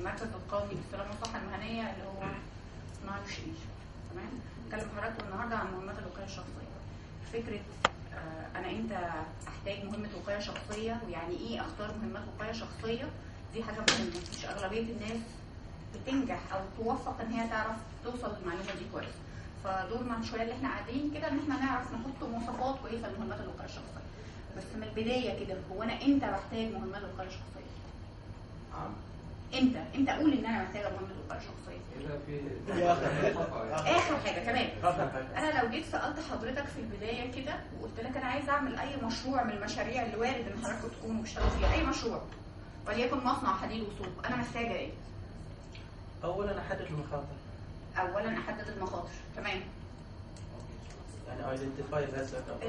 المركز القومي للسلامه والصحه المهنيه اللي هو نايل شيل تمام هتكلم حضراتكم النهارده عن مهمات الوقايه الشخصيه فكره آه، انا امتى احتاج مهمه وقايه شخصيه ويعني ايه اختار مهمات وقايه شخصيه دي حاجه مهمه مش اغلبيه الناس بتنجح او توفق ان هي تعرف توصل للمعلومه دي كويس فدورنا شويه اللي احنا قاعدين كده ان احنا نعرف نحط مواصفات كويسه لمهمات الوقايه الشخصيه بس من البدايه كده هو انا امتى بحتاج مهمات وقايه شخصيه؟ عام امتى؟ امتى اقول ان انا محتاجه مهمه وقايه شخصيه؟ إذا في هي آخر حاجة. اخر حاجه كمان آخر حاجة. انا لو جيت سالت حضرتك في البدايه كده وقلت لك انا عايز اعمل اي مشروع من المشاريع اللي وارد ان حضراتكم تكونوا بتشتغلوا فيها اي مشروع وليكن مصنع حديد وصوب انا محتاجه ايه؟ اولا احدد المخاطر اولا احدد المخاطر تمام يعني ايدنتيفاي الهازارد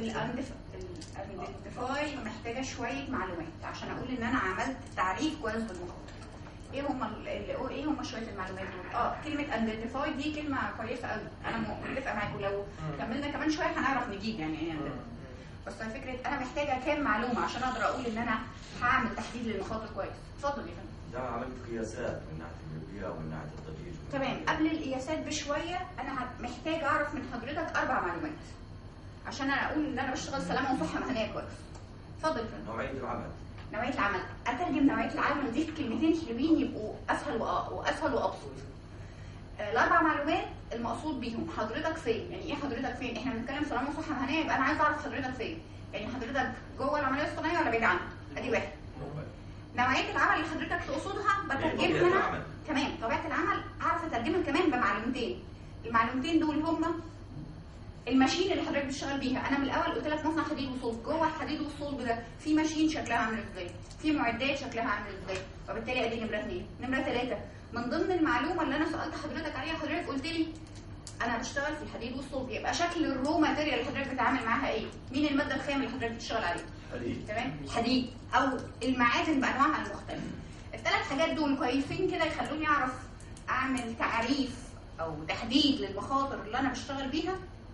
الايدنتيفاي محتاجه شويه معلومات عشان اقول ان انا عملت تعريف كويس بالمخاطر ايه هم ال- ال- ايه هم شويه المعلومات دول اه كلمه ايدنتيفاي دي كلمه كويسه قوي انا متفقه معاكم لو كملنا كمان شويه هنعرف نجيب يعني ايه identify. بس فكره انا محتاجه كام معلومه عشان اقدر اقول ان انا هعمل تحديد للمخاطر كويس اتفضل يا فندم ده عملت قياسات من ناحيه البيئه ومن ناحيه الضجيج تمام قبل القياسات بشويه انا هت- محتاج اعرف من حضرتك اربع معلومات عشان انا اقول ان انا بشتغل سلامه وصحه مهنيه كويس اتفضل يا فندم نوعيه العمل نوعيه العمل اترجم نوعيه العمل دي في كلمتين حلوين يبقوا اسهل وأ- واسهل وابسط آه، الاربع معلومات المقصود بيهم حضرتك فين يعني ايه حضرتك فين احنا بنتكلم سلامه وصحه مهنيه يبقى انا عايز اعرف حضرتك فين يعني حضرتك جوه العمليه الصناعيه ولا بعيد عنها ادي واحد نوعيه العمل اللي حضرتك تقصدها طبيعة بترجمها انا العمل. تمام طبيعه العمل اعرف اترجمها كمان بمعلومتين المعلومتين دول هما الماشين اللي حضرتك بتشتغل بيها انا من الاول قلت لك مصنع حديد وصلب جوه الحديد والصلب ده في ماشين شكلها عامل ازاي في معدات شكلها عامل ازاي وبالتالي ادي نمره اثنين نمره ثلاثه من ضمن المعلومه اللي انا سالت حضرتك عليها حضرتك قلت لي انا بشتغل في الحديد والصلب يبقى شكل الرو ماتيريال اللي حضرتك بتتعامل معاها ايه مين الماده الخام اللي حضرتك بتشتغل عليها حديد تمام الحديد او المعادن بانواعها المختلفه الثلاث حاجات دول كويسين كده يخلوني اعرف اعمل تعريف او تحديد للمخاطر اللي انا بشتغل بيها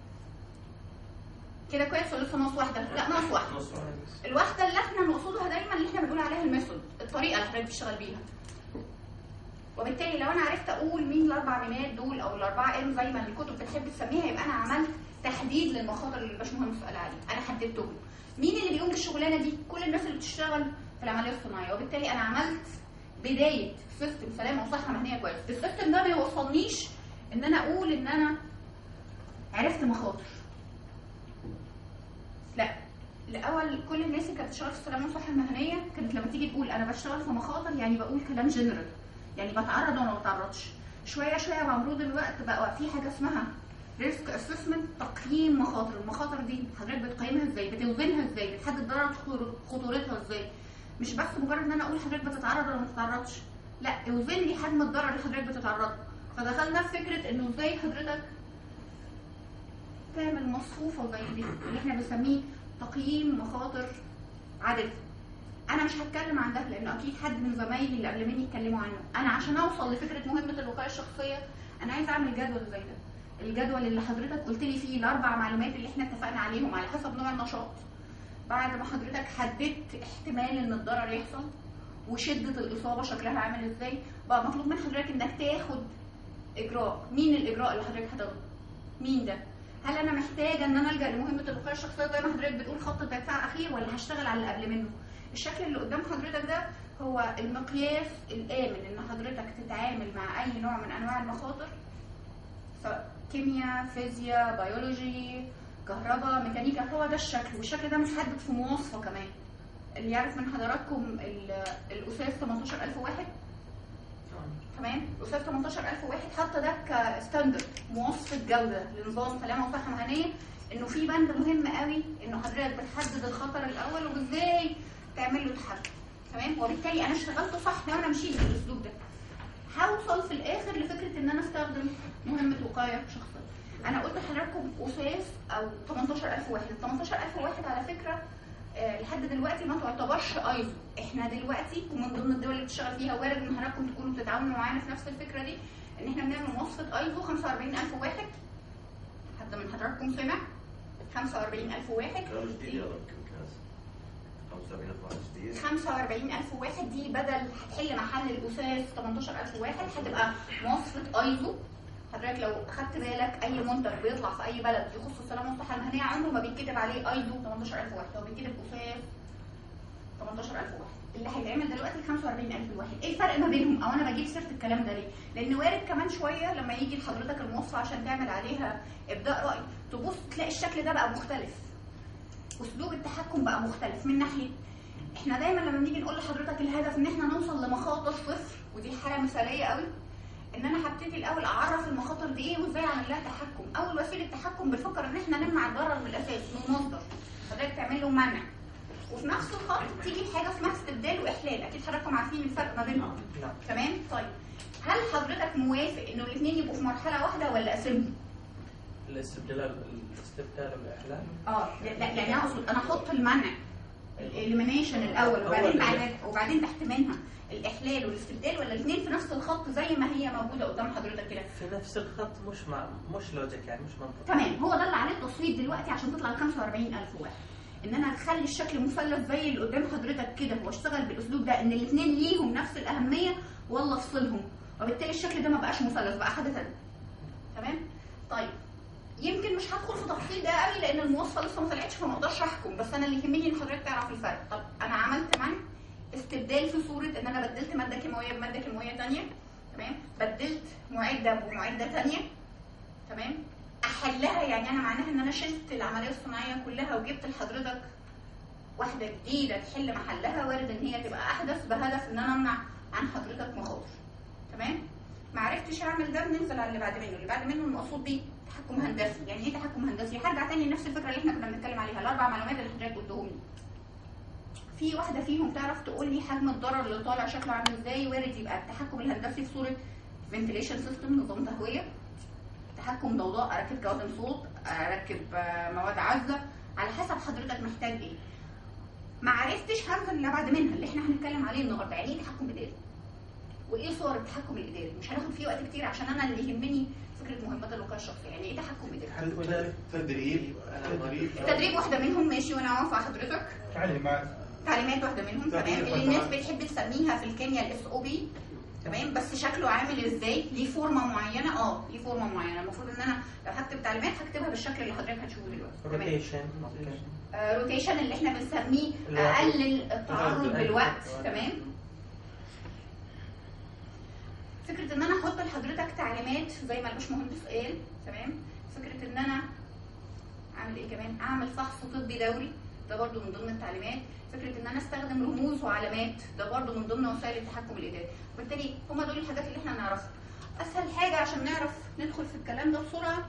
كده كويس ولا لسه ناقص واحده لا ناقص واحده نص واحد. الواحده اللي احنا نقصدها دايما اللي احنا بنقول عليها الميثود الطريقه اللي حضرتك بتشتغل بيها وبالتالي لو انا عرفت اقول مين الاربع بنات دول او الاربعه ام زي ما الكتب بتحب تسميها يبقى انا عملت تحديد للمخاطر اللي الباشمهندس قال عليه انا حددتهم مين اللي بيقوم بالشغلانه دي كل الناس اللي بتشتغل في العمليه الصناعيه وبالتالي انا عملت بدايه سيستم سلامه وصحه مهنيه كويس السيستم ده ما يوصلنيش ان انا اقول ان انا عرفت مخاطر لا الاول كل الناس اللي كانت بتشتغل في السلامه والصحه المهنيه كانت لما تيجي تقول انا بشتغل في مخاطر يعني بقول كلام جنرال يعني بتعرض ولا ما بتعرضش شويه شويه مع مرور الوقت بقى في حاجه اسمها ريسك اسسمنت تقييم مخاطر المخاطر دي حضرتك بتقيمها ازاي بتوزنها ازاي بتحدد درجه خطور- خطورتها ازاي مش بس مجرد ان انا اقول حضرتك بتتعرض ولا ما بتتعرضش لا اوزن لي حجم الضرر اللي حضرتك بتتعرض له فدخلنا في فكره انه ازاي حضرتك تعمل مصفوفه زي دي اللي احنا بنسميه تقييم مخاطر عادله انا مش هتكلم عن ده لانه اكيد حد من زمايلي اللي قبل مني اتكلموا عنه انا عشان اوصل لفكره مهمه الوقايه الشخصيه انا عايز اعمل جدول زي ده الجدول اللي حضرتك قلت لي فيه الاربع معلومات اللي احنا اتفقنا عليهم على حسب نوع النشاط بعد ما حضرتك حددت احتمال ان الضرر يحصل وشده الاصابه شكلها عامل ازاي بقى مطلوب من حضرتك انك تاخد اجراء مين الاجراء اللي حضرتك هتاخده مين ده هل انا محتاجه ان انا الجا لمهمه الوقايه الشخصيه زي ما حضرتك بتقول خط دفاع اخير ولا هشتغل على اللي قبل منه الشكل اللي قدام حضرتك ده هو المقياس الامن ان حضرتك تتعامل مع اي نوع من انواع المخاطر سواء كيمياء فيزياء بيولوجي كهرباء ميكانيكا هو ده الشكل والشكل ده متحدد في مواصفه كمان اللي يعرف من حضراتكم ال- الاساس 18001 تمام الاستاذ 18000 واحد حط ده كستاندرد مواصفه جوده لنظام سلامه وصحه مهنيه انه في بند مهم قوي انه حضرتك بتحدد الخطر الاول وازاي تعمل له تحدي تمام وبالتالي انا اشتغلت صح لو انا مشيت بالاسلوب ده هوصل في الاخر لفكره ان انا استخدم مهمه وقايه شخصيه انا قلت لحضراتكم اساس او 18000 واحد ال 18000 واحد على فكره آه، لحد دلوقتي ما تعتبرش ايزو احنا دلوقتي ومن ضمن الدول اللي بتشتغل فيها وارد ان حضراتكم تكونوا بتتعاونوا معانا في نفس الفكره دي ان احنا بنعمل مواصفه ايزو 45000 واحد حد من حضراتكم سمع 45000 واحد كلام جديد يا رب كاس 75000 واحد جديد 45000 واحد دي بدل هتحل محل الاساس 18000 واحد هتبقى مواصفه ايزو حضرتك لو خدت بالك اي منتج بيطلع في اي بلد يخص السلامه والصحه المهنيه عمره ما بيتكتب عليه ايزو 18000 واحد هو بيتكتب اساس 18000 واحد اللي هيتعمل دلوقتي 45000 واحد ايه الفرق ما بينهم او انا بجيب سيره الكلام ده ليه لان وارد كمان شويه لما يجي لحضرتك الموظف عشان تعمل عليها ابداء راي تبص تلاقي الشكل ده بقى مختلف اسلوب التحكم بقى مختلف من ناحيه احنا دايما لما بنيجي نقول لحضرتك الهدف ان احنا نوصل لمخاطر صفر ودي حاله مثاليه قوي ان انا هبتدي الاول اعرف المخاطر دي ايه وازاي اعمل لها تحكم اول وسيله تحكم بنفكر ان احنا نمنع الضرر من الاساس من مصدر حضرتك تعمل له منع وفي نفس الخط تيجي حاجه اسمها استبدال واحلال اكيد حضراتكم عارفين الفرق ما بينهم نعم تمام طيب هل حضرتك موافق انه الاثنين يبقوا في مرحله واحده ولا اسيبهم الاستبدال الاستبدال والاحلال اه لا لا، يعني انا اقصد انا احط المنع الاليمينيشن الاول وبعدين أول بعد وبعدين تحت منها الاحلال والاستبدال ولا الاثنين في نفس الخط زي ما هي موجوده قدام حضرتك كده في نفس الخط مش مع مش لوجيك يعني مش منطقي تمام هو ده اللي عليه التصويت دلوقتي عشان تطلع ال 45000 واحد ان انا اخلي الشكل مثلث زي اللي قدام حضرتك كده واشتغل بالاسلوب ده ان الاثنين ليهم نفس الاهميه ولا افصلهم وبالتالي الشكل ده ما بقاش مثلث بقى حاجه ثانيه تمام طيب يمكن مش هدخل في تفصيل ده قوي لان المواصفه لسه ما طلعتش فما اقدرش احكم بس انا اللي يهمني ان حضرتك تعرف الفرق طب انا عملت منع استبدال في صوره ان انا بدلت ماده كيماويه بماده كيماويه ثانيه تمام بدلت معده بمعده ثانيه تمام احلها يعني انا معناها ان انا شلت العمليه الصناعيه كلها وجبت لحضرتك واحده جديده تحل محلها وارد ان هي تبقى احدث بهدف ان انا امنع عن حضرتك مخاطر تمام ما عرفتش اعمل ده بننزل على اللي بعد منه اللي بعد منه المقصود بيه تحكم هندسي يعني ايه تحكم هندسي هرجع تاني لنفس الفكره اللي احنا كنا بنتكلم عليها الاربع معلومات اللي حضرتك قلتهم لي في واحده فيهم تعرف تقول لي حجم الضرر اللي طالع شكله عامل ازاي وارد يبقى التحكم الهندسي في صوره فنتليشن سيستم نظام تهويه تحكم ضوضاء اركب كوازن صوت اركب آه، مواد عازله على حسب حضرتك محتاج ايه ما عرفتش هنزل اللي بعد منها اللي احنا هنتكلم عليه النهارده يعني ايه تحكم اداري وايه صور التحكم الاداري مش هناخد فيه وقت كتير عشان انا اللي يهمني فكره مهمات الوقايه الشخصيه يعني ايه تحكم اداري تدريب تدريب التدريب واحده منهم ماشي وانا موافقه حضرتك تعليمات تعليمات واحده منهم تمام تدريب اللي الناس مثلاً. بتحب تسميها في الكيمياء الاس او بي تمام بس شكله عامل ازاي ليه فورمه معينه اه ليه فورمه معينه المفروض ان انا لو هكتب تعليمات هكتبها بالشكل اللي حضرتك هتشوفه دلوقتي تمام روتيشن روتيشن اللي احنا بنسميه الوقت. اقلل التعرض الوقت. بالوقت تمام فكره ان انا احط لحضرتك تعليمات زي ما الباشمهندس قال تمام فكره ان انا اعمل ايه كمان اعمل فحص طبي دوري ده برضو من ضمن التعليمات فكره ان انا استخدم رموز وعلامات ده برضو من ضمن وسائل التحكم الاداري وبالتالي هما دول الحاجات اللي احنا نعرفها اسهل حاجه عشان نعرف ندخل في الكلام ده بسرعه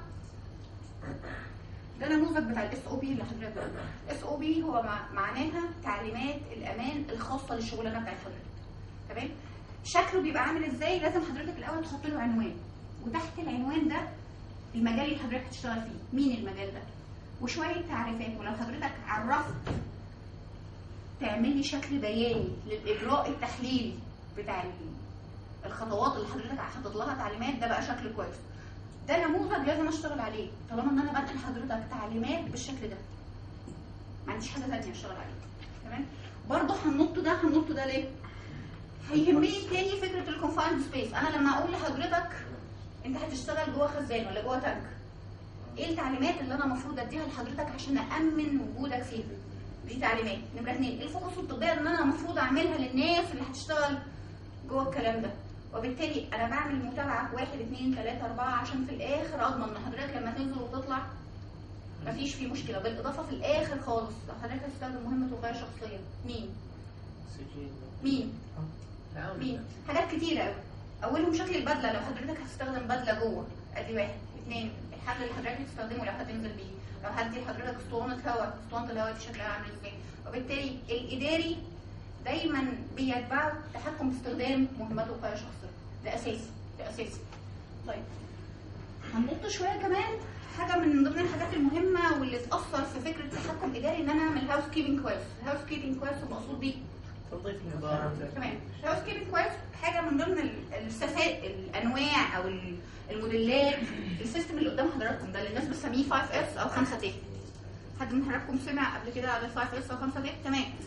ده نموذج بتاع الاس او بي اللي حضرتك قلته اس او بي هو مع- معناها تعليمات الامان الخاصه للشغلانه بتاعت حضرتك تمام شكله بيبقى عامل ازاي لازم حضرتك الاول تحط له عنوان وتحت العنوان ده المجال اللي حضرتك هتشتغل فيه مين المجال ده وشويه تعريفات ولو حضرتك عرفت تعمل لي شكل بياني للاجراء التحليلي بتاع ال- الخطوات اللي حضرتك حاطط لها تعليمات ده بقى شكل كويس ده نموذج لازم اشتغل عليه طالما ان انا بنقل حضرتك تعليمات بالشكل ده ما عنديش حاجه ثانيه اشتغل عليها تمام برضه هننط ده هننط ده ليه هيهمني تاني فكره الكونفايند سبيس انا لما اقول لحضرتك انت هتشتغل جوه خزان ولا جوه تانك ايه التعليمات اللي انا المفروض اديها لحضرتك عشان امن وجودك فيها دي تعليمات نمره اثنين ايه الفحوص الطبيه اللي انا المفروض اعملها للناس اللي هتشتغل جوه الكلام ده وبالتالي انا بعمل متابعه واحد اثنين ثلاثه اربعه عشان في الاخر اضمن ان حضرتك لما تنزل وتطلع مفيش فيه مشكله بالاضافه في الاخر خالص لو حضرتك هتستخدم مهمه وقايه شخصيه مين؟ سجين مين؟ مين؟ حاجات كتيرة قوي أولهم شكل البدلة لو حضرتك هتستخدم بدلة جوه أدي واحد اثنين الحل اللي حضرتك هتستخدمه لو هتنزل بيه لو هدي لحضرتك اسطوانة هواء اسطوانة الهواء دي شكلها عامل ازاي وبالتالي الإداري دايما بيتبعه تحكم في استخدام مهمات وقاية شخصية ده أساسي ده أساسي طيب هننط شوية كمان حاجة من ضمن الحاجات المهمة واللي تأثر في فكرة تحكم إداري إن أنا أعمل هاوس كيبنج كويس الهاوس كيبنج كويس المقصود بيه تضيف نظام. تمام الهاوس كيبنج كويس حاجه من ضمن ال- الصفات الانواع او ال- الموديلات السيستم اللي قدام حضراتكم ده اللي الناس بتسميه 5 اس او 5 ت حد من حضراتكم سمع قبل كده عن ال 5 اس او 5 ت تمام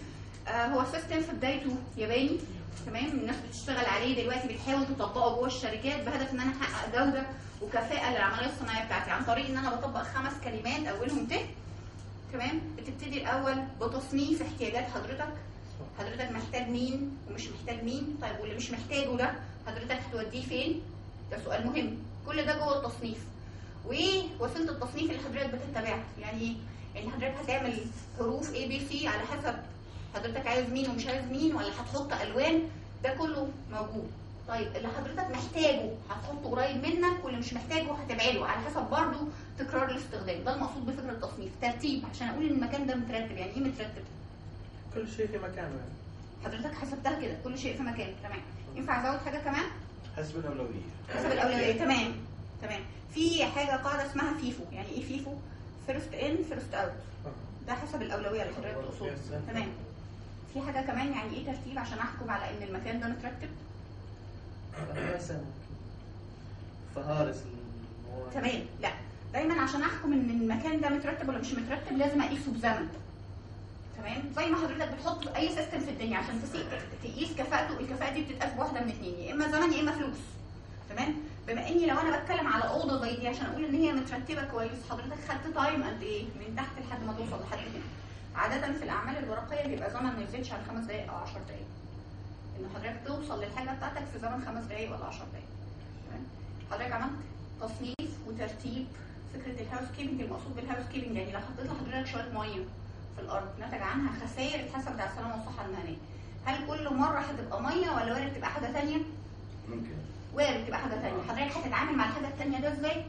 آه هو سيستم في بدايته ياباني تمام الناس بتشتغل عليه دلوقتي بتحاول تطبقه جوه الشركات بهدف ان انا احقق جوده وكفاءه للعمليه الصناعيه بتاعتي عن طريق ان انا بطبق خمس كلمات اولهم ت تمام بتبتدي الاول بتصنيف احتياجات حضرتك حضرتك محتاج مين ومش محتاج مين طيب واللي مش محتاجه ده حضرتك هتوديه فين ده سؤال مهم كل ده جوه التصنيف وايه وسيله التصنيف اللي حضرتك بتتبعها يعني ايه يعني حضرتك هتعمل حروف A B C على حسب حضرتك عايز مين ومش عايز مين ولا هتحط الوان ده كله موجود طيب اللي حضرتك محتاجه هتحطه قريب منك واللي مش محتاجه هتبعده على حسب برضه تكرار الاستخدام ده المقصود بفكره التصنيف ترتيب عشان اقول ان المكان ده مترتب يعني ايه مترتب كل شيء في مكانه يعني حضرتك حسبتها كده كل شيء في مكانه تمام ينفع ازود حاجه كمان حسب الاولويه حسب الاولويه تمام تمام في حاجه قاعده اسمها فيفو يعني ايه فيفو فيرست ان فيرست اوت ده حسب الاولويه اللي حضرتك تقصدها تمام في حاجه كمان يعني ايه ترتيب عشان احكم على ان المكان ده مترتب مثلا فهارس المواد تمام لا دايما عشان احكم ان المكان ده مترتب ولا مش مترتب لازم اقيسه بزمن تمام زي ما حضرتك بتحط في اي سيستم في الدنيا عشان تسي- تقيس كفاءته الكفاءه دي بتتقاس بواحده من اتنين يا اما زمن يا اما فلوس تمام بما اني لو انا بتكلم على اوضه زي دي عشان اقول ان هي مترتبه كويس حضرتك خدت تايم قد ايه من تحت لحد ما توصل لحد هنا عاده في الاعمال الورقيه بيبقى زمن ما يزيدش عن خمس دقائق او 10 دقائق ان حضرتك توصل للحاجه بتاعتك في زمن خمس دقائق ولا 10 دقائق تمام حضرتك عملت تصنيف وترتيب فكره الهاوس كيبنج المقصود بالهاوس كيبنج يعني لو حطيت لحضرتك شويه ميه في الارض نتج عنها خسائر اتحسبت على السلامه والصحه المهنيه هل كل مره هتبقى ميه ولا وارد تبقى حاجه ثانيه ممكن وارد تبقى حاجه ثانيه حضرتك هتتعامل مع الحاجه الثانيه ده ازاي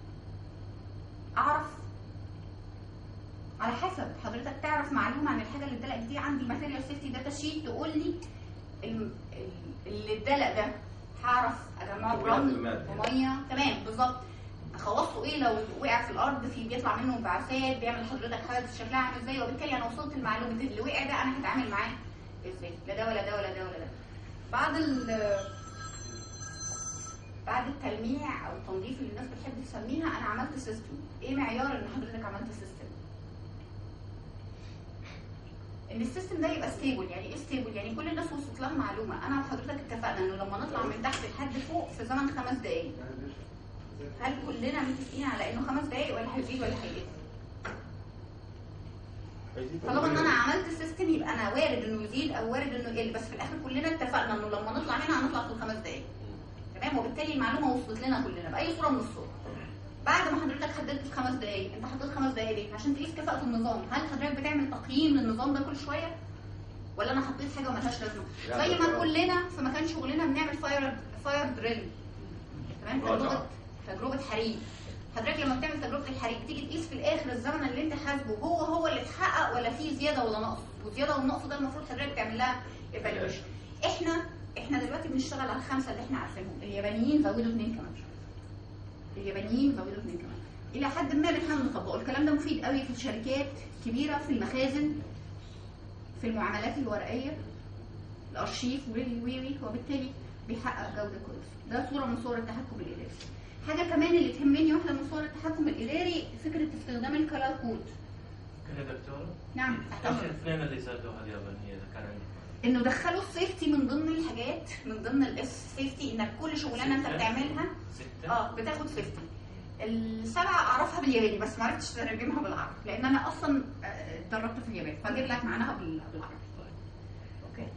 اعرف على حسب حضرتك تعرف معلومه عن الحاجه اللي اتدلقت دي عندي ماتيريال سيفتي داتا شيت تقول لي ال- ال- اللي اتدلق ده هعرف اجمعه تطبيقات برمل المادة. وميه تمام بالظبط خواصه ايه لو وقع في الارض في بيطلع منه انبعاثات بيعمل لحضرتك حادث شكلها عامل ازاي وبالتالي انا وصلت لمعلومه اللي وقع ده انا هتعامل معاه ازاي لا ده ولا ده ولا ده ولا ده بعد ال بعد التلميع او التنظيف اللي الناس بتحب تسميها انا عملت سيستم ايه معيار ان حضرتك عملت سيستم ان السيستم ده يبقى ستيبل يعني ايه ستيبل يعني كل الناس وصلت لها معلومه انا وحضرتك اتفقنا انه لما نطلع من تحت لحد فوق في زمن خمس دقائق هل كلنا متفقين على انه خمس دقائق ولا هيزيد ولا هيقل طالما ان انا عملت سيستم يبقى انا وارد انه يزيد او وارد انه يقل بس في الاخر كلنا اتفقنا انه لما نطلع هنا هنطلع في الخمس دقائق تمام وبالتالي المعلومه وصلت لنا كلنا باي صوره من الصور بعد ما حضرتك حددت في خمس دقائق انت حطيت خمس دقائق ليه عشان تقيس كفاءه النظام هل حضرتك بتعمل تقييم للنظام ده كل شويه ولا انا حطيت حاجه ملهاش لازمه لا، زي ما ده- كلنا في مكان شغلنا بنعمل فاير فاير دريل تمام مراجعة. تجربه تجربه حريق حضرتك لما بتعمل تجربه الحريق تيجي تقيس في الاخر الزمن اللي انت حاسبه هو هو اللي اتحقق ولا فيه زياده ولا نقص والزياده والنقص ده المفروض حضرتك تعمل لها ايفالويشن احنا احنا دلوقتي بنشتغل على الخمسه اللي احنا عارفينهم اليابانيين زودوا اثنين كمان اليابانيين زودوا اثنين كمان الى حد ما بنحاول نطبقه الكلام ده مفيد قوي في شركات كبيره في المخازن في المعاملات الورقيه الارشيف وي وي وي وبالتالي بيحقق جوده كويسه ده صوره من صور التحكم الاداري حاجه كمان اللي تهمني واحده من صور التحكم الاداري فكره استخدام الكلر كود يا دكتور نعم ايش الاثنين اللي زادوها اليابانيه اذا كان عندك انه دخلوا السيفتي من ضمن الحاجات من ضمن الاس سيفتي انك كل شغلانه انت ستة. بتعملها سته اه بتاخد سيفتي السبعه اعرفها بالياباني بس ما عرفتش اترجمها بالعربي لان انا اصلا آه، اتدربت في اليابان فاجيب لك معناها بال- بالعربي اوكي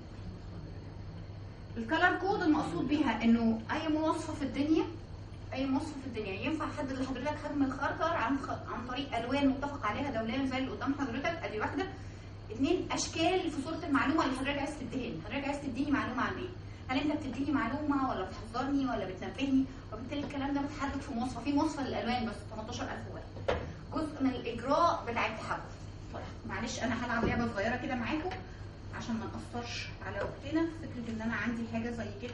الكلر كود المقصود بيها انه اي مواصفه في الدنيا اي مواصفه في الدنيا ينفع احدد لحضرتك حجم الخرطر عن خ... عن طريق الوان متفق عليها دوليا زي اللي قدام حضرتك ادي واحده اثنين اشكال في صوره المعلومه اللي حضرتك عايز تديها لي حضرتك عايز تديني معلومه عن ايه هل انت بتديني معلومه ولا بتحذرني ولا بتنبهني وبالتالي الكلام ده متحدد في مواصفه في مواصفه للالوان بس 18000 واحد جزء من الاجراء بتاع التحكم طيب معلش انا هلعب لعبه صغيره كده معاكم عشان ما نقصرش على وقتنا فكره ان انا عندي حاجه زي كده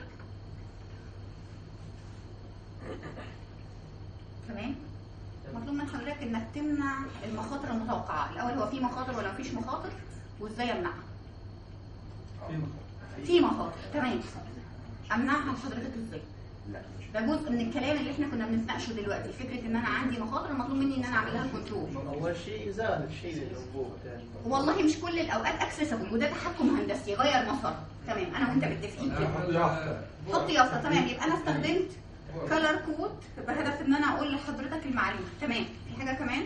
تمام مطلوب من حضرتك انك تمنع المخاطر المتوقعه الاول هو في مخاطر ولا مفيش مخاطر وازاي امنعها في مخاطر تمام امنعها لحضرتك ازاي لا مش ده جزء من الكلام اللي احنا كنا بنتناقشه دلوقتي فكره ان انا عندي مخاطر المطلوب مني ان انا اعمل لها كنترول اول شيء زاد الشيء الانبوب يعني والله مش كل الاوقات اكسسبل وده تحكم هندسي غير مسار تمام انا وانت متفقين كده حط يافطه تمام يبقى انا استخدمت كلر كود بهدف ان انا اقول لحضرتك المعلومه تمام في حاجه كمان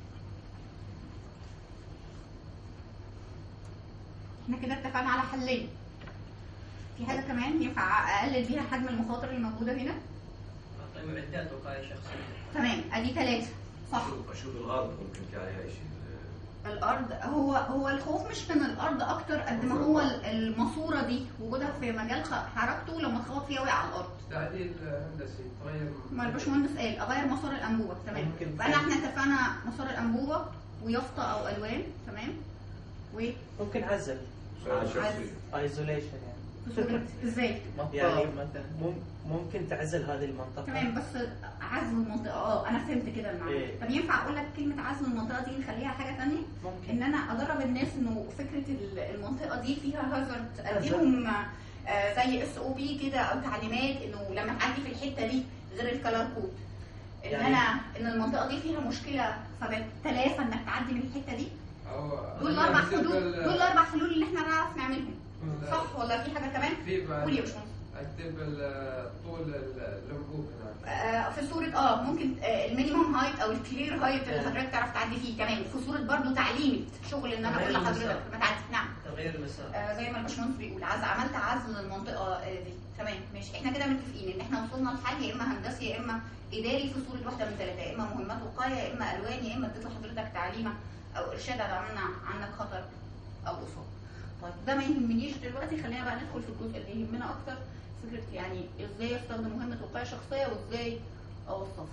احنا كده اتفقنا على حلين في حاجه كمان ينفع اقلل بيها حجم المخاطر اللي موجوده هنا طيب معدات وقايه شخصيه تمام ادي ثلاثه صح اشوف اشوف الارض ممكن في عليها شيء الارض هو هو الخوف مش من الارض اكتر قد ما هو الماسوره دي وجودها في مجال خ- حركته لما اتخبط فيها وقع على الارض تعديل هندسي تغير ما الباشمهندس قال اغير مسار الانبوبه تمام ممكن. فانا احنا اتفقنا مسار الانبوبه ويافطه او الوان تمام و ممكن عزل عزل. ايزوليشن يعني في صورة ازاي يعني مطاط مثلا مم- ممكن تعزل هذه المنطقة تمام بس عزل المنطقه اه انا فهمت كده المعنى إيه. طب ينفع اقول لك كلمه عزل المنطقه دي نخليها حاجه ثانيه ممكن ان انا ادرب الناس انه فكره ال- المنطقه دي فيها هازارد اديهم آه، زي اس او بي كده او تعليمات انه لما تعدي في الحته دي غير الكلر كود ان يعني- انا ان المنطقه دي فيها مشكله فبتلافى انك تعدي من الحته دي او دول الاربع بالنسبة حلول لل- دول الاربع حلول اللي احنا نعرف نعملهم لا. صح ولا في حاجه كمان في بعد قول يا باشمهندس اكتب ال- طول ال- الانبوب هناك آه، في صورة اه ممكن آه، المينيمم هايت او الكلير هايت اللي آه. حضرتك تعرف تعدي فيه تمام في صورة برضو تعليمي شغل ان انا اقول تغيير لحضرتك المسار. ما تعدي نعم تغيير المسار آه، زي ما الباشمهندس بيقول عز عملت عزل للمنطقه آه، دي تمام ماشي احنا كده متفقين ان احنا وصلنا لحل يا اما هندسي يا اما اداري في صوره واحده من ثلاثه يا اما مهمات وقايه يا اما الوان يا اما اديت لحضرتك تعليمه او ارشاد على عملنا عنك خطر او اصابه طيب ده ما يهمنيش دلوقتي خلينا بقى ندخل في الجزء اللي يهمنا اكتر فكره يعني ازاي استخدم مهمه وقايه شخصيه وازاي اوصفها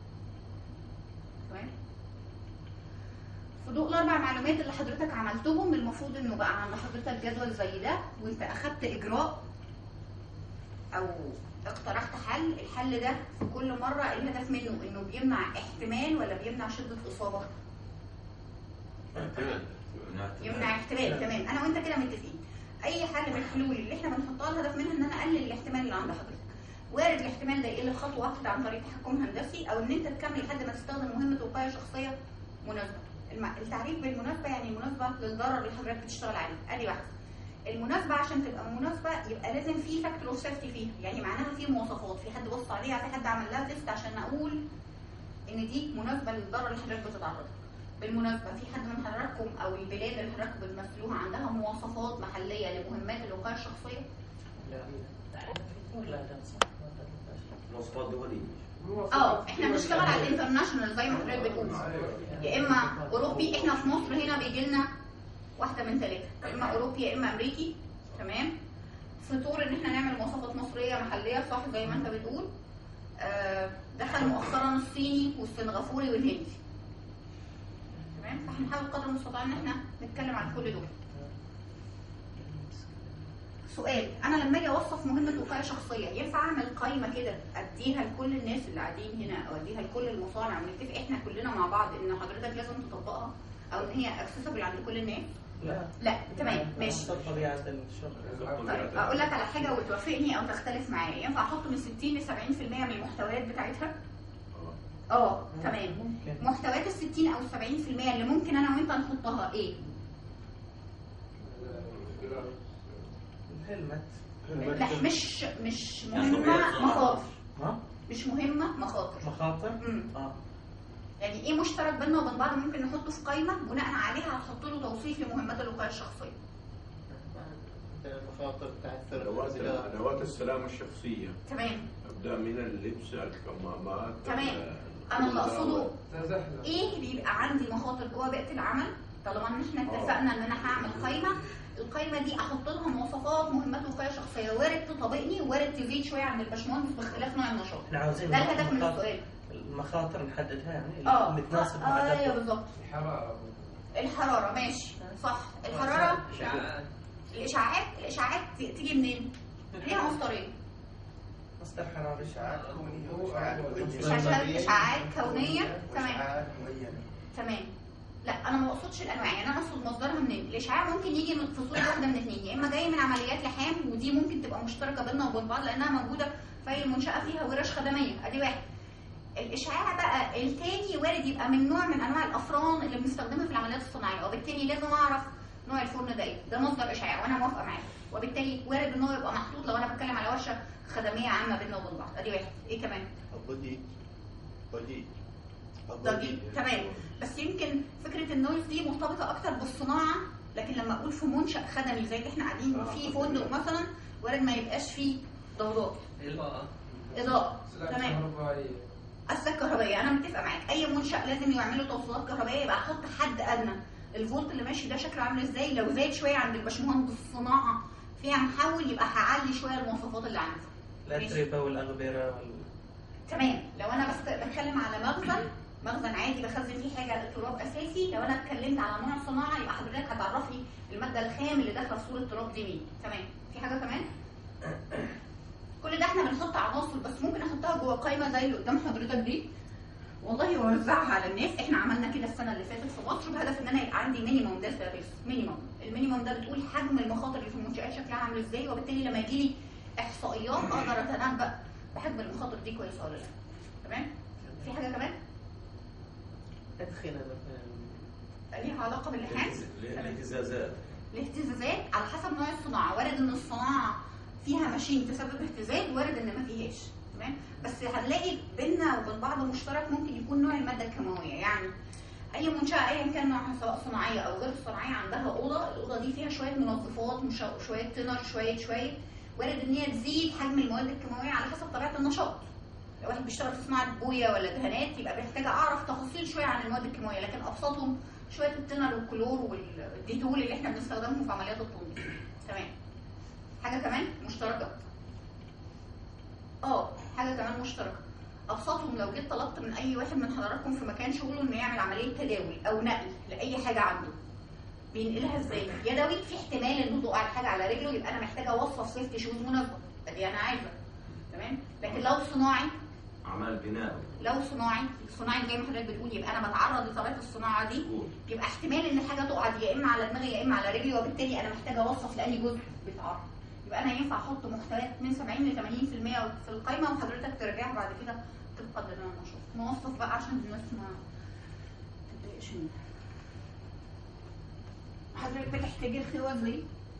تمام في ضوء الاربع معلومات اللي حضرتك عملتهم المفروض انه بقى عند حضرتك جدول زي ده وانت اخدت اجراء او اقترحت حل الحل ده في كل مره الهدف منه انه بيمنع احتمال ولا بيمنع شده اصابه يمنع احتمال تمام انا وانت كده متفقين اي حل من الحلول اللي احنا بنحطها الهدف منها ان انا اقلل الاحتمال اللي عند حضرتك وارد الاحتمال ده يقل خطوه واحده عن طريق تحكم هندسي او ان انت تكمل لحد ما تستخدم مهمه وقايه شخصيه مناسبه الم- التعريف بالمناسبه يعني مناسبه للضرر اللي حضرتك بتشتغل عليه ادي واحده المناسبه عشان تبقى مناسبه يبقى لازم في فاكتور اوف سيفتي فيها يعني معناها في مواصفات في حد بص عليها في حد عمل لها تيست عشان اقول ان دي مناسبه للضرر اللي حضرتك بتتعرض له. بالمناسبه في حد من حضراتكم او البلاد اللي حضراتكم بتمثلوها عندها مواصفات محليه لمهمات الوقايه الشخصيه ولا لا صح مواصفات دوليه اه احنا بنشتغل على الانترناشونال زي ما حضرتك بتقول يا اما اوروبي احنا في مصر هنا بيجي لنا واحده من ثلاثه يا اما اوروبي يا اما امريكي تمام في طور ان احنا نعمل مواصفات مصريه محليه صح زي ما انت بتقول آه، دخل مؤخرا الصيني والسنغافوري والهندي تمام فهنحاول قدر المستطاع ان احنا نتكلم عن كل دول سؤال انا لما اجي اوصف مهمه وقايه شخصيه ينفع اعمل قائمه كده اديها لكل الناس اللي قاعدين هنا او اديها لكل المصانع ونتفق احنا كلنا مع بعض ان حضرتك لازم تطبقها او ان هي اكسسبل عند كل الناس لا لا تمام ماشي حسب طبيعة الشغل طيب اقول لك على حاجه وتوافقني او تختلف معايا ينفع احط من 60 ل 70% من المحتويات بتاعتها اه تمام ممكن محتويات ال 60 او ال 70% اللي ممكن انا وانت نحطها ايه الهلمت لا مش مش مهمه مخاطر ها مش مهمه مخاطر مخاطر امم اه يعني ايه مشترك بيننا وبين بعض ممكن نحطه في قائمه بناء عليها هتحط له توصيف لمهمات الوقايه الشخصيه مثلا المخاطر تاثر ادوات الانزلاق. ادوات السلامه الشخصيه تمام ابدا من اللبس الكمامات تمام. ال- انا اللي اقصده تزحلق ايه بيبقى عندي مخاطر جوه بيئه العمل طالما ان احنا اتفقنا ان انا هعمل قائمه القائمه دي احط لها مواصفات مهمات وقايه شخصيه وارد تطابقني وارد تزيد شويه عن الباشمهندس باختلاف نوع النشاط احنا عاوزين ده الهدف من المخاطر- السؤال المخاطر نحددها يعني اه اللي تناسب آه، ايوه مع بالظبط الحراره الحراره ماشي صح الحراره اشعاعات الاشعاعات الاشعاعات تيجي منين؟ ليها مصدرين مصدر حراري اشعاعات كونيه هو واشعاعات أول. كونيه إشعاعات- إشعاعات كونية. تمام. واشعاعات معينه تمام لا انا ما بقصدش الانواع يعني انا اقصد مصدرها منين الاشعاع ممكن يجي من في صوره واحده من اثنين يا اما جاي من عمليات لحام ودي ممكن تبقى مشتركه بيننا وبين بعض لانها موجوده في اي منشاه فيها ورش خدميه ادي واحد الاشعاع بقى التاني وارد يبقى من نوع من انواع الافران اللي بنستخدمها في العمليات الصناعيه وبالتالي لازم اعرف نوع الفرن ده ايه ده مصدر اشعاع وانا موافقه معاه وبالتالي وارد ان هو يبقى محطوط لو انا بتكلم على ورشه خدميه عامه بيننا وبين بعض ادي واحد ايه كمان الضجيج ضجيج ضجيج تمام بس يمكن فكره النويز دي مرتبطه اكتر بالصناعه لكن لما اقول في منشا خدمي زي اللي احنا قاعدين آه، فيه فندق. فندق مثلا وارد ما يبقاش فيه ضوضاء اضاءه اضاءه سلام تمام كهربائية اسلاك كهربائيه انا متفقه معاك اي منشا لازم يعملوا توصيلات كهربائيه يبقى احط حد ادنى الفولت اللي ماشي ده شكله عامل ازاي لو زاد شويه عند الباشمهندس الصناعه فيها محول يبقى هعلي شويه المواصفات اللي عندي الاتربه والاغبره وال... تمام لو انا بس بتكلم على مخزن مخزن عادي بخزن فيه حاجه تراب اساسي لو انا اتكلمت على نوع صناعه يبقى حضرتك هتعرف لي الماده الخام اللي داخله في صوره التراب دي مين تمام في حاجه كمان كل ده احنا بنحط عناصر بس ممكن احطها جوه قائمه زي اللي قدام حضرتك دي والله ووزعها على الناس احنا عملنا كده السنه اللي فاتت في مصر بهدف ان انا يبقى عندي مينيموم ده سيرفيس مينيموم المينيموم ده بتقول حجم المخاطر اللي في المنشات شكلها عامل ازاي وبالتالي لما يجي لي احصائيات اقدر اتنبأ بحجم المخاطر دي كويسه ولا لا تمام في حاجه كمان ادخنه مثلا ليها علاقه باللحام الاهتزازات الاهتزازات على حسب نوع الصناعه وارد ان الصناعه فيها ماشين تسبب اهتزاز وارد ان ما فيهاش تمام بس هنلاقي بيننا وبين بعض مشترك ممكن يكون نوع الماده الكيماويه يعني اي منشاه ايا كان نوعها سواء صناعيه او غير صناعيه عندها اوضه الاوضه دي فيها شويه منظفات مش- شويه تنر شويه شويه وارد ان هي تزيد حجم المواد الكيماويه على حسب طبيعه النشاط لو واحد بيشتغل في صناعه بويه ولا دهانات يبقى محتاج اعرف تفاصيل شويه عن المواد الكيماويه لكن ابسطهم شويه التنر والكلور والديتول اللي احنا بنستخدمهم في عمليات التنظيف تمام حاجه كمان مشتركه اه حاجه كمان مشتركه ابسطهم لو جيت طلبت من اي واحد من حضراتكم في مكان شغله انه يعمل عمليه تداول او نقل لاي حاجه عنده بينقلها ازاي يدوي في احتمال انه تقع الحاجه على رجله يبقى انا محتاجه اوصف سيفتي شوز مناسبه دي انا عايزه تمام لكن لو صناعي اعمال بناء لو صناعي صناعي زي ما حضرتك بتقول يبقى انا بتعرض لطبيعه الصناعه دي قول. يبقى احتمال ان الحاجه تقع دي يا اما على دماغي يا اما على رجلي وبالتالي انا محتاجه اوصف لاني جزء بيتعرض يبقى انا ينفع احط محتويات من 70 ل 80% في القائمه وحضرتك ترجعها بعد كده طبقا للي انا شفت نوصف بقى عشان الناس ما تتضايقش منها حضرتك بتحتاجي الخواز ليه؟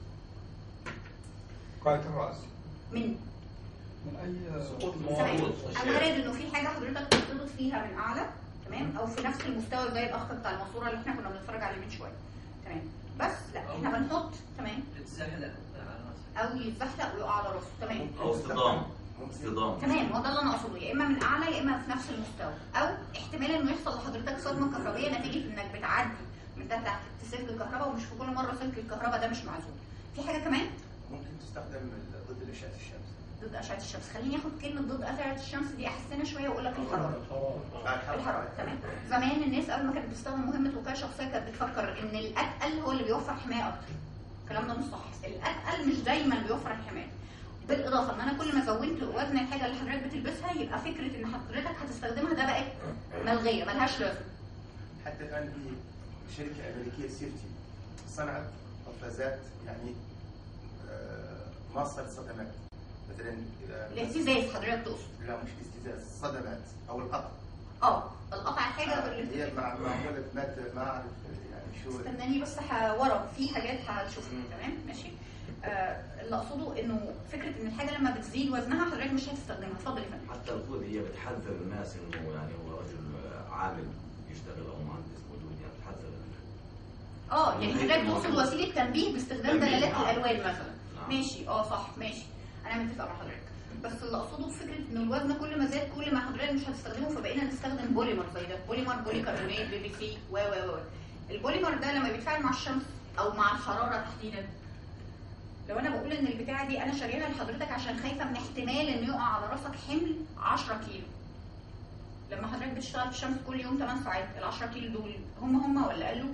قاعدة الرأس من من أي سقوط تمام المواصلات وارد انه في حاجه حضرتك ترتبط فيها من اعلى تمام او في نفس المستوى زي الاخ بتاع الماسوره اللي احنا كنا بنتفرج عليه من شويه تمام بس لا احنا بنحط تمام تتزحلق على راسك او يتزحلق ويقع على راسه تمام او اصطدام اصطدام تمام هو ده اللي انا اقصده يا اما من اعلى يا اما في نفس المستوى او احتمال انه يحصل لحضرتك صدمه كهربائيه نتيجه انك بتعدي من ده تحت سلك الكهرباء ومش في كل مره سلك الكهرباء ده مش معزول في حاجه كمان ممكن تستخدم ضد الاشعه الشمس ضد اشعه الشمس خليني اخد كلمه ضد اشعه الشمس دي احسنها شويه واقول لك الحراره الحراره تمام زمان الناس قبل ما كانت بتستخدم مهمه وقايه شخصيه كانت بتفكر ان الاتقل هو اللي بيوفر حمايه اكتر الكلام ده مش صح الاتقل مش دايما بيوفر الحمايه بالاضافه ان انا كل ما زودت وزن الحاجه اللي حضرتك بتلبسها يبقى فكره ان حضرتك هتستخدمها ده بقت ملغيه ملهاش لازمه حتى الان في شركه امريكيه سيفتي صنعت قفازات يعني آه، ماصه للصدمات مثلا إذا- الاهتزاز حضرتك تقصد لا مش الاستزاز الصدمات او القطع اه القطع حاجه اللي هي مع- معموله بماده ما اعرف يعني شو استناني بس ه- ورا في حاجات هتشوفها تمام ماشي آه اللي اقصده انه فكره ان الحاجه لما بتزيد وزنها حضرتك مش هتستخدمها اتفضل يا فندم حتى الخوذ هي بتحذر الناس انه يعني هو رجل عامل يشتغل او مهندس موجود يعني بتحذر اه يعني هيك حضرتك موجود. تقصد وسيله تنبيه باستخدام تنبيه، دلالات نعم. الالوان مثلا نعم. ماشي اه صح ماشي انا متفقه مع حضرتك بس اللي اقصده فكره ان الوزن كل ما زاد كل ما حضرتك مش هتستخدمه فبقينا نستخدم بوليمر زي ده بوليمر بوليكربونات بي بي سي و و و البوليمر ده لما بيتفاعل مع الشمس او مع الحراره تحديدا لو انا بقول ان البتاعه دي انا شاريها لحضرتك عشان خايفه من احتمال ان يقع على راسك حمل 10 كيلو لما حضرتك بتشتغل في الشمس كل يوم 8 ساعات ال 10 كيلو دول هم هم ولا قالوا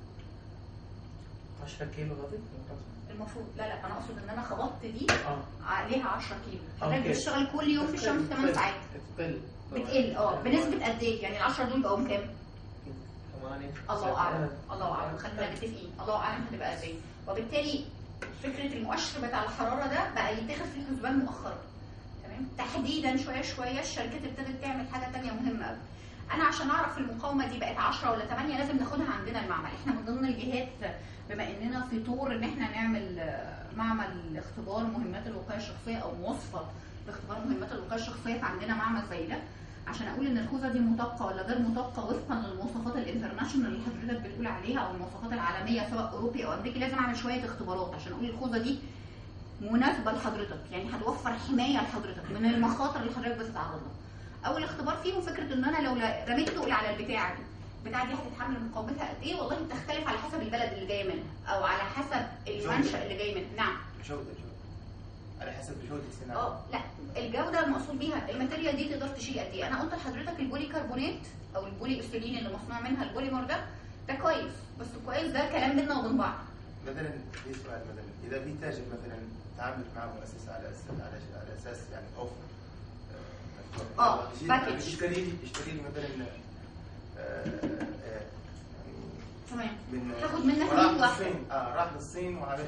10 كيلو هذه المفروض لا لا انا اقصد ان انا خبطت دي اه عليها 10 كيلو حضرتك أوكي. بتشتغل كل يوم في الشمس 8 ساعات تقل بتقل اه بنسبه قد ايه يعني ال 10 دول بقوا كام ثمانية الله اعلم الله اعلم خلينا متفقين الله اعلم هتبقى قد ايه وبالتالي فكره المؤشر بتاع الحراره ده بقى يتاخد في الحسبان مؤخرا تمام تمام تحديدا شويه شويه الشركات ابتدت تعمل حاجه تانية مهمه قوي انا عشان اعرف المقاومه دي بقت 10 ولا 8 لازم ناخدها عندنا المعمل احنا من ضمن الجهات بما اننا في طور ان احنا نعمل آه، معمل اختبار مهمات الوقايه الشخصيه او مواصفه لاختبار مهمات الوقايه الشخصيه فعندنا معمل زي ده عشان اقول ان الخوذه دي مطابقه ولا غير مطابقه وفقا للمواصفات الانترناشونال اللي حضرتك بتقول عليها او المواصفات العالميه سواء اوروبي او امريكي لازم اعمل شويه اختبارات عشان اقول الخوذه دي مناسبه لحضرتك يعني هتوفر حمايه لحضرتك من المخاطر اللي حضرتك بتتعرض لها اول اختبار فيهم فكره ان انا لو لا- رميت تقل على البتاعه دي البتاعه دي هتتحمل مقاومتها قد ايه والله بتختلف على حسب البلد اللي جايه منها او على حسب المنشا اللي جاي منه نعم جوده جوده على حسب جوده الصناعه اه لا الجوده المقصود بيها الماتيريال دي تقدر تشيل قد ايه انا قلت لحضرتك البولي كربونات او البولي استرين اللي مصنوع منها البوليمر ده ده كويس بس كويس ده كلام بينا وبين بعض مثلا في سؤال مثلا اذا في تاجر مثلا تعامل مع مؤسسه على اساس على على اساس يعني اوفر آه، يجي- باكج. يشتري لي يشتري لي مثلا آه، آه، تمام من هاخد منك وراح 100 واحدة. للصين اه راح للصين وعمل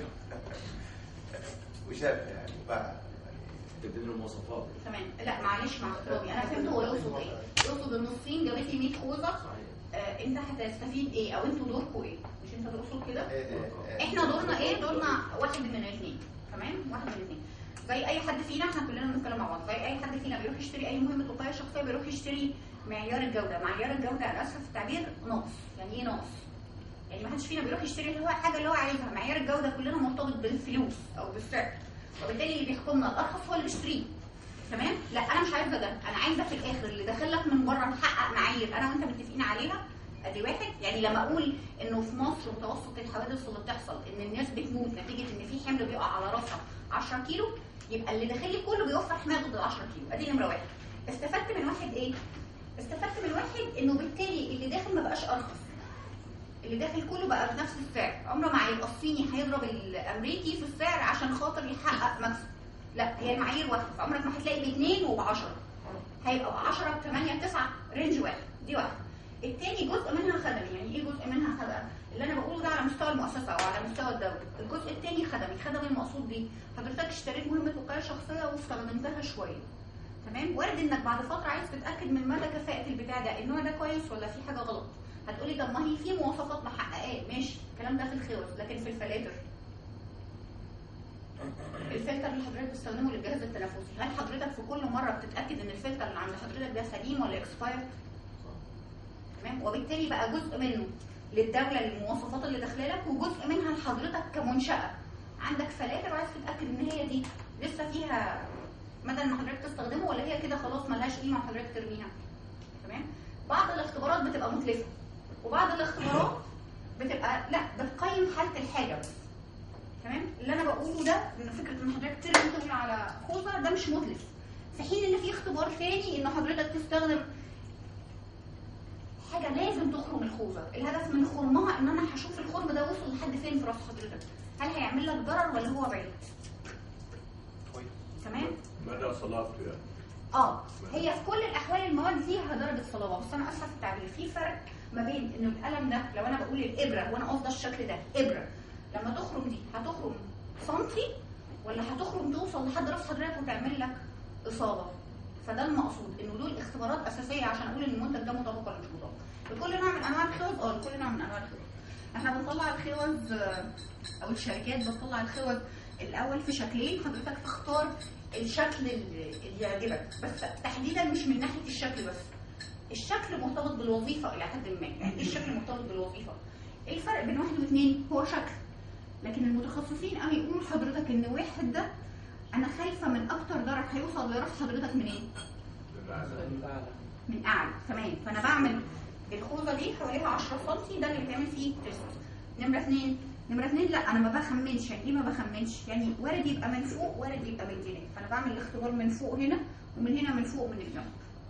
وشافها يعني باع تديني المواصفات تمام لا معلش مع احترامي انا فهمت هو يقصد ايه يقصد ان الصين جابت لي 100 خوذه صحيح آه انت هتستفيد ايه او انتوا دوركم ايه مش انت تقصد كده آه، آه، آه. احنا دورنا ايه دورنا واحد من الاثنين تمام واحد من الاثنين زي اي حد فينا احنا كلنا بنتكلم مع بعض زي اي حد فينا بيروح يشتري اي مهمه وقايه شخصيه بيروح يشتري معيار الجوده معيار الجوده انا اسفه في التعبير ناقص يعني ايه ناقص يعني ما حدش فينا بيروح يشتري اللي هو حاجه اللي هو عايزها معيار الجوده كلنا مرتبط بالفلوس او بالسعر وبالتالي اللي بيحكمنا الارخص هو اللي بيشتريه تمام لا انا مش عايزه ده انا عايزه في الاخر اللي داخل لك من بره محقق معايير انا وانت متفقين عليها ادي واحد يعني لما اقول انه في مصر متوسط الحوادث اللي بتحصل ان الناس بتموت نتيجه ان في حمل بيقع على راسها 10 كيلو يبقى اللي داخل لي كله بيوفر حمايه ضد ال 10 كيلو ادي نمره واحد استفدت من واحد ايه؟ استفدت من واحد انه بالتالي اللي داخل ما بقاش ارخص اللي داخل كله بقى بنفس السعر عمره ما هيبقى الصيني هيضرب الامريكي في السعر عشان خاطر يحقق مكسب لا هي المعايير واحده عمرك ما هتلاقي باثنين وبعشرة هيبقى ب 10 ب 8 ب 9 رينج واحد دي واحده التاني جزء منها خدمي يعني ايه جزء منها خدمي اللي انا بقوله ده على مستوى المؤسسه او على مستوى الدوله الجزء التاني خدمي خدمي المقصود بيه حضرتك اشتريت مهمه وقايه شخصيه واستخدمتها شويه تمام وارد انك بعد فتره عايز تتاكد من مدى كفاءه البتاع ده النوع ده كويس ولا في حاجه غلط هتقولي طب ما هي في مواصفات محققاه ماشي الكلام ده في الخوذ لكن في الفلاتر الفلتر اللي حضرتك بتستخدمه للجهاز التنفسي هل حضرتك في كل مره بتتاكد ان الفلتر اللي عند حضرتك ده سليم ولا اكسباير تمام وبالتالي بقى جزء منه للدوله للمواصفات اللي داخله لك وجزء منها لحضرتك كمنشاه عندك فلاتر وعايز تتاكد ان هي دي لسه فيها مدى ان حضرتك تستخدمه ولا هي كده خلاص ملهاش قيمه وحضرتك ترميها تمام بعض الاختبارات بتبقى متلفه وبعض الاختبارات بتبقى لا بتقيم حاله الحاجه بس تمام اللي انا بقوله ده ان فكره ان حضرتك ترمي تقول على خوذه ده مش متلف في حين ان في اختبار ثاني ان حضرتك تستخدم حاجه لازم تخرم الخوذه الهدف من خرمها ان انا هشوف الخرم ده وصل لحد فين في راس حضرتك هل هيعمل لك ضرر ولا هو بعيد كويس. تمام مدى صلابته يعني اه هي في كل الاحوال المواد فيها درجه صلابه بس انا اسفه في التعبير في فرق ما بين انه القلم ده لو انا بقول الابره وانا قصدي الشكل ده ابره لما تخرم دي هتخرم سنتي ولا هتخرم توصل لحد راس حضرتك وتعمل لك اصابه فده المقصود انه دول اختبارات اساسيه عشان اقول ان المنتج ده مطابق ولا مش مطابق لكل نوع من انواع الخوذ اه لكل نوع من انواع الخوذ احنا بنطلع الخوذ آه، او الشركات بتطلع الخوذ الاول في شكلين حضرتك تختار الشكل اللي اللي يعجبك بس تحديدا مش من ناحيه الشكل بس الشكل مرتبط بالوظيفه الى حد ما يعني ايه الشكل مرتبط بالوظيفه ايه الفرق بين واحد واثنين هو شكل لكن المتخصصين قوي يقولوا لحضرتك ان واحد ده انا خايفه من اكتر ضرر هيوصل لراس حضرتك منين الأعلى من اعلى تمام فانا بعمل الخوذه دي حواليها 10 سم ده اللي بيتعمل فيه تيست نمره اثنين نمره اثنين لا انا ما بخمنش يعني ايه ما بخمنش يعني وارد يبقى من فوق وارد يبقى من جنب فانا بعمل الاختبار من فوق هنا ومن هنا من فوق من الجنب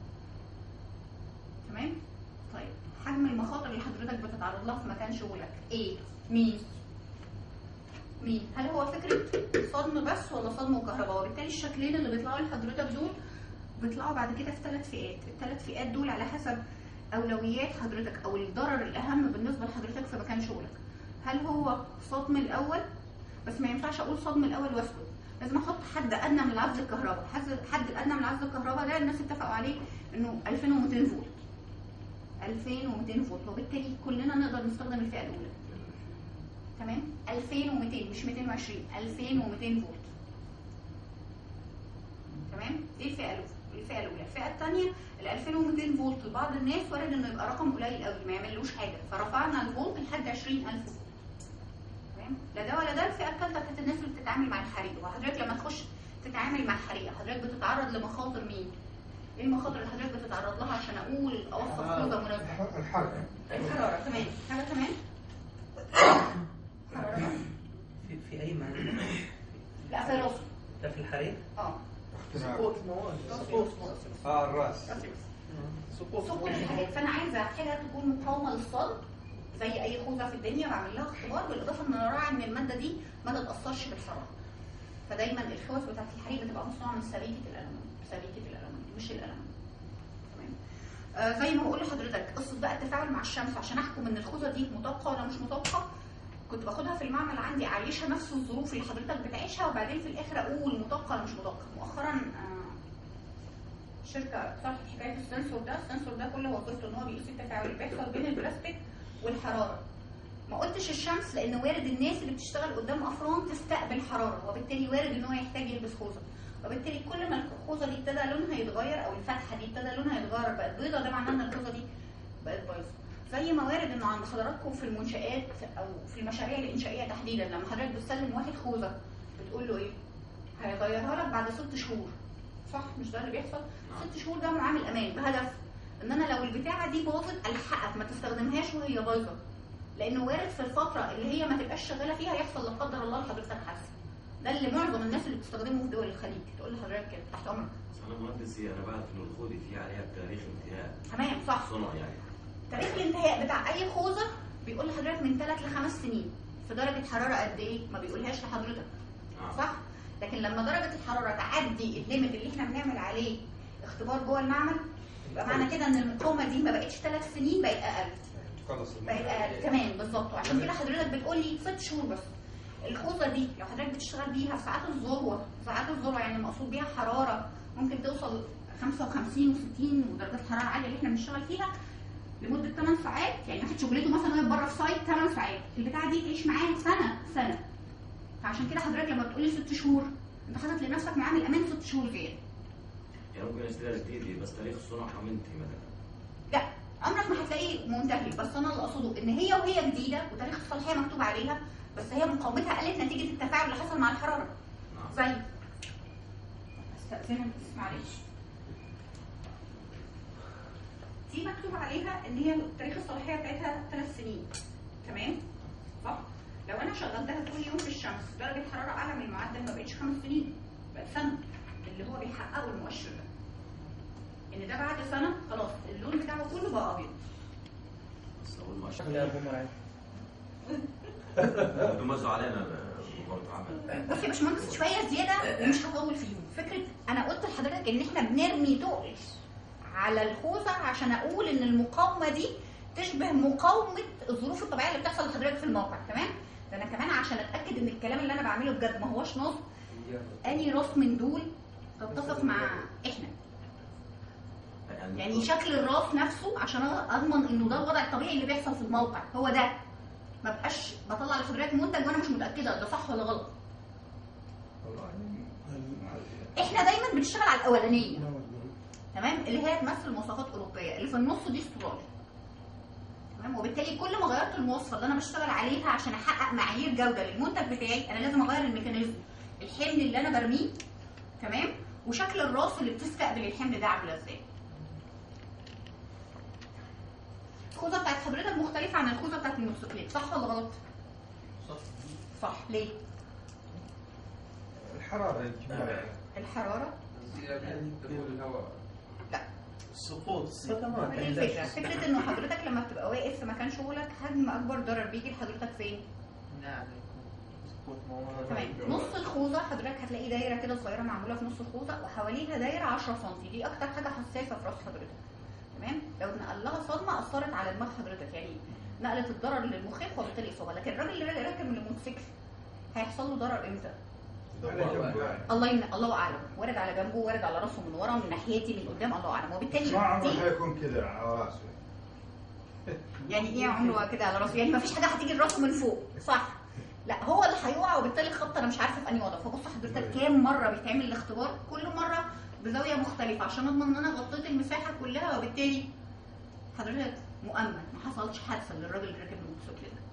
تمام طيب حجم المخاطر اللي حضرتك بتتعرض لها في مكان شغلك ايه مين مين هل هو فكره صدم بس ولا صدم وكهرباء وبالتالي الشكلين اللي بيطلعوا لحضرتك دول بيطلعوا بعد كده في ثلاث فئات الثلاث فئات دول على حسب اولويات حضرتك او الضرر الاهم بالنسبه لحضرتك في مكان شغلك هل هو صدم الاول بس ما ينفعش اقول صدم الاول واسكت لازم احط حد ادنى من عزل الكهرباء حد حد الادنى من عزل الكهرباء ده الناس اتفقوا عليه انه 2200 فولت 2200 فولت وبالتالي كلنا نقدر نستخدم الفئه الاولى تمام 2200 مش 220 2200 فولت تمام دي الفئه الاولى الفئه الاولى الفئه الثانيه ال 2200 فولت لبعض الناس وارد انه يبقى رقم قليل قوي ما يعملوش حاجه فرفعنا الفولت لحد 20000 فولت تمام لا ده ولا ده الفئه الثالثه كانت الناس اللي بتتعامل مع الحريق وحضرتك لما تخش تتعامل مع الحريق حضرتك بتتعرض لمخاطر مين؟ ايه المخاطر اللي حضرتك بتتعرض لها عشان اقول اوصف خوذه مناسبه؟ الحركه الحراره تمام حاجه كمان؟ حراره في في اي معنى؟ لا في الراسه ده في الحريق؟ اه سقوط مواد سقوط اه الراس سقوط سكر الحاجات فانا عايزه حاجه تكون مقاومه للصلب زي اي خوذه في الدنيا بعمل لها اختبار بالاضافه ان انا راعي ان الماده دي ما تتاثرش بالحراره فدايما الخوذ بتاعت الحريق بتبقى مصنوعه من سبيكه الالومنيوم سبيكه الالومنيوم مش الالومنيوم تمام آه زي ما بقول لحضرتك قصه بقى التفاعل مع الشمس عشان احكم ان الخوذه دي مطابقه ولا مش مطابقه كنت باخدها في المعمل عندي اعيشها نفس الظروف اللي حضرتك بتعيشها وبعدين في الاخر اقول مطابقه ولا مش مطابقه مؤخرا آه شركه صح حكايه السنسور ده السنسور ده كل وظيفته ان هو بيقيس التفاعل اللي بيحصل بين البلاستيك والحراره ما قلتش الشمس لان وارد الناس اللي بتشتغل قدام افران تستقبل حراره وبالتالي وارد ان هو يحتاج يلبس خوذه وبالتالي كل ما الخوذه دي ابتدى لونها يتغير او الفتحه دي ابتدى لونها يتغير بقت بيضه ده معناه ان الخوذه دي بقت بايظه زي ما وارد انه عند حضراتكم في المنشآت او في المشاريع الانشائيه تحديدا لما حضرتك بتسلم واحد خوذه بتقول له ايه؟ هيغيرها لك بعد ست شهور صح مش ده اللي بيحصل؟ ست شهور ده معامل امان بهدف ان انا لو البتاعه دي باظت الحقك ما تستخدمهاش وهي بايظه لانه وارد في الفتره اللي هي ما تبقاش شغاله فيها يحصل لا قدر الله لحضرتك حادثه ده اللي معظم الناس اللي بتستخدمه في دول الخليج تقول لحضرتك كده تحت امرك بس انا مهندسي انا بعرف انه الخوذه في عليها تاريخ انتهاء تمام صح صنع يعني تاريخ الانتهاء بتاع اي خوذه بيقول لحضرتك من 3 ل 5 سنين في درجه حراره قد ايه ما بيقولهاش لحضرتك آه. صح لكن لما درجه الحراره تعدي الليميت اللي احنا بنعمل عليه اختبار جوه المعمل يبقى معنى كده ان المقاومه دي ما بقتش 3 سنين بقت اقل تخلص بقت اقل كمان بالظبط وعشان كده حضرتك بتقول لي 6 شهور بس الخوذه دي لو حضرتك بتشتغل بيها في ساعات الذروه ساعات الذروه يعني المقصود بيها حراره ممكن توصل 55 و60 ودرجات الحراره العاليه اللي احنا بنشتغل فيها لمده 8 ساعات يعني واحد شغلته مثلا واقف بره في سايت 8 ساعات البتاعه دي تعيش معاه سنه سنه فعشان كده حضرتك لما بتقولي 6 شهور انت حاطط لنفسك معامل امان 6 شهور زياده يعني ممكن اشتريها جديده بس تاريخ صنعها منتهي مثلا لا عمرك ما هتلاقيه منتهي بس انا اللي اقصده ان هي وهي جديده وتاريخ الصلاحيه مكتوب عليها بس هي مقاومتها قلت نتيجه التفاعل اللي حصل مع الحراره نعم زي استاذنك بس معلش دي مكتوب عليها ان هي تاريخ الصلاحيه بتاعتها ثلاث سنين تمام صح لو انا شغلتها طول اليوم في الشمس درجه حراره اعلى من المعدل ما بقتش خمس سنين بقت سنه اللي هو بيحققه المؤشر ده ان ده بعد سنه خلاص اللون بتاعه كله بقى ابيض بس اول ما شغل ابو مرعي بدهم يوزعوا علينا مقاومه عمل بص يا باشمهندس شويه زياده ومش هطول فيهم فكره انا قلت لحضرتك ان احنا بنرمي تقل على الخوذه عشان اقول ان المقاومه دي تشبه مقاومه الظروف الطبيعيه اللي بتحصل لحضرتك في الموقع تمام ده انا كمان عشان اتاكد ان الكلام اللي انا بعمله بجد ما هوش نصب اني راس من دول تتفق مع احنا يعني شكل الراس نفسه عشان اضمن انه ده الوضع الطبيعي اللي بيحصل في الموقع هو ده ما بقاش بطلع لحضرتك منتج وانا مش متاكده ده صح ولا غلط احنا دايما بنشتغل على الاولانيه تمام اللي هي تمثل مواصفات اوروبيه اللي في النص دي استرالي تمام وبالتالي كل ما غيرت المواصفه اللي انا بشتغل عليها عشان احقق معايير جوده للمنتج بتاعي انا لازم اغير الميكانيزم الحمل اللي انا برميه تمام وشكل الراس اللي بتستقبل الحمل ده عامله ازاي الخوذه بتاعت حضرتك مختلفه عن الخوذه بتاعت الموتوسيكلات صح ولا غلط صح صح ليه الحراره يمكن الحراره زيادة دخول الهواء السقوط صدمات دي الفكره فكره انه حضرتك لما بتبقى واقف في مكان شغلك حجم اكبر ضرر بيجي لحضرتك فين نعم سقوط مواد تمام نص الخوذه حضرتك هتلاقي دايره كده صغيره معموله في نص الخوذه وحواليها دايره 10 سم دي اكتر حاجه حساسه في راس حضرتك تمام لو اتنقل لها صدمه اثرت على دماغ حضرتك يعني نقلت الضرر للمخيخ وبالتالي اصابه لكن الراجل اللي راكب من الموتوسيكل هيحصل له ضرر امتى على جنب يعني. الله يمنع الله اعلم وارد على جنبه وارد على راسه من ورا ومن ناحيتي من قدام الله اعلم وبالتالي ما عمره دي حيكون كذا على راسه يعني ايه عمره كده على راسه يعني ما فيش حاجه هتيجي لراسه من فوق صح لا هو اللي هيقع وبالتالي الخط انا مش عارفه في انهي وضع فبص حضرتك كام مره بيتعمل الاختبار كل مره بزاويه مختلفه عشان اضمن ان انا غطيت المساحه كلها وبالتالي حضرتك مؤمن ما حصلش حادثه للراجل اللي راكب الموتوسيكل ده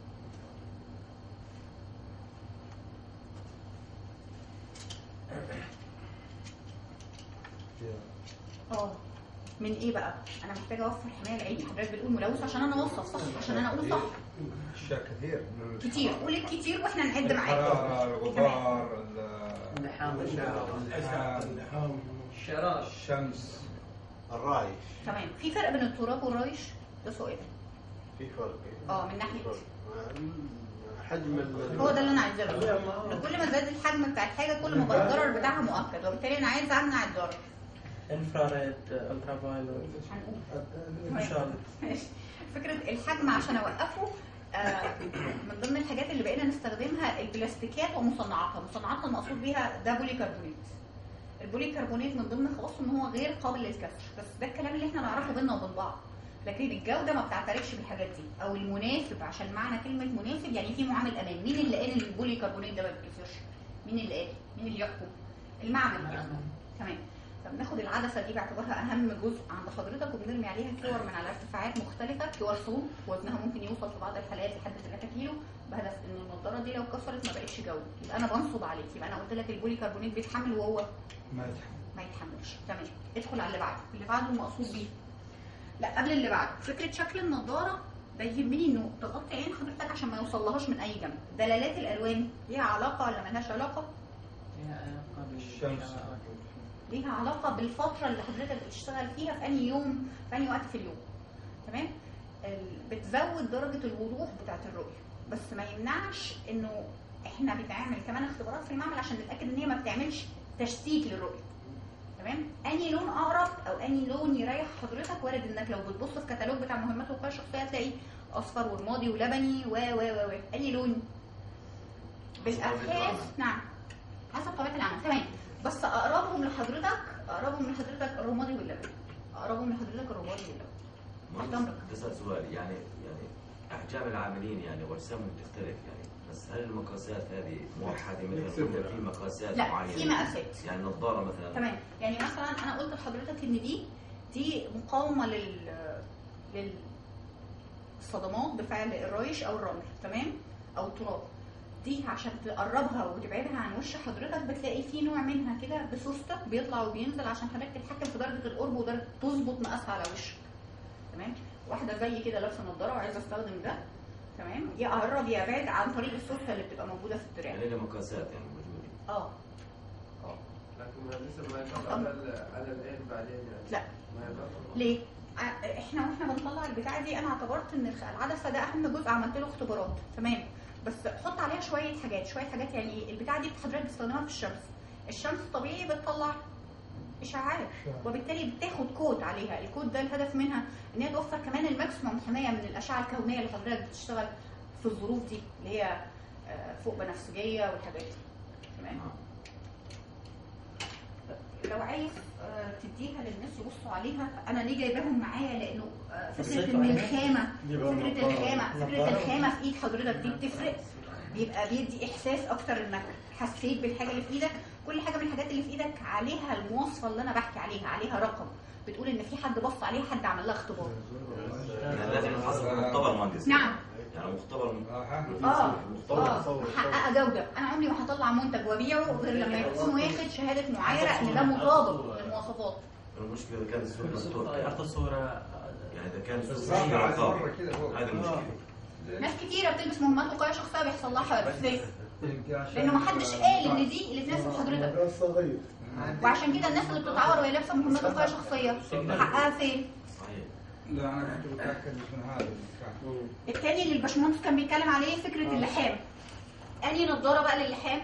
اه من ايه بقى؟ انا محتاجه اوفر حمايه لعيني حضرتك بتقول ملوث عشان انا اوصف صح عشان انا اقول صح اشياء كثير من كتير قول الكتير واحنا نعد معاك الحراره الغبار ال- اللحام اللحام الشراش الشمس الرايش تمام في فرق بين التراب والريش ده سؤال في فرق اه من ناحيه حجم ال- هو ده اللي انا عايزاه بقى. إن كل ما زاد الحجم بتاع الحاجه كل ما بقى الضرر بتاعها مؤكد وبالتالي انا عايز امنع الضرر انفراريد الترا فايلوت هنقول ان شاء الله ماشي. فكره الحجم عشان اوقفه آه، من ضمن الحاجات اللي بقينا نستخدمها البلاستيكات ومصنعاتها مصنعاتها المقصود بيها ده بوليكربونات البوليكربونات من ضمن خواصه ان هو غير قابل للكسر بس ده الكلام اللي احنا نعرفه بينا وبين بعض لكن الجوده ما بتعترفش بالحاجات دي او المناسب عشان معنى كلمه مناسب يعني في معامل امان مين اللي قال ان البوليكربونات ده ما بيتكسرش مين اللي قال مين اللي يحكم المعمل تمام فبناخد العدسه دي باعتبارها اهم جزء عند حضرتك وبنرمي عليها كور من على ارتفاعات مختلفه كور صوم وزنها ممكن يوصل في بعض الحالات لحد 3 كيلو بهدف ان النضاره دي لو اتكسرت ما بقتش جوده يبقى انا بنصب عليك يبقى انا قلت لك البوليكربونات بيتحمل وهو ما يتحمل ما يتحملش تمام ادخل على اللي بعده اللي بعده المقصود بيه لا قبل اللي بعده فكره شكل النضاره ده يهمني انه تغطي عين حضرتك عشان ما يوصلهاش من اي جنب دلالات الالوان ليها علاقه ولا ملهاش علاقه الشمس ليها علاقه بالفتره اللي حضرتك بتشتغل فيها في انهي يوم في انهي وقت في اليوم تمام ال- بتزود درجه الوضوح بتاعه الرؤيه بس ما يمنعش انه احنا بنعمل كمان اختبارات في المعمل عشان نتاكد ان هي ما بتعملش تشتيت للرؤيه تمام انهي لون اقرب او انهي لون يريح حضرتك وارد انك لو بتبص في كتالوج بتاع مهمات الوقايه الشخصيه هتلاقي اصفر ورمادي ولبني و و و و انهي لون بالابحاث نعم حسب طبيعه العمل تمام بس اقربهم لحضرتك اقربهم لحضرتك الرمادي واللبني اقربهم لحضرتك الرمادي واللبني تحت أمرك. تسأل سؤال يعني يعني احجام العاملين يعني واجسامهم تختلف يعني بس هل المقاسات هذه موحده مثلا ولا في مقاسات لا معينه؟ في مقاسات يعني نظاره مثلا تمام يعني مثلا انا قلت لحضرتك ان دي دي مقاومه لل للصدمات بفعل الريش او الرمل تمام او التراب دي عشان تقربها وتبعدها عن وش حضرتك بتلاقي في نوع منها كده بسوسته بيطلع وبينزل عشان حضرتك تتحكم في درجه القرب ودرجه تظبط مقاسها على وشك تمام واحده زي كده لابسه نظاره وعايزه استخدم ده تمام يا اقرب يا ابعد عن طريق السوسته اللي بتبقى موجوده في الدراع يعني لها مقاسات يعني موجوده اه لكن ما لسه ما يطلع على ال- على العين بعدين يعني لا. ما يطلع ليه؟ ع- احنا واحنا بنطلع البتاعه دي انا اعتبرت ان الخ- العدسه ده اهم جزء عملت له اختبارات تمام بس حط عليها شويه حاجات شويه حاجات يعني ايه؟ البتاعه دي حضرتك بتستخدمها في الشمس الشمس طبيعي بتطلع اشعاعات وبالتالي بتاخد كود عليها الكود ده الهدف منها ان هي توفر كمان الماكسيموم حمايه من الاشعه الكونيه اللي حضرتك بتشتغل في الظروف دي اللي هي آه، فوق بنفسجيه والحاجات دي تمام لو عايز آه، تديها للناس يبصوا عليها انا ليه جايباهم معايا لانه آه، فكره بصيتوا ان عليها؟ الخامه يبقى فكره نظارة. الخامه فكره نظارة. الخامه في ايد حضرتك دي بتفرق بيبقى بيدي احساس اكتر انك حسيت بالحاجه اللي في ايدك كل حاجه من الحاجات اللي في ايدك عليها المواصفه اللي انا بحكي عليها عليها رقم بتقول ان في حد بص عليها حد عمل لها اختبار يعني لازم حسب مختبر مهندس نعم يعني مختبر آه. اه مختبر اه محققه جوده انا عمري ما هطلع منتج وابيعه غير لما يكون واخد شهاده معايره ان ده مطابق للمواصفات المشكله اذا كان السوق مفتوح يعطي صورة يعني اذا كان السوق الصراحة غير عاد رقابي، مرة كذا فوق. هذه المشكله ناس كتيره بتلبس مهمات وقايه شخصيه بيحصل لها حوادث ليه؟ يمكن عشان- لانه ما حدش قال ان دي اللي تناسب حضرتك صغير وعشان كده الناس اللي بتتعور وهي لابسه مهمات وقايه شخصيه حقها فين؟ صحيح لا انا كنت متاكد من هذا المكان التاني اللي الباشمهندس كان بيتكلم عليه فكره اللحام انهي نضاره بقى للحام؟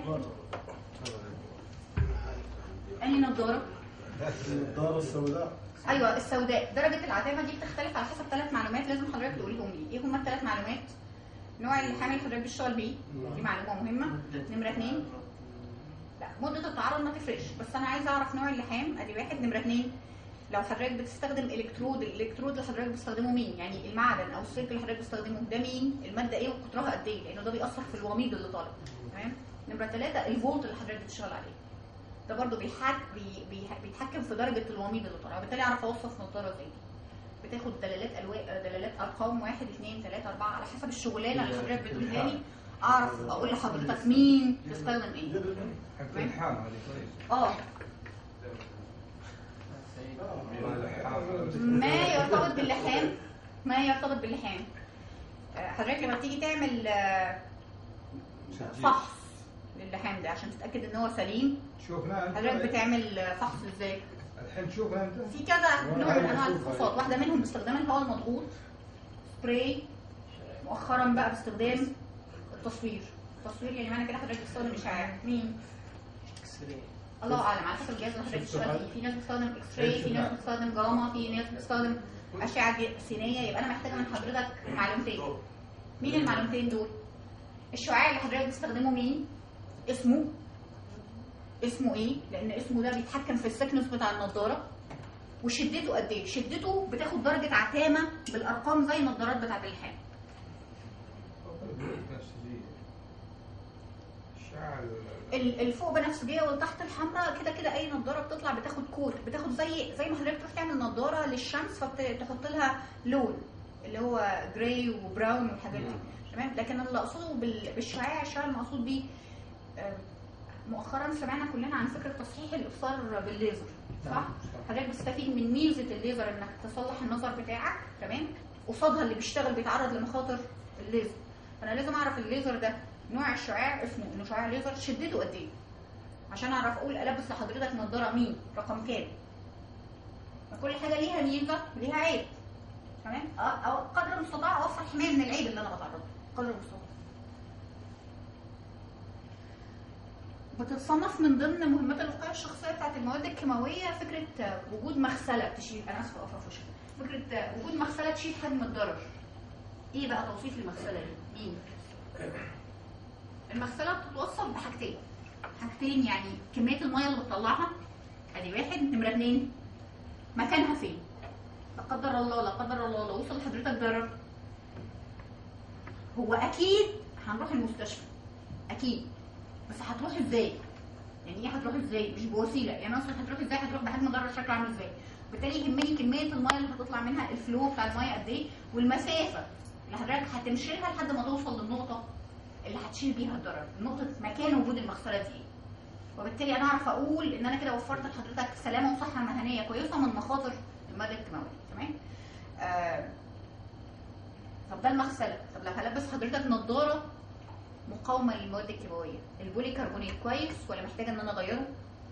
انهي نضاره؟ الدار السوداء ايوه السوداء درجه العتامه دي بتختلف على حسب ثلاث معلومات لازم حضرتك تقوليهم لي ايه هما الثلاث معلومات؟ نوع اللحام اللي حضرتك بتشتغل بيه دي معلومه مهمه نمره اثنين لا مده التعرض ما تفرقش بس انا عايزه اعرف نوع اللحام ادي واحد نمره اتنين لو حضرتك بتستخدم الكترود الالكترود اللي حضرتك بتستخدمه مين يعني المعدن او السلك اللي حضرتك بتستخدمه ده مين الماده ايه وقطرها قد ايه لانه ده بيأثر في الوميض اللي طالع تمام نمره ثلاثة الفولت اللي حضرتك بتشتغل عليه ده برضو بيحك بي بي بيتحكم في درجه الوميض اللي طالع وبالتالي اعرف اوصف نظاره زي دي بتاخد دلالات الواء دلالات ارقام واحد اثنين ثلاثة أربعة على حسب الشغلانه اللي حضرتك بتقولها لي اعرف اقول لحضرتك مين تستخدم ايه حق الحام هذه كويس اه والله الحام ما يرتبط باللحام ما يرتبط باللحام آه، حضرتك لما تيجي تعمل آه، فحص للحام ده عشان تتاكد ان هو سليم شوفنا انت حضرتك بتعمل آه، فحص ازاي الحين شوفنا انت في كذا نوع من انواع الفحوصات واحده منهم باستخدام الهواء المضغوط سبراي مؤخرا بقى باستخدام التصوير التصوير يعني معنى كده حضرتك بتستخدم اشعاع مين الله اعلم على حسب الجهاز اللي حضرتك بتشتغل فيه في ناس بتستخدم اكس راي في ناس بتستخدم جاما في ناس بتستخدم اشعه ج- سينيه يبقى انا محتاجه من حضرتك معلومتين مين المعلومتين دول الشعاع اللي حضرتك بتستخدمه مين اسمه اسمه ايه لان اسمه ده بيتحكم في السكنس بتاع النضاره وشدته قد ايه شدته بتاخد درجه عتامه بالارقام زي النضارات بتاعت اللحام بنفسجية الشعر ال- الفوق بنفسجيه والتحت الحمراء كده كده اي نضاره بتطلع بتاخد كور بتاخد زي زي ما حضرتك تروح تعمل نضاره للشمس فبتحط لها لون اللي هو جراي وبراون والحاجات دي تمام لكن اللي اقصده بال- بالشعاع الشعاع المقصود بيه آه، مؤخرا سمعنا كلنا عن فكره تصحيح الابصار بالليزر صح؟ نعم، حضرتك بتستفيد من ميزه الليزر انك تصلح النظر بتاعك تمام قصادها اللي بيشتغل بيتعرض لمخاطر الليزر فانا لازم اعرف الليزر ده نوع الشعاع اسمه انه شعاع ليزر شدته قد ايه عشان اعرف اقول البس لحضرتك نظاره مين رقم كام فكل حاجه ليها ميزه ليها عيب تمام أ- او قدر المستطاع اوفر حمايه من العيب اللي انا بتعرض له قدر المستطاع بتتصنف من ضمن مهمات الوقايه الشخصيه بتاعت المواد الكيماويه فكره آه، وجود مغسله تشيل انا اسفه اقف في وشك. فكره آه، وجود مغسله تشيل حجم الضرر ايه بقى توصيف المغسله دي مين المغسله بتتوصف بحاجتين حاجتين يعني كميه الميه اللي بتطلعها ادي واحد نمره اتنين مكانها فين لا قدر الله لا قدر الله لو وصل لحضرتك ضرر هو اكيد هنروح المستشفى اكيد بس هتروح ازاي يعني ايه هتروح ازاي مش بوسيله يعني اصلا هتروح ازاي هتروح بحجم ضرر شكله عامل ازاي بالتالي يهمني كميه الميه اللي هتطلع منها الفلو بتاع الميه قد ايه والمسافه اللي حضرتك هتمشي لها لحد ما توصل للنقطه اللي هتشيل بيها الضرر نقطه مكان وجود المغسله دي وبالتالي انا اعرف اقول ان انا كده وفرت لحضرتك سلامه وصحه مهنيه كويسه من مخاطر الماده الكيماويه تمام آه طب ده المغسله طب لو هلبس حضرتك نظاره مقاومه للمواد الكيماويه البولي كربونات كويس ولا محتاجه ان انا اغيره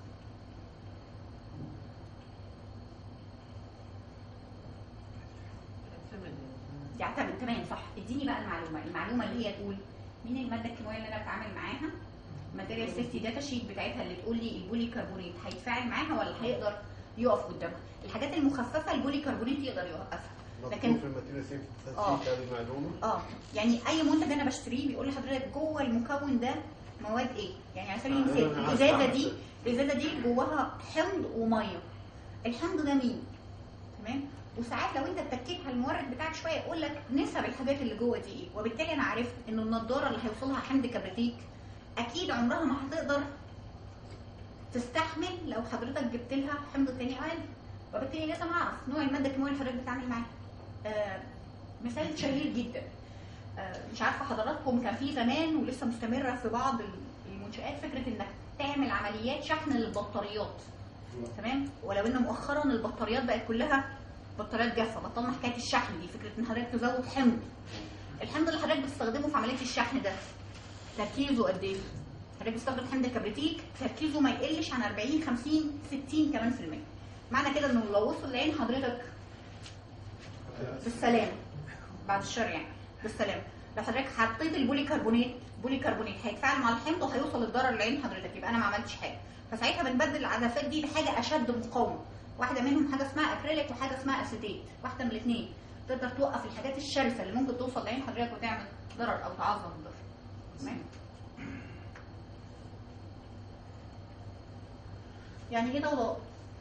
يعتمد تمام صح اديني بقى المعلومه المعلومه اللي هي تقول مين الماده الكيماويه اللي انا بتعامل معاها ماتيريال سيفتي داتا شيت بتاعتها اللي تقول لي البولي كربونات هيتفاعل معاها ولا هيقدر يقف قدامها الحاجات المخففه البولي كربونات يقدر يوقفها لكن- مكتوب في الماتيريال سيفتي آه. هذه المعلومه اه يعني اي منتج انا بشتريه بيقول لحضرتك جوه المكون ده مواد ايه يعني على سبيل آه، المثال أنا عارف الازازه أعمل دي كده. الازازه دي جواها حمض وميه الحمض ده مين تمام وساعات لو انت اتكيت على المورد بتاعك شويه يقول لك نسب الحاجات اللي جوه دي ايه وبالتالي انا عرفت ان النضاره اللي هيوصلها حمض كبريتيك اكيد عمرها ما هتقدر تستحمل لو حضرتك جبت لها حمض تاني اقل وبالتالي لازم اعرف نوع الماده الكيماويه اللي حضرتك بتتعامل معاها آه مثال شهير جدا آه، مش عارفه حضراتكم كان في زمان ولسه مستمره في بعض المنشآت فكره انك تعمل عمليات شحن للبطاريات تمام ولو ان مؤخرا البطاريات بقت كلها بطاريات جافه بطلنا حكايه الشحن دي فكره ان حضرتك تزود حمض الحمض اللي حضرتك بتستخدمه في عمليه الشحن ده تركيزه قد ايه؟ حضرتك بتستخدم حمض كبريتيك تركيزه ما يقلش عن 40 50 60 كمان في المية معنى كده انه لو وصل لعين حضرتك بالسلامه بعد الشر يعني بالسلامه لو حضرتك حطيت البولي كربونات بولي كربونات هيتفاعل مع الحمض وهيوصل الضرر لعين حضرتك يبقى انا ما عملتش حاجه فساعتها بنبدل العدسات دي لحاجه اشد مقاومه واحده منهم حاجه اسمها اكريليك وحاجه اسمها اسيتيت واحده من الاثنين تقدر توقف الحاجات الشرسه اللي ممكن توصل لعين حضرتك وتعمل ضرر او تعظم الضرر تمام يعني ايه ضوضاء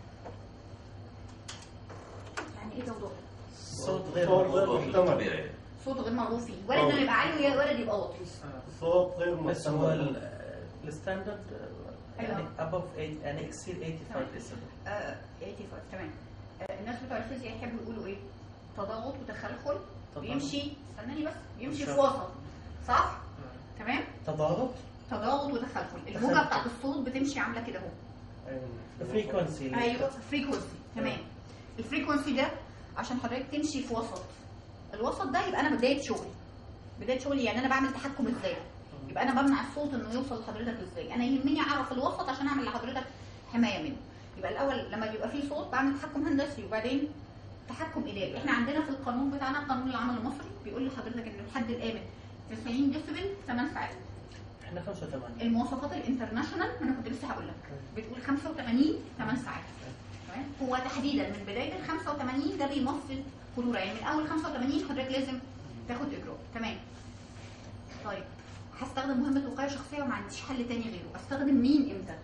يعني ايه ضوضاء صوت غير صوت مرغوب غير فيه. محتمل. طبيعي صوت غير مرغوب فيه ولا انه يبقى عالي ولا ولا يبقى واطي صوت غير بس هو محتمل ال- الستاندرد يعني أيوة. above 8 يعني exceed 85 decibel آه 85 تمام آه الناس بتوع الفيزياء يحبوا يقولوا ايه تضاغط وتخلخل تضاغط. بيمشي استناني بس بيمشي في بالشرط. وسط صح تمام تضاغط تضاغط وتخلخل الموجه تخلخل. بتاعت الصوت بتمشي عامله كده اهو frequency ايوه فريكونسي تمام الفريكونسي ده عشان حضرتك تمشي في وسط الوسط ده يبقى انا بدايه شغلي بدايه شغلي يعني انا بعمل تحكم ازاي يبقى انا بمنع الصوت انه يوصل لحضرتك ازاي انا يهمني اعرف الوسط عشان اعمل لحضرتك حمايه منه يبقى الاول لما بيبقى فيه صوت بعمل تحكم هندسي وبعدين تحكم اداري احنا عندنا في القانون بتاعنا قانون العمل المصري بيقول لحضرتك ان الحد الامن 90 ديسبل 8 ساعات احنا 85 المواصفات الانترناشونال انا كنت لسه هقول لك بتقول 85 8 ساعات تمام هو تحديدا من بدايه ال 85 ده بيمثل خطوره يعني من اول 85 حضرتك لازم تاخد اجراء تمام طيب هستخدم مهمه وقايه شخصيه وما عنديش حل تاني غيره استخدم مين امتى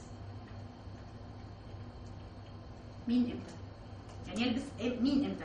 مين امتى يعني يلبس إيه؟ مين امتى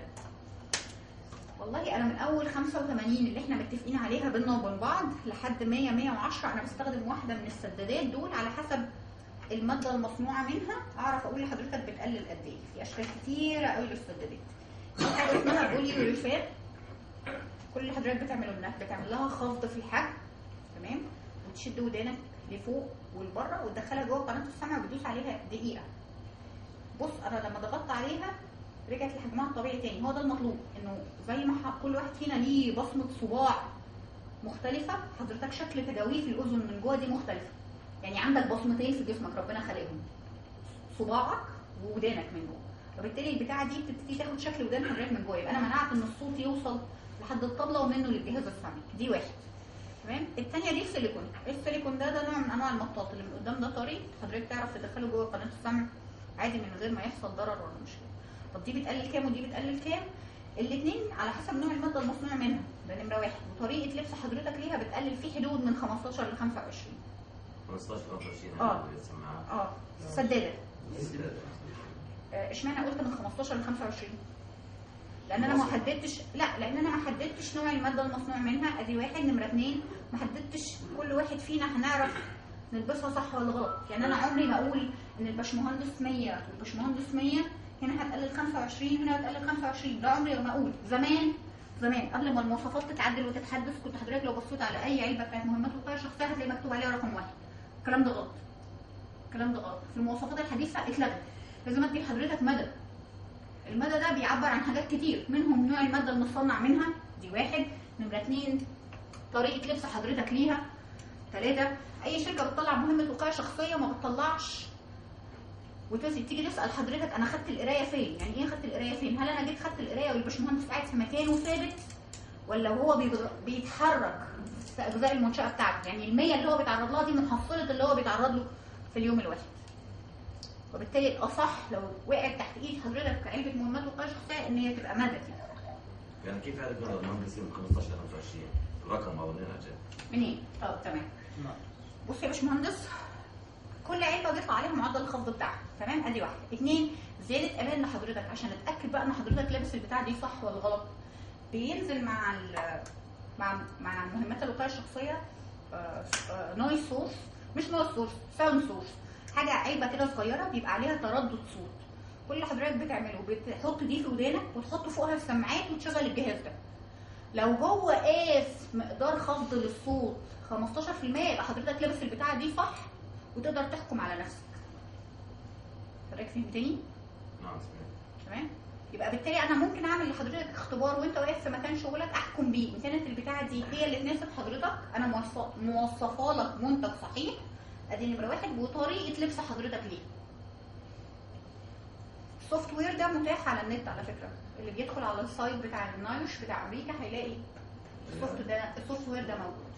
والله انا من اول 85 اللي احنا متفقين عليها بينا وبين بعض لحد 100 110 انا بستخدم واحده من السدادات دول على حسب الماده المصنوعه منها اعرف اقول لحضرتك بتقلل قد ايه في اشكال كتيره قوي للسدادات في حاجه اسمها بولي يوريفات كل اللي حضرتك بتعمله انك بتعمل لها خفض في الحجم تمام وتشد ودانك لفوق ولبره وتدخلها جوه قناه السمع وبتدوس عليها دقيقه بص انا لما ضغطت عليها رجعت لحجمها الطبيعي تاني هو ده المطلوب انه زي ما ح- كل واحد فينا ليه بصمه صباع مختلفه حضرتك شكل تجاويف الاذن من جوه دي مختلفه يعني عندك بصمتين في جسمك ربنا خلقهم صباعك وودانك من جوه وبالتالي البتاعه دي بتبتدي تاخد شكل ودان حضرتك من جوه يبقى انا منعت ان الصوت يوصل لحد الطبله ومنه للجهاز السمعي دي واحد تمام الثانيه دي السيليكون السيليكون ده ده نوع من انواع المطاط اللي من قدام ده طري حضرتك تعرف تدخله جوه قناه السمع عادي من غير ما يحصل ضرر ولا مشكله طب دي بتقلل كام ودي بتقلل كام الاثنين على حسب نوع الماده المصنوع منها ده نمره واحد وطريقه لبس حضرتك ليها بتقلل في حدود من 15 ل 25 15 25 آه. السماعات اه سداده آه، اشمعنى قلت من 15 ل 25 لان انا ما حددتش لا لان انا ما حددتش نوع الماده المصنوع منها ادي واحد نمره اثنين ما حددتش كل واحد فينا هنعرف نلبسها صح ولا غلط يعني انا عمري ما اقول ان الباشمهندس 100 والباشمهندس 100 هنا هتقلل 25 هنا هتقلل 25 ده عمري ما اقول زمان زمان قبل ما المواصفات تتعدل وتتحدث كنت حضرتك لو بصيت على اي علبه بتاعت مهمات وقايه شخصيه هتلاقي مكتوب عليها رقم واحد الكلام ده غلط الكلام ده غلط في المواصفات الحديثه اتلغت لازم ادي لحضرتك مدى المدى ده بيعبر عن حاجات كتير منهم نوع الماده المصنع منها دي واحد نمره اتنين طريقه لبس حضرتك ليها ثلاثه اي شركه بتطلع مهمه وقايه شخصيه ما بتطلعش وتيجي تيجي تسال حضرتك انا خدت القرايه فين يعني ايه خدت القرايه فين هل انا جيت خدت القرايه والباشمهندس قاعد في مكانه ثابت ولا هو بيبر- بيتحرك في اجزاء المنشاه بتاعته يعني المية اللي هو بيتعرض لها دي محصله اللي هو بيتعرض له في اليوم الواحد وبالتالي الاصح لو وقعت تحت ايد حضرتك علبه مهمات وقايه شخصيه ان هي تبقى مدد يعني كيف عرفنا لو المهندسين من 15 ل 25 الرقم او منين جاء؟ منين؟ طب تمام بص يا باشمهندس كل علبه بيطلع عليها معدل الخفض بتاعها تمام ادي واحده اثنين زياده امان لحضرتك عشان اتاكد بقى ان حضرتك لابس البتاع دي صح ولا غلط بينزل مع ال مع مع مهمات الوقايه الشخصيه نويز سورس مش نويز سورس ساوند سورس حاجه علبه كده صغيره بيبقى عليها تردد صوت كل اللي حضرتك بتعمله بتحط دي في ودانك وتحط فوقها السماعات وتشغل الجهاز ده لو هو قاس مقدار خفض للصوت 15% يبقى حضرتك لابس البتاعه دي صح وتقدر تحكم على نفسك حضرتك فهم تاني نعم سمعت تمام يبقى بالتالي انا ممكن اعمل لحضرتك اختبار وانت واقف في مكان شغلك احكم بيه ان كانت البتاعه دي هي اللي تناسب حضرتك انا موص- موصفه لك منتج صحيح ادي نمره واحد وطريقه لبس حضرتك ليه السوفت وير ده متاح على النت على فكره اللي بيدخل على السايت بتاع النايش بتاع امريكا هيلاقي السوفت ده السوفت وير ده موجود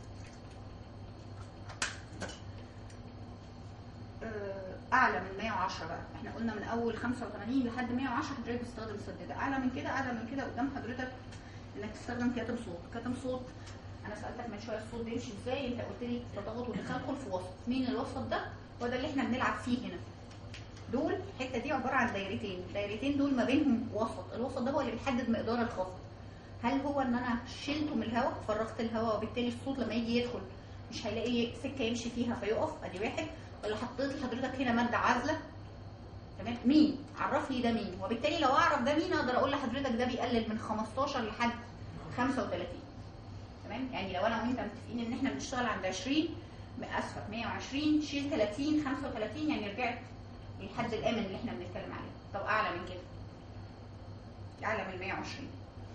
آه، اعلى من 110 بقى احنا قلنا من اول 85 لحد 110 حضرتك بتستخدم سداده اعلى من كده اعلى من كده قدام حضرتك انك تستخدم كاتم صوت كاتم صوت انا سالتك من شويه الصوت بيمشي ازاي انت قلت لي تضغط وتخلخل في وسط مين الوسط ده هو ده اللي احنا بنلعب فيه هنا دول الحته دي عباره عن دايرتين الدايرتين دول ما بينهم وسط الوسط ده هو اللي بيحدد مقدار الخفض هل هو ان انا شلته من الهواء فرغت الهواء وبالتالي الصوت لما يجي يدخل مش هيلاقي سكه يمشي فيها فيقف ادي واحد ولا حطيت لحضرتك هنا ماده عازله تمام مين عرف لي ده مين وبالتالي لو اعرف ده مين اقدر اقول لحضرتك ده بيقلل من 15 لحد 35 تمام يعني لو انا وانت متفقين ان احنا بنشتغل عند 20 اسفه 120 شيل 30 35 يعني رجعت للحد الامن اللي احنا بنتكلم عليه طب اعلى من كده اعلى من 120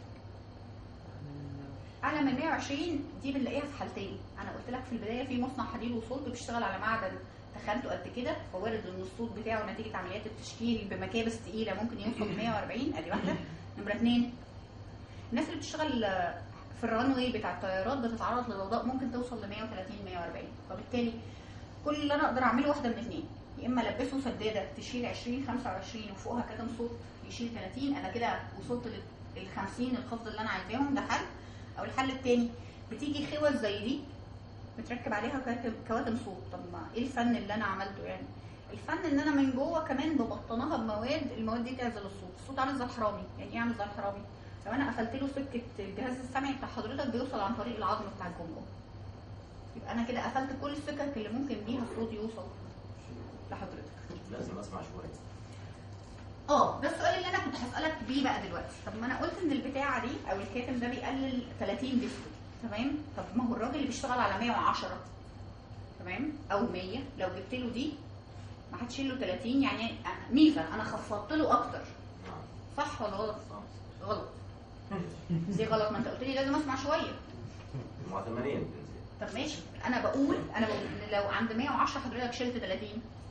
اعلى من 120 دي بنلاقيها في حالتين انا قلت لك في البدايه في مصنع حديد وصلب بيشتغل على معدن تخانته قد كده فوارد ان الصوت بتاعه نتيجه عمليات التشكيل بمكابس تقيله ممكن يوصل ل 140 ادي واحده نمره اثنين الناس اللي بتشتغل في الران واي بتاع الطيارات بتتعرض لضوضاء ممكن توصل ل 130 140 فبالتالي كل اللي انا اقدر اعمله واحده من اثنين يا اما البسه سداده تشيل 20 25 وفوقها كتم صوت يشيل 30 انا كده وصلت لل 50 الخفض اللي انا عايزاهم ده حل او الحل الثاني بتيجي خوذ زي دي بتركب عليها كواتم- كواتم صوت طب ما ايه الفن اللي انا عملته يعني الفن ان انا من جوه كمان ببطنها بمواد المواد دي تعزل الصوت الصوت عامل زي الحرامي يعني ايه عامل زي الحرامي لو انا قفلت له سكه الجهاز السمعي بتاع حضرتك بيوصل عن طريق العظم بتاع الجمجمه يبقى انا كده قفلت كل السكك اللي ممكن بيها الصوت يوصل لحضرتك لازم اسمع شوي اه ده السؤال اللي انا كنت هسالك بيه بقى دلوقتي طب ما انا قلت ان البتاعه دي او الكاتم ده بيقلل 30 ديسبل تمام طب ما هو الراجل اللي بيشتغل على 110 تمام او 100 لو جبت له دي ما هتشيل له 30 يعني ميزه انا خفضت له اكتر نعم صح ولا غلط صح غلط دي غلط ما انت قلت لي لازم اسمع شويه مع 80 بنزين طب ماشي انا بقول انا بقول إن لو عند 110 حضرتك شلت 30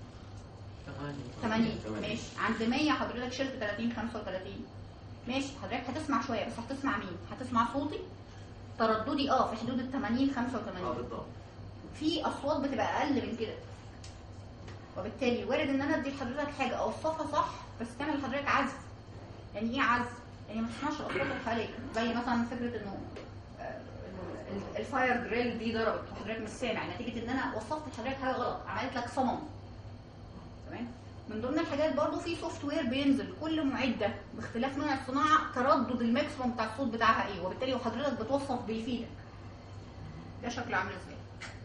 80 ماشي عند 100 حضرتك شلت 30 35 ماشي حضرتك هتسمع شويه بس هتسمع مين هتسمع صوتي ترددي اه في حدود ال 80 اه 85 بالضبط في اصوات بتبقى اقل من كده وبالتالي وارد ان انا ادي لحضرتك حاجه اوصفها صح بس تعمل لحضرتك عزف يعني ايه عزف يعني ما تسمعش الاصوات الخارجيه زي مثلا فكره انه آه، ال- الفاير جريل دي ضربت وحضرتك مش سامع نتيجه ان انا وصفت لحضرتك حاجه غلط عملت لك صمم تمام من ضمن الحاجات برضو في سوفت وير بينزل كل معده باختلاف نوع الصناعه تردد الماكسيموم بتاع الصوت بتاعها ايه وبالتالي وحضرتك بتوصف بيفيدك ده شكله عامل ازاي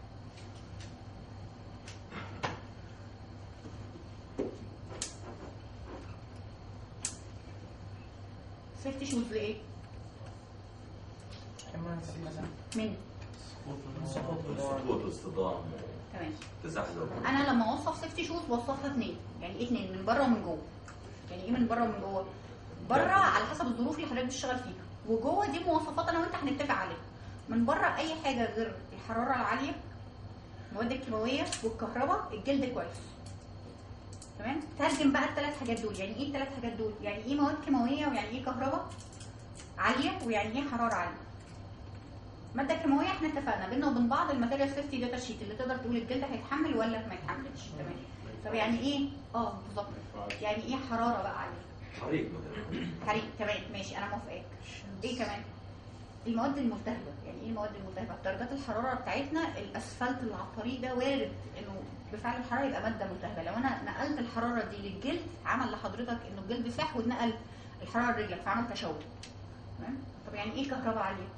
سيفتي شوز لايه؟ كمان مثلا من سقوط سقوط واصطدام تمام وتزحلق انا لما اوصف سيفتي شوز بوصفها اثنين يعني ايه اثنين من بره ومن جوه يعني ايه من بره ومن جوه بره على حسب الظروف اللي حضرتك بتشتغل فيها وجوه دي مواصفات انا وانت هنتفق عليها من بره اي حاجه غير الحراره العاليه المواد الكيماويه والكهرباء الجلد كويس تمام ترجم بقى الثلاث حاجات دول يعني ايه الثلاث حاجات دول يعني ايه مواد كيماويه ويعني ايه كهرباء عاليه ويعني ايه حراره عاليه ماده كيماويه احنا اتفقنا بينا وبين بعض الماتيريال سيفتي داتا شيت اللي تقدر تقول الجلد هيتحمل ولا ما يتحملش تمام طب يعني ايه اه بالظبط يعني ايه حراره بقى عاليه حريق مثلا حريق تمام ماشي انا موافقاك ايه كمان المواد الملتهبه يعني ايه المواد الملتهبه درجات الحراره بتاعتنا الاسفلت اللي على الطريق ده وارد انه بفعل الحراره يبقى ماده ملتهبه لو انا نقلت الحراره دي للجلد عمل لحضرتك انه الجلد ساح واتنقل الحراره لرجلك فعمل تشوه تمام طب يعني ايه كهرباء عاليه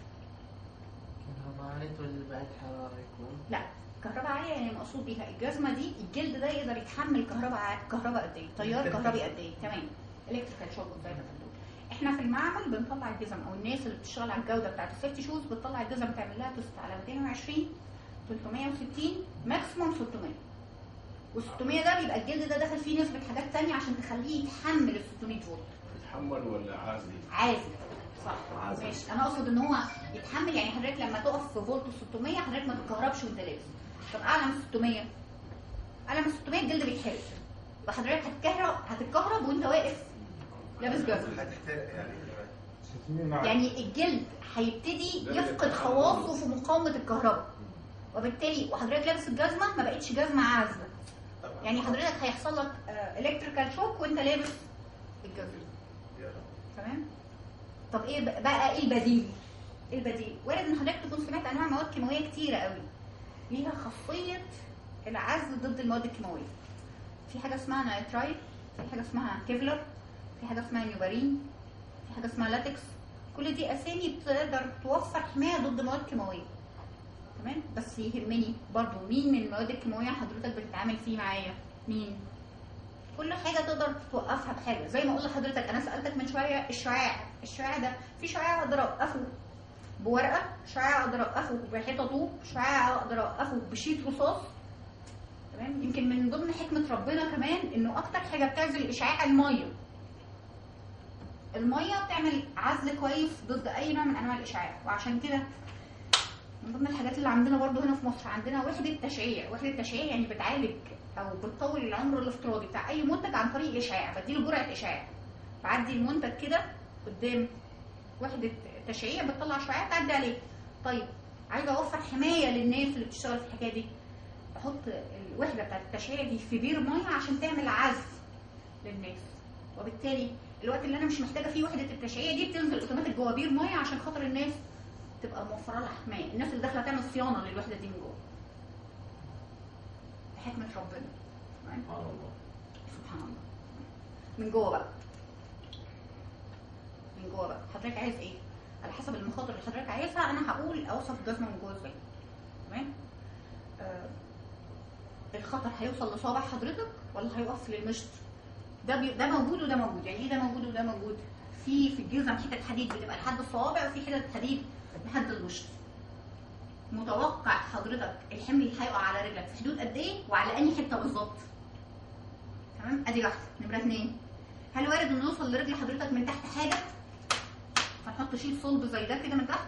كهرباء عالية ولا بعد حرارة يكون؟ لا كهرباء عاليه يعني المقصود بيها الجزمه دي الجلد ده يقدر يتحمل كهرباء ع- كهرباء قد ايه تيار كهربي قد ايه تمام الكتريكال شوك زي ما بنقول احنا في المعمل بنطلع الجزم او الناس اللي بتشتغل على الجوده بتاعت السيفتي شوز بتطلع الجزم تعمل لها تست على 220 360 ماكسيموم 600 وال600 ده بيبقى الجلد ده داخل فيه نسبه حاجات تانية عشان تخليه يتحمل ال 600 فولت تتحمل ولا عازل؟ عازل صح عازل. ماشي انا اقصد ان هو يتحمل يعني حضرتك لما تقف في فولت 600 حضرتك ما تتكهربش وانت لابس طب اعلى من 600 اعلى من 600 الجلد بيتحرق يبقى حضرتك هتكهرب هتتكهرب وانت واقف لابس جزمه هتحترق يعني 600 نعم يعني الجلد هيبتدي يفقد خواصه في مقاومه الكهرباء وبالتالي وحضرتك لابس الجزمه ما بقتش جزمه عازله يعني حضرتك هيحصل لك الكتريكال شوك وانت لابس الجزمه تمام طب ايه ب- بقى ايه البديل ايه البديل وارد ان حضرتك تكون سمعت انواع مواد كيماويه كتيره قوي ليها خاصيه العزل ضد المواد الكيماويه في حاجه اسمها نايترايل في حاجه اسمها كيفلر في حاجه اسمها نيوبارين في حاجه اسمها لاتكس كل دي اسامي بتقدر توفر حمايه ضد مواد كيماويه تمام بس يهمني برضو مين من المواد الكيماويه حضرتك بتتعامل فيه معايا مين كل حاجه تقدر توقفها بحاجه زي ما قلت لحضرتك انا سالتك من شويه الشعاع الشعاع ده في شعاع اقدر اوقفه بورقه شعاع اقدر اوقفه بحيطه طوب شعاع اقدر اوقفه بشيت رصاص تمام يمكن من ضمن حكمه ربنا كمان انه اكتر حاجه بتعزل الاشعاع الميه الميه بتعمل عزل كويس ضد اي نوع من انواع الاشعاع وعشان كده من ضمن الحاجات اللي عندنا برضو هنا في مصر عندنا وحده تشعيع وحده تشعيع يعني بتعالج او بتطول العمر الافتراضي بتاع اي منتج عن طريق الاشعاع بديله جرعه اشعاع بعدي المنتج كده قدام وحده تشعيع بتطلع شعاع تعدي عليه طيب عايزه اوفر حمايه للناس اللي بتشتغل في الحكايه دي احط الوحده بتاعت التشعيع دي في بير ميه عشان تعمل عزل للناس وبالتالي الوقت اللي انا مش محتاجه فيه وحده التشعيع دي بتنزل اوتوماتيك جوه بير ميه عشان خاطر الناس تبقى موفره لها حمايه الناس اللي داخله تعمل صيانه للوحده دي من جوه بحكمه ربنا تمام؟ سبحان الله سبحان الله من جوه بقى من جوه بقى حضرتك عايز ايه على حسب المخاطر اللي حضرتك عايزها انا هقول اوصف الجزمه من جوه ازاي تمام آه الخطر هيوصل لصابع حضرتك ولا هيقف للمشط ده بي... ده موجود وده موجود يعني ايه ده موجود وده موجود في في الجزم حتت حديد بتبقى لحد الصوابع وفي حتت حديد لحد المشط متوقع حضرتك الحمل اللي هيقع على رجلك في حدود قد ايه وعلى انهي حته بالظبط تمام ادي واحده نمره اثنين هل وارد انه يوصل لرجل حضرتك من تحت حاجه فنحط شيل صلب زي ده كده من تحت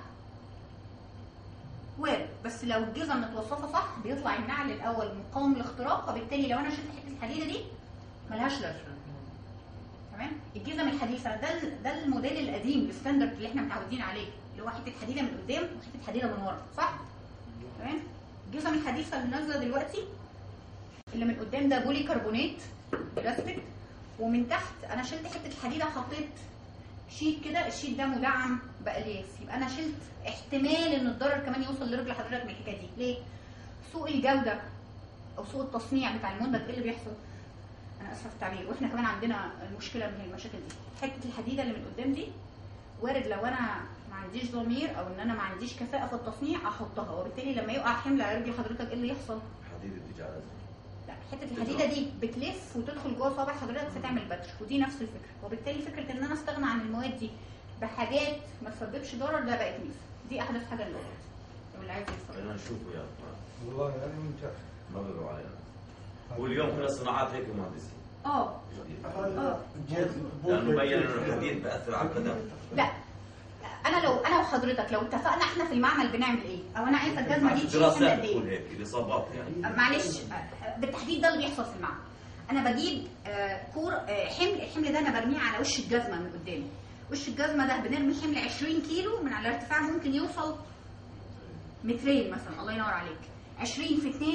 وارد بس لو الجزم متوصفه صح بيطلع النعل الاول مقاوم للاختراق وبالتالي لو انا شلت حته الحديده دي ملهاش لازمه تمام الجزم الحديثه ده ال- ده الموديل القديم الستاندرد اللي احنا متعودين عليه اللي هو حته حديده من قدام وحته حديده من ورا صح تمام الجزم الحديثه اللي نازله دلوقتي اللي من قدام ده بولي كربونات بلاستيك ومن تحت انا شلت حته الحديده وحطيت شيت كده الشيت ده مدعم بالياف يبقى انا شلت احتمال ان الضرر كمان يوصل لرجل حضرتك من الحكايه دي ليه سوء الجوده او سوء التصنيع بتاع المنتج ايه اللي بيحصل انا اسفه في التعبير واحنا كمان عندنا المشكله من المشاكل دي حته الحديده اللي من قدام دي وارد لو انا ما عنديش ضمير او ان انا ما عنديش كفاءه في التصنيع احطها وبالتالي لما يقع حمل على رجل حضرتك ايه اللي يحصل حديد التجارة لا حته الحديده دي بتلف وتدخل جوه صابع حضرتك فتعمل بتر ودي نفس الفكره وبالتالي فكره ان انا استغنى عن المواد دي بحاجات ما تسببش ضرر ده بقت ميزه دي احدث حاجه دلوقتي لو اللي عايز يتفرج خلينا نشوفه يا والله يعني ممتاز ما بيقروا علينا واليوم كل الصناعات هيك مهندسين اه اه لانه بين انه الحديد بأثر على البدن لا انا لو انا وحضرتك لو اتفقنا احنا في المعمل بنعمل ايه او انا عايزه الجزمه دي تشيل حمل دراسات قد تقول ايه هيك الاصابات يعني معلش بالتحديد ده اللي بيحصل في المعمل انا بجيب آه، كور آه، حمل الحمل ده انا برميه على وش الجزمه من قدامي وش الجزمه ده بنرمي حمل 20 كيلو من على ارتفاع ممكن يوصل مترين مثلا الله ينور عليك 20 في 2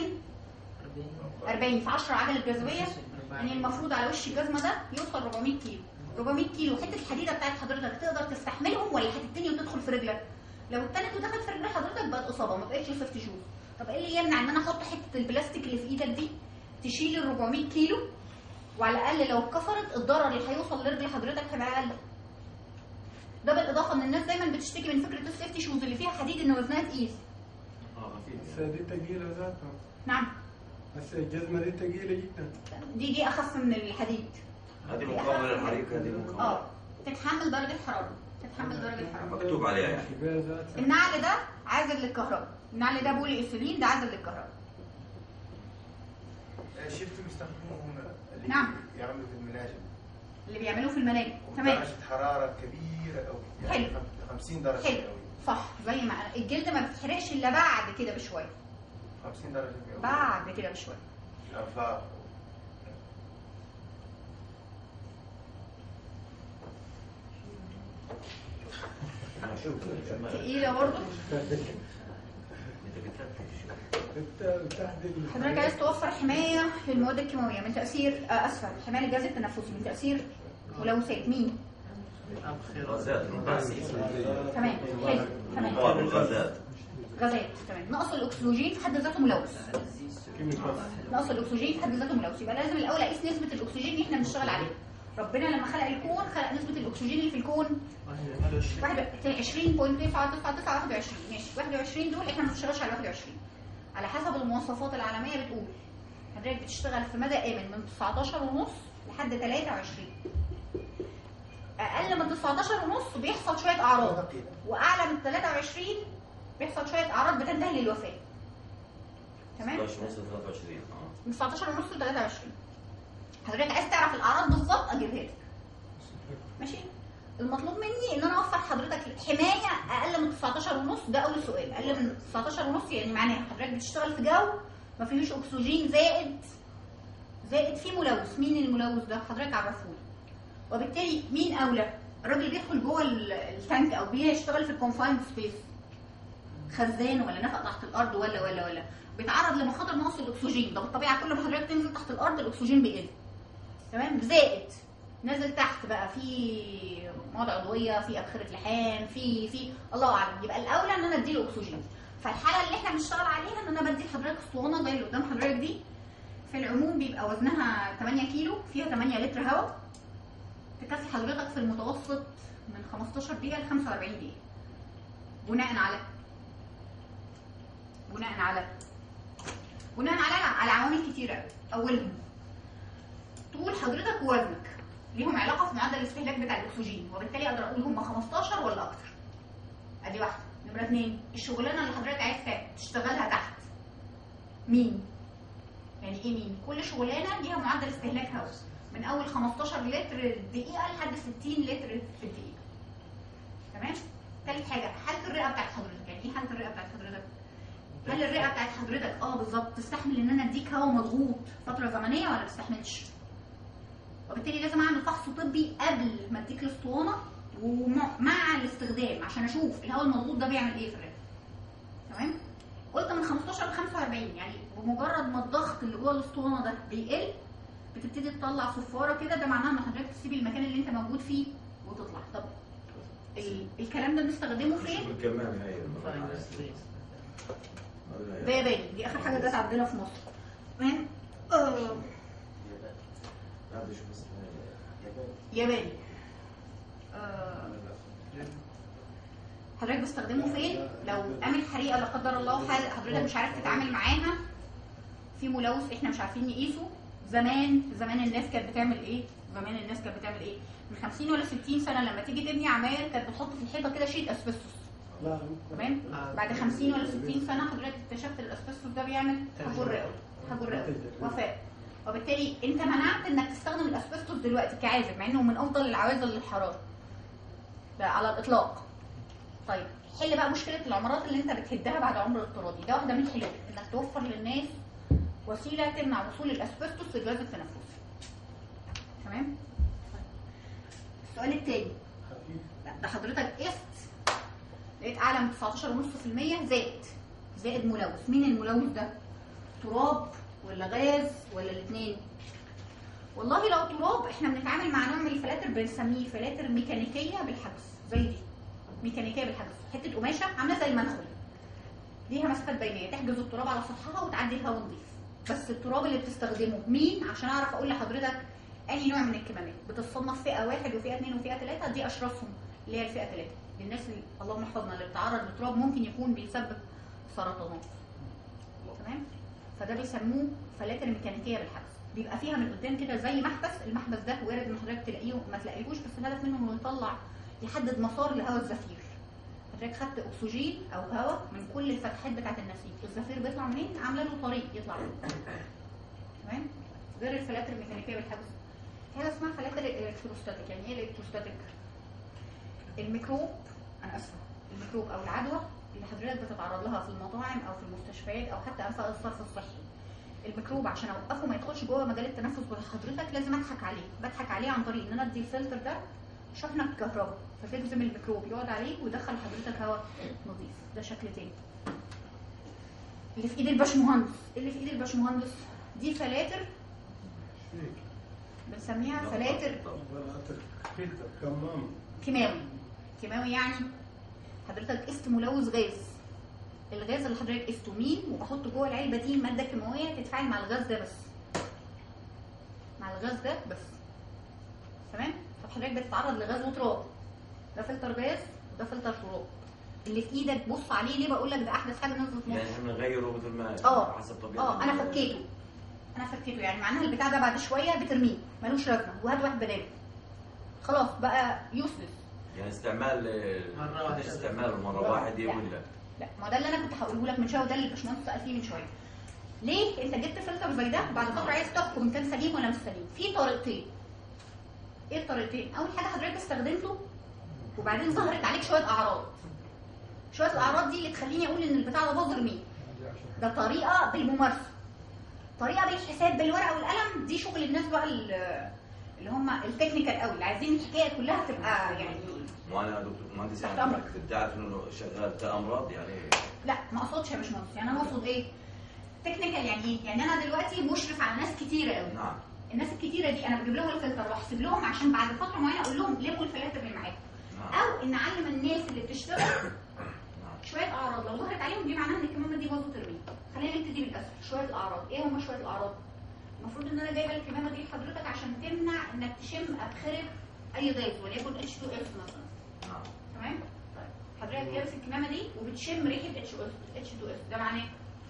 40 في 10 عجله جاذبيه يعني المفروض على وش الجزمه ده يوصل 400 كيلو 400 كيلو حته الحديده بتاعت حضرتك تقدر تستحملهم ولا هتتني وتدخل في رجلك لو اتنت ودخلت في رجل حضرتك بقت اصابه ما بقتش سيفتي شوز طب ايه اللي يمنع ان انا احط حته البلاستيك اللي في ايدك دي تشيل ال 400 كيلو وعلى الاقل لو اتكسرت الضرر اللي هيوصل لرجل حضرتك هيبقى اقل ده بالاضافه ان الناس دايما بتشتكي من فكره السيفتي شوز اللي فيها حديد ان وزنها تقيل اه خفيف بس يعني. دي ثقيلة ذاتها نعم بس الجزمة دي ثقيلة جدا دي دي اخف من الحديد هذه مقاومة للحريق هذه مقاومة اه تتحمل درجه حراره تتحمل درجه حراره مكتوب عليها يعني كبيرة ذاتها النعل ده عازل للكهرباء النعل ده بولي ايثيلين ده عازل للكهرباء شفتوا بيستخدموهم اللي نعم. يعملوا في المناجم اللي بيعملوه في المناجم تمام درجة حرارة كبيرة قوي يعني حلو. 50 درجة حلو مئوية صح زي ما أنا- الجلد ما بتتحرقش الا بعد كده بشويه 50 درجة مئوية بعد كده بشويه الأنفاق أنا شوف شو ما- تقيله برضه انت بتفتش شو. انت تحت ال- حضرتك عايز توفر حمايه للمواد الكيماويه من تاثير آه، اسفل حمايه للجهاز التنفسي من تاثير ملوثات مين أبخر غازات الرباعية تمام حلو تمام مواد الغازات غازات تمام نقص الاكسجين في حد ذاته ملوث كيميكال نقص الاكسجين في حد ذاته ملوث يبقى لازم الاول اقيس نسبه الاكسجين اللي احنا بنشتغل عليها ربنا لما خلق الكون خلق نسبه الاكسجين اللي في الكون 20.999 ماشي 21 دول احنا ما بنشتغلش على 21 على حسب المواصفات العالميه بتقول حضرتك بتشتغل في مدى امن من 19 ونص لحد 23 اقل من 19 ونص بيحصل شويه اعراض واعلى من 23 بيحصل شويه اعراض بتنتهي للوفاه تمام 16 ونص 23 اه من 19 ونص ل 23 حضرتك عايز تعرف الاعراض بالظبط اجيبها لك ماشي المطلوب مني ان انا اوفر حضرتك حمايه اقل من 19 ونص ده اول سؤال اقل من 19 ونص يعني معناها حضرتك بتشتغل في جو ما فيهوش اكسجين زائد زائد فيه ملوث مين الملوث ده حضرتك عرفهولي وبالتالي مين اولى الراجل بيدخل جوه ال- التانك او بيشتغل في الكونفايند سبيس خزان ولا نفق تحت الارض ولا ولا ولا بيتعرض لمخاطر نقص الاكسجين ده بالطبيعه كل ما حضرتك تنزل تحت الارض الاكسجين بيقل تمام زائد نازل تحت بقى في مواد عضويه في ابخره لحام في في الله اعلم يبقى الاولى ان انا اديله اكسجين فالحاله اللي احنا بنشتغل عليها ان انا بدي لحضرتك اسطوانه زي اللي قدام حضرتك دي في العموم بيبقى وزنها 8 كيلو فيها 8 لتر هواء تكفي حضرتك في المتوسط من 15 دقيقه ل 45 دقيقه بناء على بناء على بناء على على عوامل كتيره اولهم طول حضرتك ووزنك ليهم علاقه في معدل الاستهلاك بتاع الاكسجين وبالتالي اقدر اقول هم 15 ولا اكتر ادي واحده نمره اثنين الشغلانه اللي حضرتك عايز تشتغلها تحت مين يعني ايه مين كل شغلانه ليها معدل استهلاك هواء من اول 15 لتر دقيقه لحد 60 لتر في الدقيقه تمام ثالث حاجه حاله الرئه بتاعت حضرتك يعني ايه حاله الرئه بتاعت حضرتك هل الرئه بتاعت حضرتك اه بالظبط تستحمل ان انا اديك هواء مضغوط فتره زمنيه ولا ما تستحملش وبالتالي لازم اعمل فحص طبي قبل ما اديك الاسطوانه ومع الاستخدام عشان اشوف الهواء المضغوط ده بيعمل ايه في الرئه تمام قلت من 15 ل 45 يعني بمجرد ما الضغط اللي جوه الاسطوانه ده بيقل بتبتدي تطلع صفاره كده ده معناه ان حضرتك تسيب المكان اللي انت موجود فيه وتطلع طب ال- الكلام ده بنستخدمه فين؟ الكمامة هاي ده ياباني دي اخر حاجه جت عندنا في مصر تمام آه، هذا شوف اسمه ياباني آه، حضرتك بتستخدمه فين لو قامت حريقه لا قدر الله وحال- حضرتك مش عارف تتعامل معاها في ملوث احنا مش عارفين نقيسه زمان زمان الناس كانت بتعمل ايه زمان الناس كانت بتعمل ايه من 50 ولا 60 سنه لما تيجي تبني عماير كانت بتحط في الحيطه كده شيت اسبستوس لا تمام بعد 50 ولا 60 سنه حضرتك اكتشفت الاسبستوس ده بيعمل حجر الرئه حجر الرئه وفاه وبالتالي انت منعت انك تستخدم الاسبستوس دلوقتي كعازل مع انه من افضل العوازل للحراره ده على الاطلاق طيب حل بقى مشكله العمارات اللي انت بتهدها بعد عمر الافتراضي ده واحده من الحلول انك توفر للناس وسيله تمنع وصول الاسبستوس للجهاز التنفسي تمام طيب. السؤال التاني خفيف لا ده حضرتك قست لقيت اعلى من 19.5% زائد زائد ملوث مين الملوث ده تراب ولا غاز ولا الاثنين والله لو تراب احنا بنتعامل مع نوع من الفلاتر بنسميه فلاتر ميكانيكيه بالحبس زي دي ميكانيكيه بالحبس حته قماشه عامله زي المنخل ليها مسافات بينيه تحجز التراب على سطحها وتعدي الهواء نظيف بس التراب اللي بتستخدمه مين عشان اعرف اقول لحضرتك اي نوع من الكمامات بتتصنف فئه واحد وفئه اثنين وفئه ثلاثه دي اشرسهم اللي هي الفئه ثلاثه للناس اللي اللهم احفظنا اللي بتتعرض للتراب ممكن يكون بيسبب سرطانات تمام فده بيسموه فلاتر ميكانيكيه بالحبس بيبقى فيها من قدام كده زي محبس المحبس ده وارد ان حضرتك تلاقيه ما تلاقيهوش بس الهدف منه انه يطلع يحدد مسار لهواء الزفير حضرتك خدت اكسجين او هواء من كل الفتحات بتاعه النسيج الزفير بيطلع منين عامله له طريق يطلع منه تمام غير الفلاتر الميكانيكيه بالحبس هي اسمها فلاتر الكتروستاتيك يعني ايه الالكتروستاتيك الميكروب انا اسفه الميكروب او العدوى اللي حضرتك بتتعرض لها في المطاعم او في المستشفيات او حتى انفاق الصرف الصحي الميكروب عشان اوقفه ما يدخلش جوه مجال التنفس بتاع حضرتك لازم اضحك عليه بضحك عليه عن طريق ان انا ادي الفلتر ده شحنه كهرباء فتجزم الميكروب يقعد عليه ويدخل حضرتك هواء نظيف ده شكل تاني اللي في ايد الباشمهندس اللي في ايد الباشمهندس دي فلاتر بنسميها فلاتر فلاتر فلتر كمام كيماوي كيماوي يعني حضرتك قست ملوث غاز الغاز اللي حضرتك قسته مين وبحط جوه العلبه دي ماده كيماويه تتفاعل مع الغاز ده بس مع الغاز ده بس تمام فحضرتك بتتعرض لغاز وتراب ده فلتر غاز وده فلتر تراب اللي في ايدك بص عليه ليه بقول لك ده احدث حاجه نزلت مصر يعني احنا بنغيره مثل ما اه حسب طبيعه اه انا فكيته انا فكيته يعني معناها البتاع ده بعد شويه بترميه ملوش لازمه وهات واحد بداله خلاص بقى يوسلس يعني استعمال مرة واحدة. مش استعمال مره واحده لا. ولا لا ما ده اللي انا كنت هقوله لك من شويه وده اللي الباشمهندس سال فيه من شويه ليه انت جبت فلتر زي ده بعد فتره عايز تحكم ان كان سليم ولا مش سليم في طريقتين ايه الطريقتين اول حاجه حضرتك استخدمته وبعدين ظهرت عليك شويه اعراض شويه الاعراض دي اللي تخليني اقول ان البتاع ده باظ ارميه ده طريقه بالممارسه طريقه بالحساب بالورقه والقلم دي شغل الناس بقى ال- اللي هم التكنيكال قوي اللي عايزين الحكايه كلها تبقى يعني وانا دكتور مهندس تحت يعني أمرك. بتعرف انه شغال كامراض يعني لا ما اقصدش يا باشمهندس يعني انا اقصد ايه تكنيكال يعني ايه يعني انا دلوقتي مشرف على ناس كتيره قوي نعم الناس الكتيره دي انا بجيب لهم الفلتر واحسب لهم عشان بعد فتره معينه اقول لهم لموا الفلاتر اللي معاكم نعم او ان اعلم الناس اللي بتشتغل نعم شويه اعراض لو ظهرت عليهم دي معناها ان الكمامه دي باظت ترميه خلينا نبتدي بالاسهل شويه الاعراض ايه هم شويه الاعراض المفروض ان انا جايبه الكمامه دي لحضرتك عشان تمنع انك تشم ابخره اي غاز وليكن اتش 2 اس مثلا نعم تمام طيب حضرتك لابس الكمامه دي وبتشم ريحه اتش اتش 2 اس ده معناه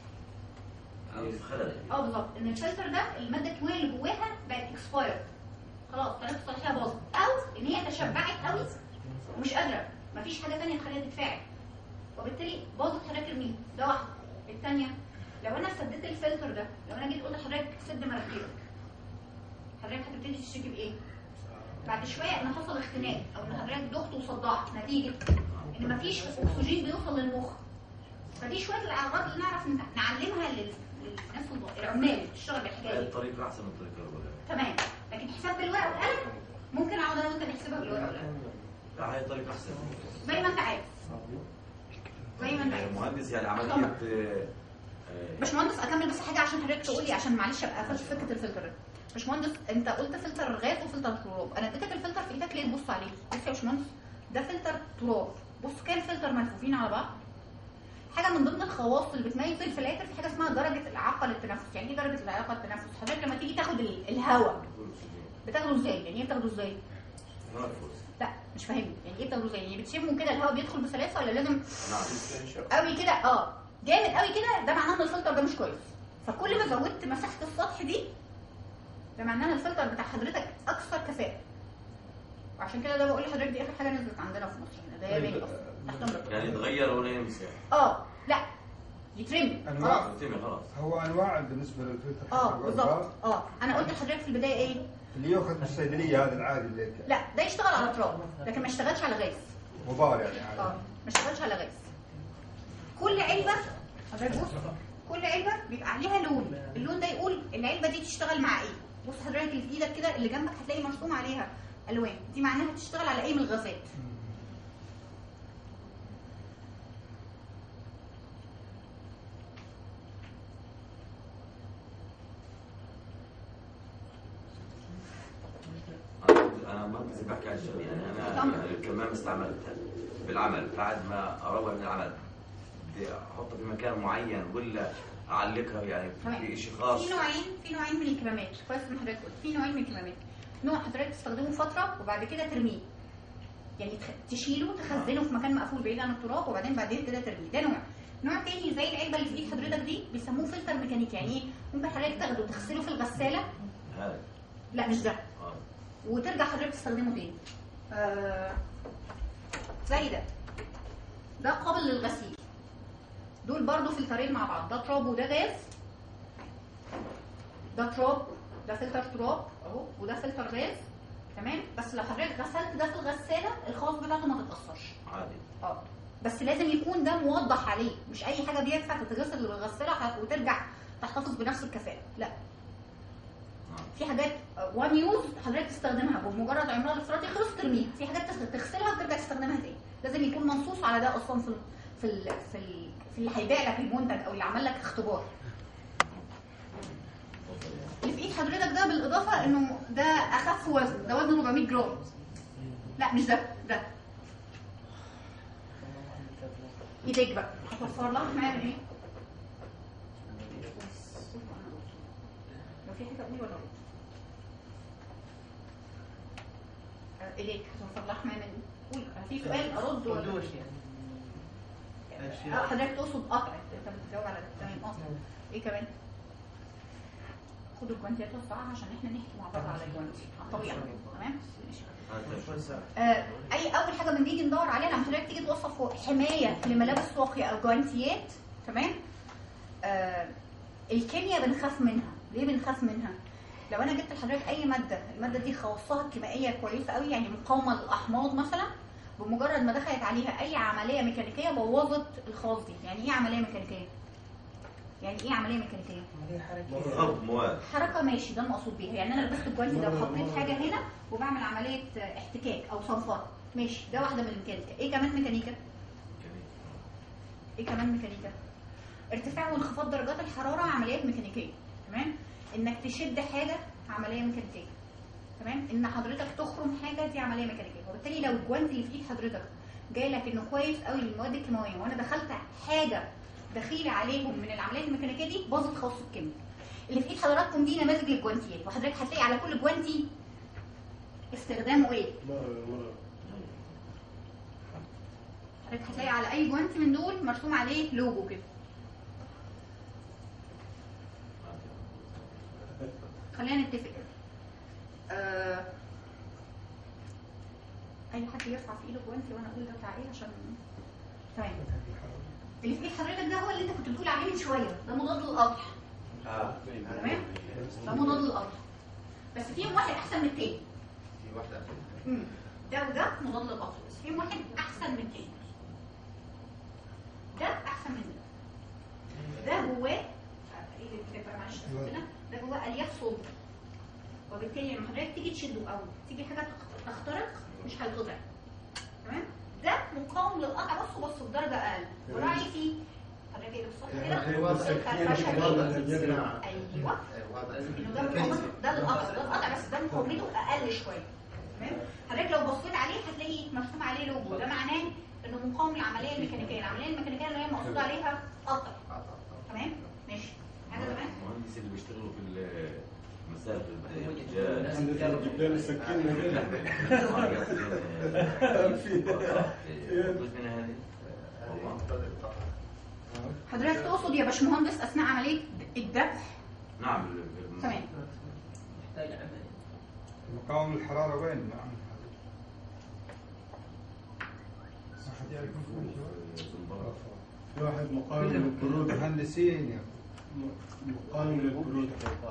يعني خلل اه بالظبط ان الفلتر ده الماده الكيماويه اللي جواها بقت اكسبايرد خلاص طريقه تصليحها باظت او ان هي تشبعت قوي ومش قادره مفيش حاجه ثانيه تخليها تتفاعل وبالتالي باظت حضرتك ارميها ده واحده الثانيه لو انا سددت الفلتر ده لو انا جيت قلت لحضرتك سد مناخيرك حضرتك هتبتدي تشتكي بايه؟ بعد شويه ان حصل اختناق او ان حضرتك دخت وصدعت نتيجه ان مفيش اكسجين بيوصل للمخ فدي شويه الاعراض اللي نعرف ن- نعلمها لل- للناس الض- العمال اللي بتشتغل بالحكايه هاي دي الطريقه احسن من الطريقه الاولى تمام لكن حساب بالورقه والقلم ممكن اقعد انا وانت نحسبها بالورقه والقلم لا هاي الطريقه احسن زي ما انت عايز زي ما انت يعني عايز المهندس يعني عمليه آه، آه، باشمهندس اكمل بس حاجه عشان حضرتك تقول لي عشان معلش ابقى قفلت فكره الفلتر ده باشمهندس انت قلت فلتر غاز وفلتر تراب انا اديتك الفلتر في ايدك ليه تبص عليه بص يا باشمهندس ده فلتر تراب بص كام فلتر ملفوفين على بعض حاجه من ضمن الخواص اللي بتميز الفلاتر في حاجه اسمها درجه الاعاقه للتنفس يعني ايه درجه الاعاقه للتنفس حضرتك لما تيجي تاخد ال- الهواء بتاخده ازاي يعني ايه بتاخده ازاي تنفس لا مش فاهمني يعني ايه بتاخده ازاي يعني بتشمه كده الهواء بيدخل بسلاسه ولا لازم نعم قوي كده اه جامد قوي كده ده معناه ان الفلتر ده مش كويس فكل ما زودت مساحه السطح دي ده معناه ان الفلتر بتاع حضرتك اكثر كفاءه وعشان كده ده بقول لحضرتك دي اخر حاجه نزلت عندنا في مصر هنا ده ياباني اصلا تحت امرك يعني يتغير ولا يمسح اه لا يترمي أنواع. خلاص تمي خلاص هو انواع بالنسبه للفلتر اه حق بالظبط الغبار. اه انا قلت لحضرتك في البدايه ايه اللي ياخذ من الصيدليه هذا العادي اللي لا ده يشتغل على تراب لكن ما يشتغلش على غاز غبار يعني عادي اه ما اشتغلش على غاز كل علبه حضرتك بص كل علبه بيبقى عليها لون اللون ده يقول العلبه دي تشتغل مع ايه بص حضرتك اللي في ايدك كده اللي جنبك هتلاقي مرسوم عليها الوان دي معناها تشتغل على ايه من الغازات انا انا مهندس بحكي عن الشغل يعني انا يعني الكمام استعملتها بالعمل بعد ما اروح من العمل بدي احطها في مكان معين ولا اعلقها يعني تمام. في شيء خاص في نوعين في نوعين من الكمامات كويس ان حضرتك قلت في نوعين من الكمامات نوع حضرتك تستخدمه فتره وبعد كده ترميه يعني تخ- تشيله تخزنه في مكان مقفول بعيد عن التراب وبعدين بعدين كده ترميه ده نوع نوع تاني زي العلبه اللي في ايد حضرتك دي بيسموه فلتر ميكانيكي يعني ايه ممكن حضرتك تاخده وتغسله في الغساله هذا لا مش ده اه وترجع حضرتك تستخدمه تاني آه زي ده ده قابل للغسيل دول برضو فلترين مع بعض ده تراب وده غاز ده تراب ده فلتر تراب اهو وده فلتر غاز تمام بس لو حضرتك غسلت ده في الغساله الخواص بتاعته ما تتاثرش عادي اه بس لازم يكون ده موضح عليه مش اي حاجه بينفع تتغسل بالغساله ح- وترجع تحتفظ بنفس الكفاءه لا نعم. في حاجات وان يوز حضرتك تستخدمها بمجرد عمرها الافتراضي خلص ترميها في حاجات تغ- تغسلها وترجع تستخدمها تاني لازم يكون منصوص على ده اصلا في ال في ال في, ال في اللي هيبيع لك المنتج او اللي عمل لك اختبار اللي في ايد حضرتك ده بالاضافه انه ده اخف وزن ده وزنه 400 جرام لا مش ده ده ايديك بقى هتوفر لها حمايه من ايه؟ لو في حاجه قولي ولا رد آه، اليك هتوفر لها حمايه من ايه؟ قولي أنا في سؤال ارد ولا حدوش يعني آه، حضرتك تقصد قطع انت بتجاوب على ده. تمام اه ايه كمان؟ خدوا الجوانتيات والساعة عشان احنا نحكي مع بعض على الجوانتي على الطبيعة تمام؟ ماشي آه، اي اول حاجه بنيجي ندور عليها لما حضرتك تيجي توصف حمايه لملابس واقيه او جوانتيات تمام آه الكيمياء بنخاف منها ليه بنخاف منها لو انا جبت لحضرتك اي ماده الماده دي خواصها الكيميائيه كويسه قوي يعني مقاومه للاحماض مثلا بمجرد ما دخلت عليها اي عمليه ميكانيكيه بوظت الخواص دي يعني ايه عمليه ميكانيكيه يعني ايه عمليه ميكانيكيه عملية حركية ضرب مواد حركه ماشي ده المقصود بيها يعني انا لبست الجوانتي ده وحطيت حاجه هنا وبعمل عمليه احتكاك او صنفره ماشي ده واحده من الميكانيكا ايه كمان ميكانيكا ايه كمان ميكانيكا ارتفاع وانخفاض درجات الحراره عمليات ميكانيكيه تمام انك تشد حاجه عمليه ميكانيكيه تمام ان حضرتك تخرم حاجه دي عمليه ميكانيكيه وبالتالي لو الجوانتي اللي في ايد حضرتك جاي لك انه كويس قوي للمواد الكيماويه وانا دخلت حاجه دخيله عليهم من العمليات الميكانيكيه دي باظت خاص الكيمياء اللي في ايد حضراتكم دي نماذج للجوانتيات وحضرتك هتلاقي على كل جوانتي استخدامه ايه حضرتك هتلاقي على اي جوانتي من دول مرسوم عليه لوجو كده خلينا نتفق كده آه... اي حد يرفع في ايده جوانتي وانا اقول ده بتاع ايه عشان تمام اللي في ايد حضرتك ده هو اللي انت كنت بتقول عليه من شويه ده مضاد للقطع اه تمام ده مضاد للقطع بس فيهم واحد احسن من التاني في واحده مم. ده وده مضاد للقطع بس فيهم واحد احسن من التاني ده احسن من ده ده جواه آه، ايه اللي بقى معلش هنا ده جواه الياف صلب وبالتالي لما حضرتك تيجي تشده او تيجي حاجه تخ- تخترق مش هيتقطع تمام ده مقاوم للقطع بس بس بدرجه اقل وراعي فيه حضرتك ايه بالظبط كده أيوة، الفرفشه دي. الصناعة. ايوه واضح انه ده مقاومته ده القطع ده القطع بس ده مقاومته اقل شويه تمام حضرتك لو بصيت عليه هتلاقي مرسوم عليه لوجو ده معناه انه مقاوم للعمليه الميكانيكيه العمليه الميكانيكيه اللي هي مقصود عليها قطع تمام ماشي حاجه تمام المهندس اللي بيشتغلوا في المسافه البدائيه جبت لنا السكينه منها هذه حضرتك تقصد يا باشمهندس اثناء عمليه الذبح نعم ال- ال- تمام محتاج عملية مقاوم الحرارة وين نعم ما حد يعرف الزنبرة. في واحد مقاوم للبرود مهندسين يا مقاوم للبرود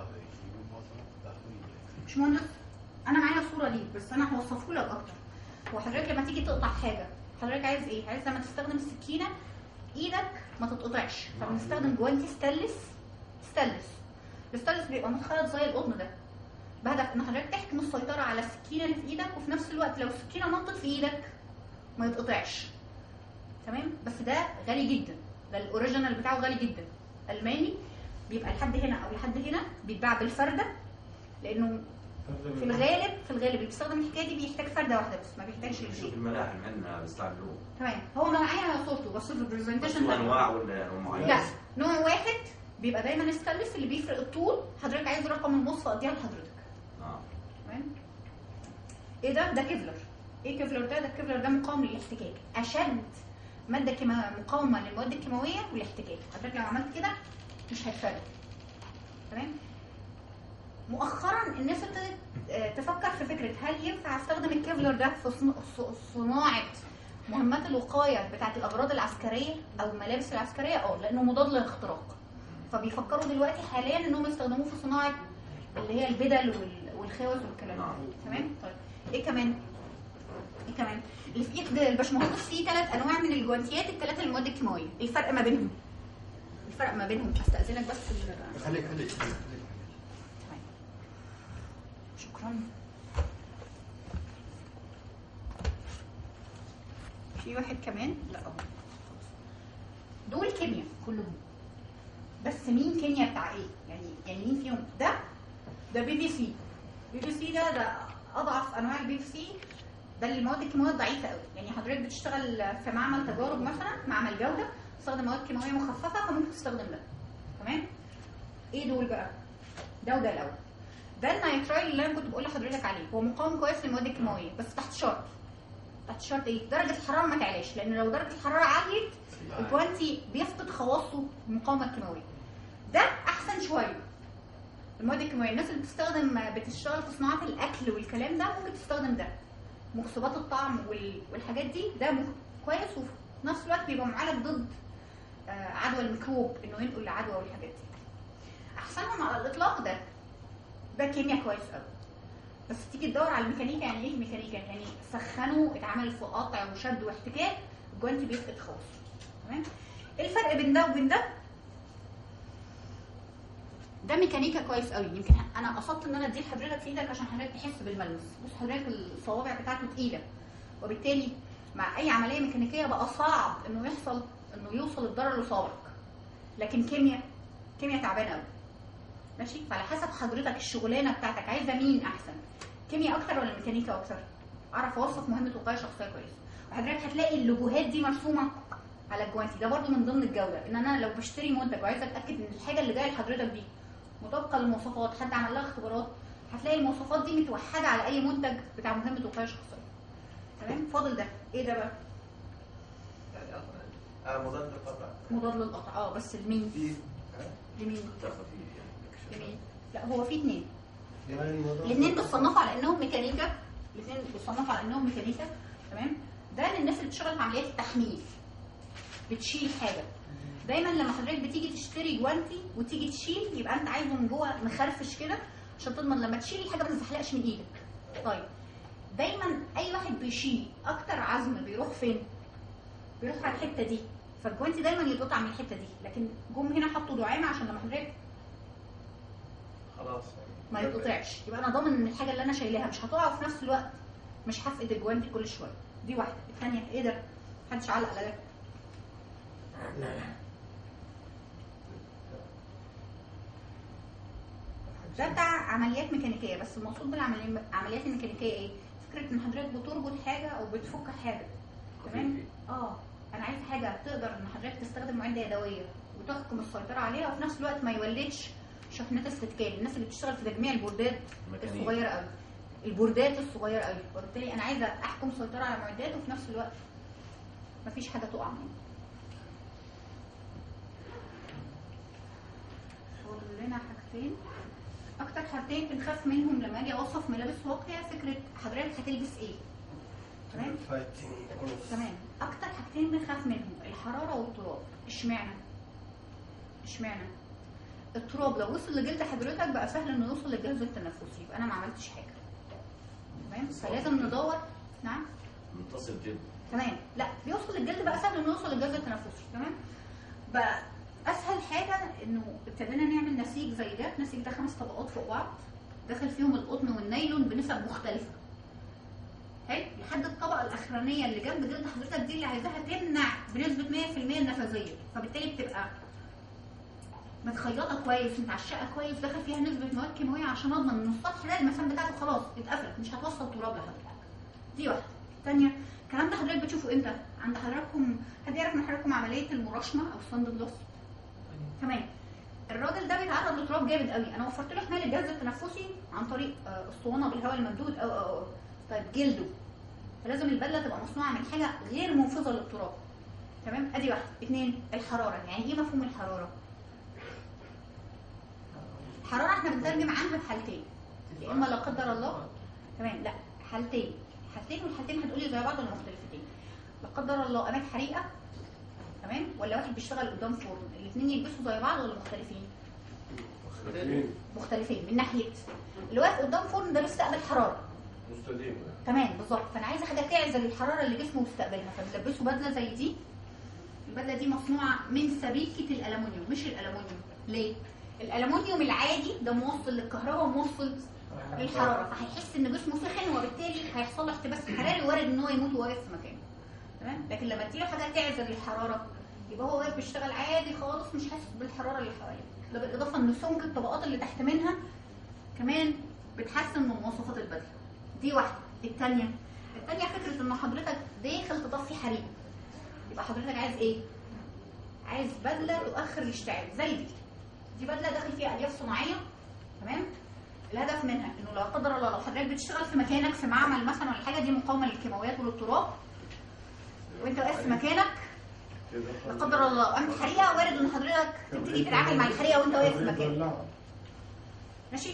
باشمهندس انا معايا صوره ليك بس انا هوصفه لك اكتر هو حضرتك لما تيجي تقطع حاجه حضرتك عايز ايه عايز لما تستخدم السكينه ايدك ما تتقطعش فبنستخدم جوانتي ستانلس ستانلس الستانلس بيبقى متخيط زي القطن ده بهدف ان حضرتك تحكم السيطره على السكينه اللي في ايدك وفي نفس الوقت لو السكينه نطت في ايدك ما يتقطعش تمام بس ده غالي جدا ده الاوريجينال بتاعه غالي جدا الماني بيبقى لحد هنا او لحد هنا بيتباع بالفرده لانه في الغالب في الغالب اللي بيستخدم الحكايه دي بيحتاج فرده واحده بس ما بيحتاجش شوف الشيء الملاحم عندنا بيستعملوه تمام هو ما معايا صورته بس في البرزنتيشن بس انواع ولا نوع معين؟ لا نوع واحد بيبقى دايما ستانلس اللي بيفرق الطول حضرتك عايز رقم المصفى اديها لحضرتك اه تمام ايه ده ده كيفلر ايه كيفلر ده ده الكيفلر ده مقاوم للاحتكاك اشد ماده كيما مقاومه للمواد الكيماويه والاحتكاك حضرتك لو عملت كده مش هيتفرق تمام مؤخرا الناس ابتدت آه، تفكر في فكره هل ينفع استخدم الكيفلر ده في صن- ص- صناعه مهمات الوقايه بتاعه الاغراض العسكريه او الملابس العسكريه اه لانه مضاد للاختراق فبيفكروا دلوقتي حاليا انهم يستخدموه في صناعه اللي هي البدل وال- والخوذ والكلام ده تمام طيب ايه كمان ايه كمان اللي في ايد الباشمهندس فيه ثلاث انواع من الجوانتيات الثلاثه المواد الكيماويه الفرق ما بينهم الفرق ما بينهم استاذنك بس ال- خليك خليك خليك. شكرا في واحد كمان لا أهو. دول كيمياء كلهم بس مين كيمياء بتاع ايه يعني يعني مين فيهم ده ده بي في سي بي في سي ده ده اضعف انواع البي في سي ده المواد الكيماويه الضعيفه قوي يعني حضرتك بتشتغل في معمل تجارب مثلا معمل جوده تستخدم مواد كيماويه مخففه فممكن تستخدم ده تمام ايه دول بقى ده وده الاول ده النيترايل اللي انا كنت بقول لحضرتك عليه هو مقاوم كويس للمواد الكيماويه بس تحت شرط تحت شرط ايه درجه الحراره ما تعلاش لان لو درجه الحراره عاليت الجوانتي بيفقد خواصه المقاومه الكيماويه ده احسن شويه المواد الكيماويه الناس اللي بتستخدم بتشتغل في صناعه الاكل والكلام ده ممكن تستخدم ده مكسبات الطعم وال- والحاجات دي ده م- كويس وفي نفس الوقت بيبقى معالج ضد آه، عدوى الميكروب انه ينقل العدوى والحاجات دي احسنهم على الاطلاق ده ده كيمياء كويس قوي بس تيجي تدور على الميكانيكا يعني ايه ميكانيكا يعني سخنوا اتعمل في قطع وشد واحتكاك الجوانتي بيفقد خواصه تمام ايه الفرق بين ده وبين ده ده ميكانيكا كويس قوي يمكن انا قصدت ان انا اديه لحضرتك في ايدك عشان حضرتك تحس بالملمس بص حضرتك الصوابع بتاعته تقيله وبالتالي مع اي عمليه ميكانيكيه بقى صعب انه يحصل انه يوصل الضرر لصوابعك لكن كيمياء كيمياء تعبان قوي ماشي فعلى حسب حضرتك الشغلانه بتاعتك عايزه مين احسن كيمياء اكتر ولا ميكانيكا اكتر اعرف اوصف مهمه وقايه شخصيه كويس وحضرتك هتلاقي اللوجوهات دي مرسومه على الجوانتي ده برضو من ضمن الجوده ان انا لو بشتري منتج وعايزه اتاكد ان الحاجه اللي جايه لحضرتك دي مطابقه للمواصفات حد عمل لها اختبارات هتلاقي المواصفات دي متوحده على اي منتج بتاع مهمه وقايه شخصيه تمام فاضل ده ايه ده بقى آه مضاد للقطع مضاد للقطع اه بس لمين في لمين ده خفيف يعني لمين لا هو في اتنين يعني الموضوع الاثنين بيتصنفوا على انهم ميكانيكا الاثنين بيتصنفوا على انهم ميكانيكا تمام ده للناس اللي بتشتغل في عمليات التحميل بتشيل حاجه دايما لما حضرتك بتيجي تشتري جوانتي وتيجي تشيل يبقى انت عايزه من جوه مخرفش كده عشان تضمن لما تشيل الحاجه ما تزحلقش من ايدك طيب دايما اي واحد بيشيل اكتر عزم بيروح فين بيروح على الحته دي فالجوانتي دايما يتقطع من الحته دي لكن جم هنا حطوا دعامه عشان لما حضرتك خلاص ما يتقطعش يبقى انا ضامن ان الحاجه اللي انا شايلاها مش هتقع وفي نفس الوقت مش هفقد الجوانتي كل شويه دي واحده الثانيه ايه ده محدش علق على ده ده بتاع عمليات ميكانيكيه بس المقصود بالعمليات الميكانيكيه ايه فكره ان حضرتك بتربط حاجه او بتفك حاجه تمام اه انا عايز حاجه تقدر ان حضرتك تستخدم معده يدويه وتحكم السيطره عليها وفي نفس الوقت ما يولدش شحنات استتكال الناس اللي بتشتغل في تجميع البوردات ميكانيك. الصغيره قوي البوردات الصغيره قوي وبالتالي انا عايزه احكم سيطره على معدات وفي نفس الوقت مفيش حاجه تقع مني فاضل لنا حاجتين اكتر حاجتين بنخاف منهم لما اجي اوصف ملابس واقيه فكره حضرتك هتلبس ايه تمام تمام اكتر حاجتين بنخاف منهم الحراره والتراب اشمعنى اشمعنى التراب لو وصل لجلد حضرتك بقى سهل انه يوصل للجهاز التنفسي يبقى انا ما عملتش حاجه تمام فلازم ندور نعم متصل جدا تمام لا بيوصل للجلد بقى سهل انه يوصل للجهاز التنفسي تمام بقى اسهل حاجه انه ابتدينا نعمل نسيج زي ده النسيج ده خمس طبقات فوق بعض داخل فيهم القطن والنايلون بنسب مختلفه حلو لحد الطبقه الاخرانيه اللي جنب جلد حضرتك دي اللي عايزاها تمنع بنسبه 100% النفاذيه فبالتالي بتبقى متخيطه كويس متعشقه كويس داخل فيها نسبه مواد كيماويه عشان اضمن ان السطح ده المسام بتاعته خلاص اتقفلت مش هتوصل تراب لحضرتك دي واحده الثانيه الكلام ده حضرتك بتشوفه امتى عند حضراتكم حد يعرف من حضراتكم عمليه المراشمه او الصند بلوس تمام الراجل ده بيتعرض لتراب جامد قوي انا وفرت له حمايه الجهاز التنفسي عن طريق آه، اسطوانه بالهواء الممدود او او أو. طيب جلده فلازم البدله تبقى مصنوعه من حاجه غير منفذه للتراب تمام ادي واحده اثنين الحراره يعني ايه مفهوم الحراره الحراره احنا بنترجم عنها بحالتين يا اما لا قدر الله تمام لا حالتين حالتين والحالتين هتقولي زي بعض ولا مختلفتين لا قدر الله اماكن حريقه تمام ولا واحد بيشتغل قدام فرن الاثنين يلبسوا زي بعض ولا مختلفين مختلفين من ناحيه اللي واقف قدام فرن ده بيستقبل حراره مستديم تمام بالظبط فانا عايزه حاجه تعزل الحراره اللي جسمه بيستقبلها فبنلبسه بدله زي دي البدله دي مصنوعه من سبيكه الالومنيوم مش الالومنيوم ليه الالومنيوم العادي ده موصل للكهرباء وموصل للحراره فهيحس ان جسمه سخن وبالتالي هيحصل له احتباس حراري وارد ان هو يموت وهو واقف في مكانه تمام لكن لما تديله حاجه تعزل الحراره يبقى هو واقف بيشتغل عادي خالص مش حاسس بالحراره اللي حواليه ده بالاضافه ان سمك الطبقات اللي تحت منها كمان بتحسن من مواصفات البدله دي واحده الثانيه الثانيه فكره ان حضرتك داخل تطفي حريق يبقى حضرتك عايز ايه عايز بدله تؤخر الاشتعال زي دي دي بدله داخل فيها الياف صناعيه تمام الهدف منها انه لا قدر الله لو حضرتك بتشتغل في مكانك في معمل مثلا ولا حاجه دي مقاومه للكيماويات وللتراب وانت واقف في مكانك لا قدر الله قامت حريقه وارد ان حضرتك تبتدي تتعامل مع الحريقه وانت واقف في مكانك لا ماشي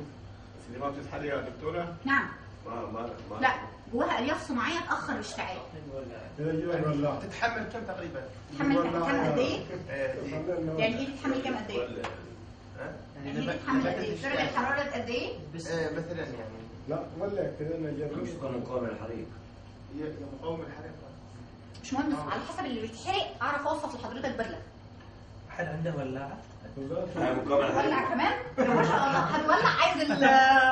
بس اللي ما بتتحرق يا دكتوره نعم ما ما ما لا جواها الياف صناعيه تاخر الاشتعال كده جيبها الولاعه تتحمل كم تقريبا؟ تحمل كام كام قد ايه آه، دي. يعني ايه تتحمل كام قد ايه ها؟ يعني ايه تتحمل قد ايه درجه حراره قد ايه بس آه، مثلا يعني لا ولا كده مش نجرب تكون مقاومه للحريق هي هي مقاومه للحريق مش مهندس على حسب اللي بيتحرق اعرف اوصف لحضرتك بدله أحد عنده ولاعة؟ هاي مقاومه ولع للحريق كمان يا ما شاء الله هنولع عايز ال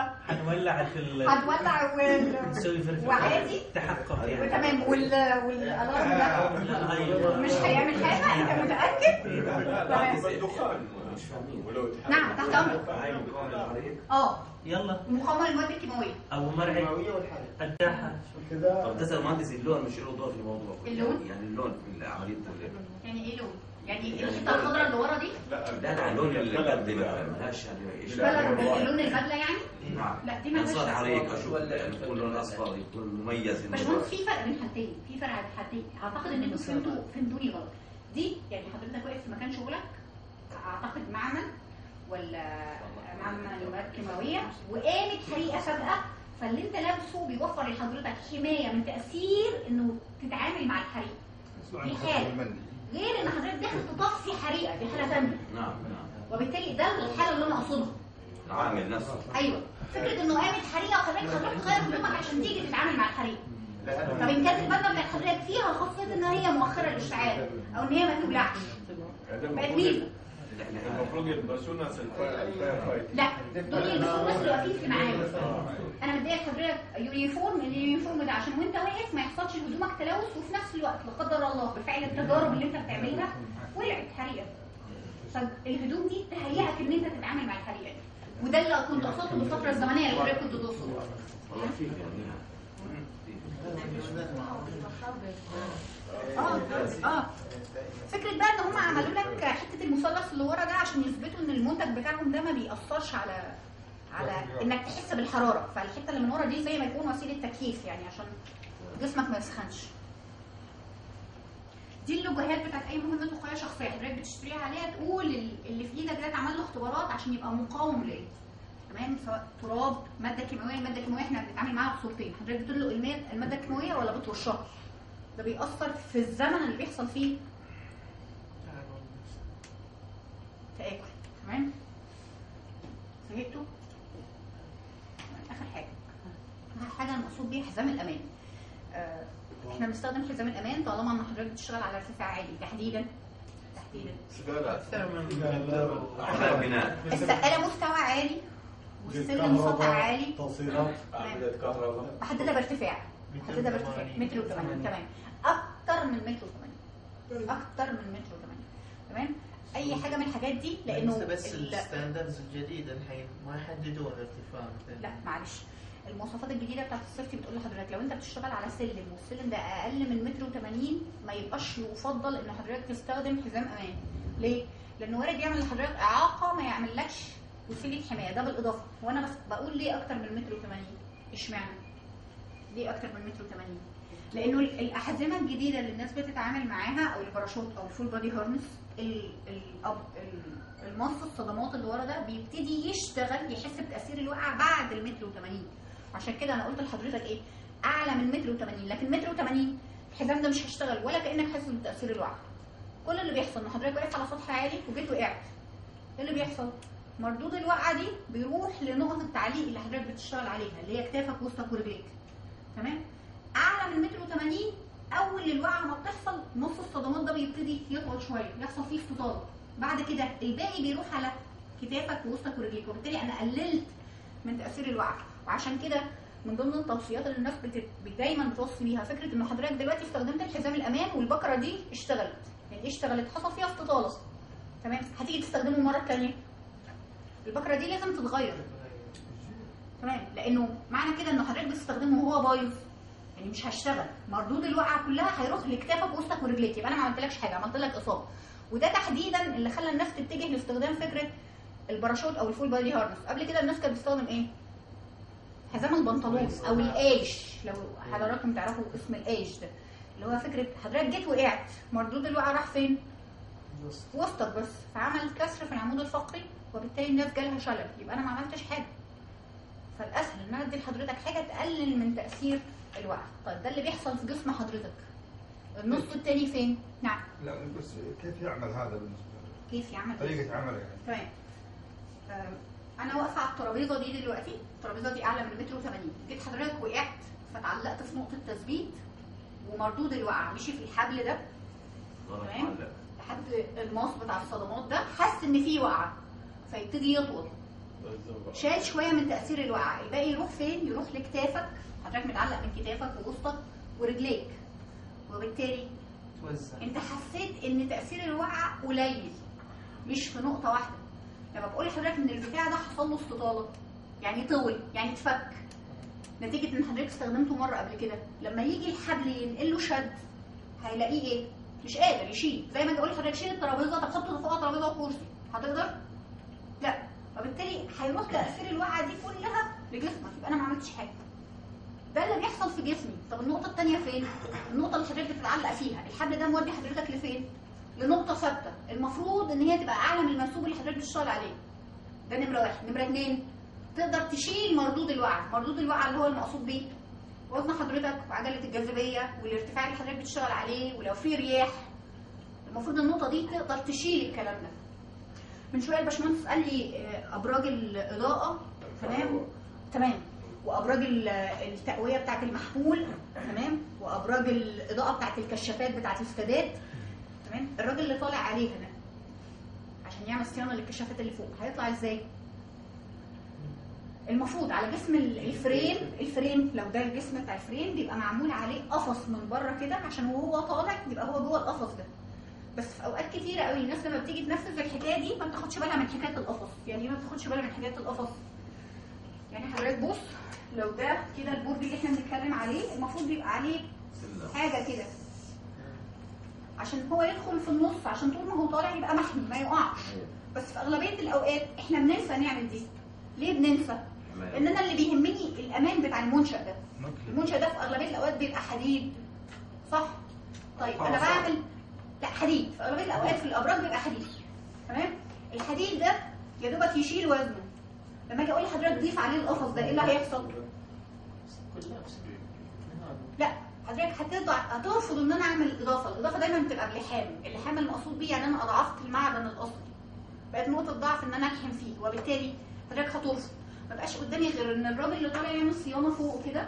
حنولع في ال هنولع وال نسوي فرق وعادي تحقق يعني وتمام وال والالارم ده لا غير مش هيعمل حاجه انت متاكد تمام الدخان مش فاهمين ولو تحرق نعم تحت امرك هاي مقاومه للحريق اه يلا مقاومه للمواد الكيماويه أو مرعي الكيماويه والحريق قداحة كده طب تسال مهندس اللون مش له دور في الموضوع اللون؟ يعني اللون في عمليه ال- يعني ايه لون؟ يعني الحته الخضراء اللي ورا دي لا لا لا اللون اللي قدم ملهاش يعني ايش لا لا لون البدله يعني نعم لا دي مالهاش صار دعوة. حريق اشوف يعني يكون لون اصفر يكون مميز باشمهندس في فرق بين حالتين في فرق بين حالتين اعتقد ان انتوا فهمتوا فهمتوني غلط دي يعني حضرتك واقف في مكان شغلك اعتقد معمل ولا معمل مواد كيماويه وقامت حريقه فجاه فاللي انت لابسه بيوفر لحضرتك حمايه من تاثير انه تتعامل مع الحريق دي حاله غير ان حضرتك داخل تطفي حريقه دي حاله ثانيه نعم نعم وبالتالي ده الحاله اللي انا اقصدها العامل نفسه ايوه فكره انه قامت حريقه خليك حضرتك تغير هدومك عشان تيجي تتعامل مع الحريق لا طب هذا ان كانت البدله بتاعت حضرتك فيها خاصيه ان هي مؤخره للاشعاع او ان هي ما تولعش بقت ميزه المفروض يلبسونا في الفاير فايت لا دول يلبسوا بس اللي واقفين في معامل انا مديه لحضرتك يونيفورم اليونيفورم ده عشان وانت واقف ما يحصلش لهدومك تلوث وفي نفس الوقت لا قدر الله بفعل التجارب اللي انت بتعملها ولعت حريقه طب الهدوم دي تهيئك ان انت تتعامل مع الحريقه دي وده اللي كنت قصدته بالفتره الزمنيه اللي حضرتك كنت تقصده والله في يعني اه اه فكره بقى ان هم عملوا لك حته المثلث اللي ورا ده عشان يثبتوا ان المنتج بتاعهم ده ما بيأثرش على على انك تحس بالحراره فالحته اللي من ورا دي زي ما يكون وسيله تكييف يعني عشان جسمك ما يسخنش دي اللوجوهات بتاعت اي مهمه وقايه شخصيه حضرتك بتشتريها عليها تقول ال- اللي في ايدك ده اتعمل له اختبارات عشان يبقى مقاوم لايه تمام سواء تراب ماده كيماويه الماده الكيماويه احنا بنتعامل معاها بصورتين حضرتك بتقول له الماد- الماده الكيماويه ولا بترشها ده بيأثر في الزمن اللي بيحصل فيه تآكل تمام فهمتوا اخر حاجه اخر حاجه المقصود بيها حزام الامان آه، احنا بنستخدم حزام الامان طالما ان حضرتك بتشتغل على ارتفاع عالي تحديدا تحديدا أكثر من لا لا اعمال بناء السقاله مستوى عالي والسلم سطح عالي توصيلات عمليه كهرباء بحددها بارتفاع بحددها بارتفاع متر و80 تمام اكتر من متر و80 اكتر من متر و80 تمام اي حاجه من الحاجات دي لانه بالنسبة بس ال- الستاندردز الجديدة الحين ما يحددون ارتفاع مثلا لا معلش المواصفات الجديده بتاعت السيفتي بتقول لحضرتك لو انت بتشتغل على سلم والسلم ده اقل من متر و80 ما يبقاش يفضل ان حضرتك تستخدم حزام امان ليه لانه وارد يعمل لحضرتك اعاقه ما يعملكش وسيله حمايه ده بالاضافه وانا بس بقول ليه اكتر من متر و80 اشمعنى ليه اكتر من متر و80 لانه ال- الاحزمه الجديده اللي الناس بتتعامل معاها او الباراشوت او الفول بادي هارنس ال- ال- أب- ال- المص الصدمات اللي ورا ده بيبتدي يشتغل يحس بتاثير الوقعه بعد المتر و80 عشان كده انا قلت لحضرتك ايه اعلى من متر و80 لكن متر و80 الحزام ده مش هيشتغل ولا كانك حاسس بتاثير الوقعه كل اللي بيحصل ان حضرتك واقف على سطح عالي وجيت وقعت ايه اللي بيحصل مردود الوقعه دي بيروح لنقط التعليق اللي حضرتك بتشتغل عليها اللي هي كتافك وسطك ورجليك تمام اعلى من متر و80 اول الوقعه ما بتحصل نص الصدمات ده بيبتدي يطول شويه يحصل فيه استطاله بعد كده الباقي بيروح على كتافك ووسطك ورجليك وبالتالي انا قللت من تاثير الوقعه وعشان كده من ضمن التوصيات اللي الناس بت... دايما بتوصي بيها فكره ان حضرتك دلوقتي استخدمت الحزام الامان والبكره دي اشتغلت يعني ايه اشتغلت حصل فيها استطاله تمام هتيجي تستخدمه مره ثانيه البكره دي لازم تتغير تمام لانه معنى كده ان حضرتك بتستخدمه وهو بايظ يعني مش هشتغل مردود الوقعه كلها هيروح لكتافك وسطك ورجليك يبقى انا ما عملتلكش حاجه عملت لك اصابه وده تحديدا اللي خلى الناس تتجه لاستخدام فكره الباراشوت او الفول بادي هارنس قبل كده الناس كانت بتستخدم ايه حزام البنطلون او الايش لو حضراتكم تعرفوا اسم الايش ده اللي هو فكره حضرتك جيت وقعت مردود الوقعه راح فين وسطك بس فعمل كسر في العمود الفقري وبالتالي الناس جالها شلل يبقى انا ما عملتش حاجه فالاسهل ان انا ادي لحضرتك حاجه تقلل من تاثير الوقعه طيب ده اللي بيحصل في جسم حضرتك النص التاني فين نعم لا بس كيف يعمل هذا بالنسبه له؟ كيف يعمل إيه؟ طريقه عمله يعني تمام آم، انا واقفه على الترابيزه دي دلوقتي الترابيزه دي اعلى من متر و80 جيت حضرتك وقعت فتعلقت في نقطه تثبيت ومردود الوقعه مشي في الحبل ده ضرب تمام. معلق. لحد الماس بتاع الصدمات ده حس ان في وقعه فيبتدي يطول شال شويه من تاثير الوقعه الباقي يروح فين يروح لكتافك حضرتك متعلق من كتافك ووسطك ورجليك وبالتالي توزع انت حسيت ان تاثير الوقعه قليل مش في نقطه واحده لما بقول لحضرتك ان البتاع ده حصل له استطاله يعني طول يعني اتفك نتيجه ان حضرتك استخدمته مره قبل كده لما يجي الحبل ينقل له شد هيلاقيه ايه مش قادر يشيل زي ما اجي اقول لحضرتك شيل الترابيزه طب حط فوقها ترابيزه وكرسي هتقدر لا فبالتالي هيروح تاثير الوقعه دي كلها لجسمك يبقى انا ما عملتش حاجه ده اللي بيحصل في جسمي طب النقطه الثانيه فين النقطه اللي حضرتك بتتعلق فيها الحبل ده مودي حضرتك لفين لنقطه ثابته المفروض ان هي تبقى اعلى من المنسوب اللي حضرتك بتشتغل عليه ده نمره واحد نمره اثنين تقدر تشيل مردود الوقعه مردود الوقعه اللي هو المقصود بيه وزن حضرتك وعجله الجاذبيه والارتفاع اللي حضرتك بتشتغل عليه ولو في رياح المفروض النقطه دي تقدر تشيل الكلام ده من شويه الباشمهندس قال لي آه، ابراج الاضاءه تمام تمام وابراج ال- التقويه بتاعت المحمول تمام وابراج الاضاءه بتاعت الكشافات بتاعت السادات تمام الراجل اللي طالع عليها ده عشان يعمل صيانه للكشافات اللي فوق هيطلع ازاي المفروض على جسم ال- الفريم الفريم لو ده الجسم بتاع الفريم بيبقى معمول عليه قفص من بره كده عشان وهو طالع يبقى هو جوه القفص ده بس في اوقات كتيره قوي الناس لما بتيجي تنفذ الحكايه دي ما بتاخدش بالها من حكايه القفص يعني ايه ما بتاخدش بالها من حكايه القفص يعني حضرتك بص لو ده كده البورد اللي احنا بنتكلم عليه المفروض بيبقى عليه سلم. حاجه كده عشان هو يدخل في النص عشان طول ما هو طالع يبقى محمي ما يقعش بس في اغلبيه الاوقات احنا بننسى نعمل دي ليه بننسى لان انا اللي بيهمني الامان بتاع المنشا ده المنشا ده في اغلبيه الاوقات بيبقى حديد صح طيب انا بعمل لا حديد في اغلبيه الاوقات في الابراج بيبقى حديد تمام الحديد ده يا دوبك يشيل وزنه لما اجي اقول لحضرتك ضيف عليه القفص ده ايه اللي هيحصل لا حضرتك هتضع هترفض ان انا اعمل اضافه الاضافه دايما بتبقى بلحام اللحام المقصود بيه يعني انا اضعفت المعدن الاصلي بقت نقطه ضعف ان انا الحم فيه وبالتالي حضرتك هترفض ما بقاش قدامي غير ان الراجل اللي طالع يعمل صيانه فوق كده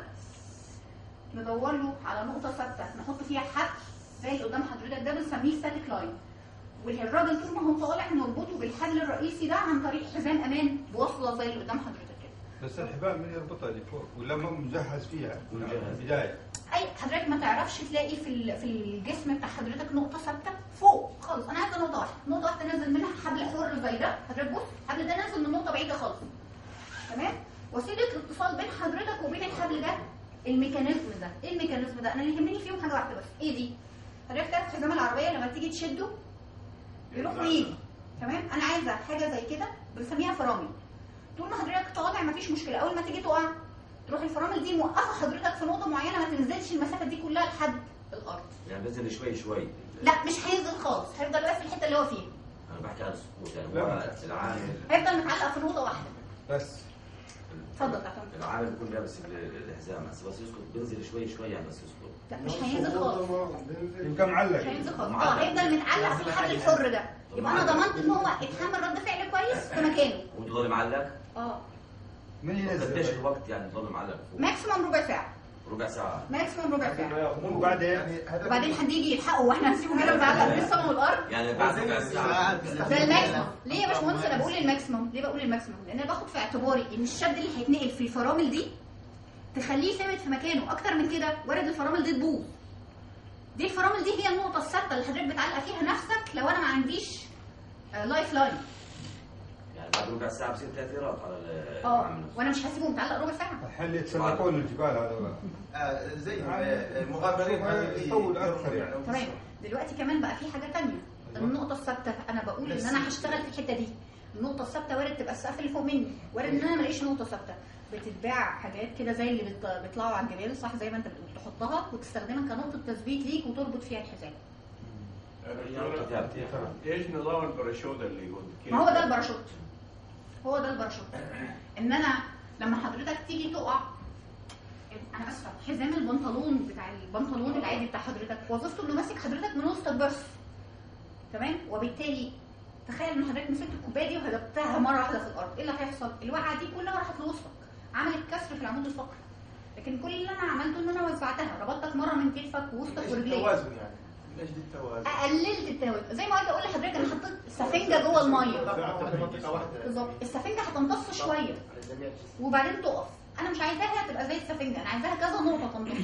ندور له على نقطه ثابته نحط فيها حبل زي اللي قدام حضرتك ده بنسميه ستاتيك لاين والراجل طول ما هو طالع نربطه بالحبل الرئيسي ده عن طريق حزام امان بوصله زي اللي قدام حضرتك كده بس الحبال من يربطها اللي فوق ولا ما مجهز فيها مجهز. بدايه اي حضرتك ما تعرفش تلاقي في ال- في الجسم بتاع حضرتك نقطه ثابته فوق خالص انا عايزه نقطه واحده نقطه واحده نازل منها حبل حر زي ده حضرتك بص الحبل ده نازل من نقطه بعيده خالص تمام وسيله الاتصال بين حضرتك وبين الحبل ده الميكانيزم ده ايه الميكانيزم ده انا اللي يهمني فيهم حاجه واحده بس ايه دي حضرتك تعرف حزام العربيه لما تيجي تشده يروح ويجي تمام انا عايزه حاجه زي كده بنسميها فرامل طول ما حضرتك طالع مفيش مشكله اول ما تيجي تقع تروح الفرامل دي موقفه حضرتك في نقطه معينه ما تنزلش المسافه دي كلها لحد الارض يعني بنزل شوي شوي لا مش هينزل خالص هيفضل واقف في الحته اللي هو فيها انا بحكي عن السقوط يعني لا. هو العامل هيفضل متعلق في نقطه واحده بس اتفضل يا فندم. العامل بيكون لابس ال- الحزام بس بس يسقط بينزل شوي شوي يعني بس يسقط لا مش هينزل خالص يبقى معلق مش هينزل خالص اه هيفضل متعلق في الحبل الحر ده يبقى انا ضمنت ان هو اتحمل رد فعل كويس في مكانه وانت ضل معلق اه من قديش ينزل الوقت يعني ضل معلق فوق ماكسيموم ربع ساعه ربع ساعه ماكسيموم ربع ساعه وبعدين يعني هذا وبعدين حد يجي يلحقه واحنا هنسيبه كده متعلق بين السما والارض يعني بعد ربع ساعه ده الماكسيموم ليه يا باشمهندس انا بقول الماكسيموم ليه بقول الماكسيموم لان انا باخد في اعتباري ان الشد اللي هيتنقل في الفرامل دي تخليه ثابت في مكانه اكتر من كده وارد الفرامل دي تبوظ دي الفرامل دي هي النقطه الثابته اللي حضرتك بتعلق فيها نفسك لو انا ما عنديش آه، لايف لاين يعني بعد ربع ساعه بصير تاثيرات على ال- اه العامل نفسه. وانا مش هسيبه متعلق ربع ساعه الحل يتسلقون الجبال هذا آه، زي آه، المغامرين هذه اللي يطول أكثر يعني. تمام دلوقتي كمان بقى في حاجه تانية النقطه الثابته انا بقول ان انا هشتغل في الحته دي النقطه الثابته وارد تبقى السقف اللي فوق مني وارد ان انا ماليش نقطه ثابته بتتباع حاجات كده زي اللي بت- بيطلعوا على الجبال صح زي ما انت بتقول تحطها وتستخدمها كنقطه تثبيت ليك وتربط فيها الحزام ايش نظام الباراشوت اللي يقول ما هو ده الباراشوت هو ده الباراشوت ان انا لما حضرتك تيجي تقع انا اسفه حزام البنطلون بتاع البنطلون العادي بتاع حضرتك وظيفته انه ماسك حضرتك من وسط البرص تمام وبالتالي تخيل ان حضرتك مسكت الكوبايه دي وهدبتها مره واحده في الارض ايه اللي هيحصل؟ الوقعه دي كلها راحت لوسطك عملت كسر في العمود الفقري لكن كل اللي انا عملته ان انا وزعتها ربطتك مره من كتفك ووسطك ايش ورجليك التوازن يعني؟ ليش دي التوازن؟ قللت التوازن زي ما قلت اقول لحضرتك انا حطيت سفنجه جوه الميه في منطقه واحده بالظبط السفنجه هتمتص شويه على جميع الجسم وبعدين تقف انا مش عايزاها تبقى زي السفنجه انا عايزاها كذا نقطه تمتص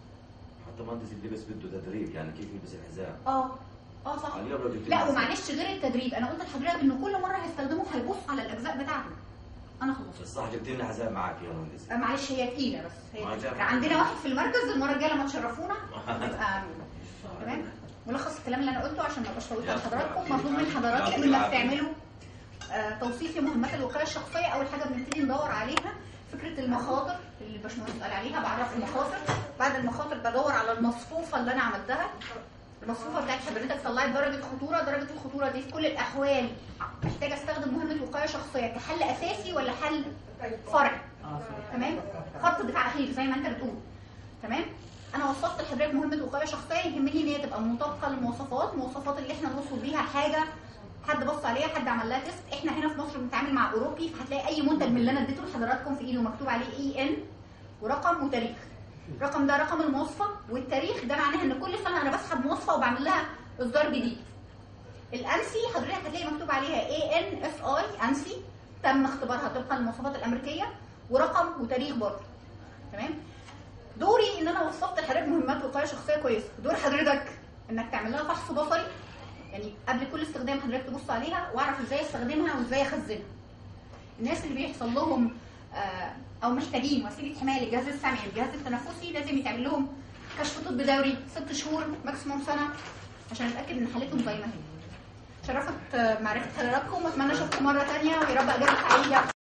حتى مهندس اللبس بده تدريب يعني كيف يلبس الحزام اه اه صح اليوم لو جبت لا الحزام- ومعلش غير التدريب انا قلت لحضرتك ان كل مره هيستخدمه هيبص على الاجزاء بتاعته انا خلصت الصح جبت لنا حزام معك يا مهندس آه، معلش هي تقيله بس ما هي جاب. تقيلة. عندنا واحد في المركز المره الجايه لما تشرفونا يبقى تمام ملخص الكلام اللي انا قلته عشان ما ابقاش طويل على حضراتكم مطلوب من حضراتكم انك تعملوا آه، توصيف لمهمات الوقايه الشخصيه اول حاجه بنبتدي ندور عليها فكره المخاطر اللي الباشمهندس قال عليها بعرف المخاطر بعد المخاطر بدور على المصفوفه اللي انا عملتها المصفوفه بتاعت حضرتك طلعت درجه خطوره درجه الخطوره دي في كل الاحوال محتاجه استخدم مهمه وقايه شخصيه كحل اساسي ولا حل فرعي تمام خط دفاع اخير زي ما انت بتقول تمام انا وصفت لحضرتك مهمه وقايه شخصيه يهمني ان هي تبقى مطابقه للمواصفات المواصفات اللي احنا نوصل بيها حاجه حد بص عليها حد عمل لها تيست احنا هنا في مصر بنتعامل مع اوروبي فهتلاقي اي منتج من اللي انا اديته لحضراتكم في ايده مكتوب عليه اي ان ورقم وتاريخ الرقم ده رقم المواصفه والتاريخ ده معناها ان كل سنه انا بسحب مواصفه وبعمل لها اصدار جديد الانسي حضرتك هتلاقي مكتوب عليها اي ان اس اي انسي تم اختبارها طبقا للمواصفات الامريكيه ورقم وتاريخ برضه تمام دوري ان انا وصفت لحضرتك مهمات وقايه شخصيه كويسه دور حضرتك انك تعمل لها فحص بصري يعني قبل كل استخدام حضرتك تبص عليها واعرف ازاي استخدمها وازاي اخزنها الناس اللي بيحصل لهم آه، او محتاجين وسيله حمايه للجهاز السمعي والجهاز التنفسي لازم يتعمل لهم كشف طبي دوري ست شهور ماكسيموم سنه عشان نتاكد ان حالتهم زي ما هي شرفت آه، معرفه حضراتكم واتمنى اشوفكم مره ثانيه ويا رب اجازه سعيده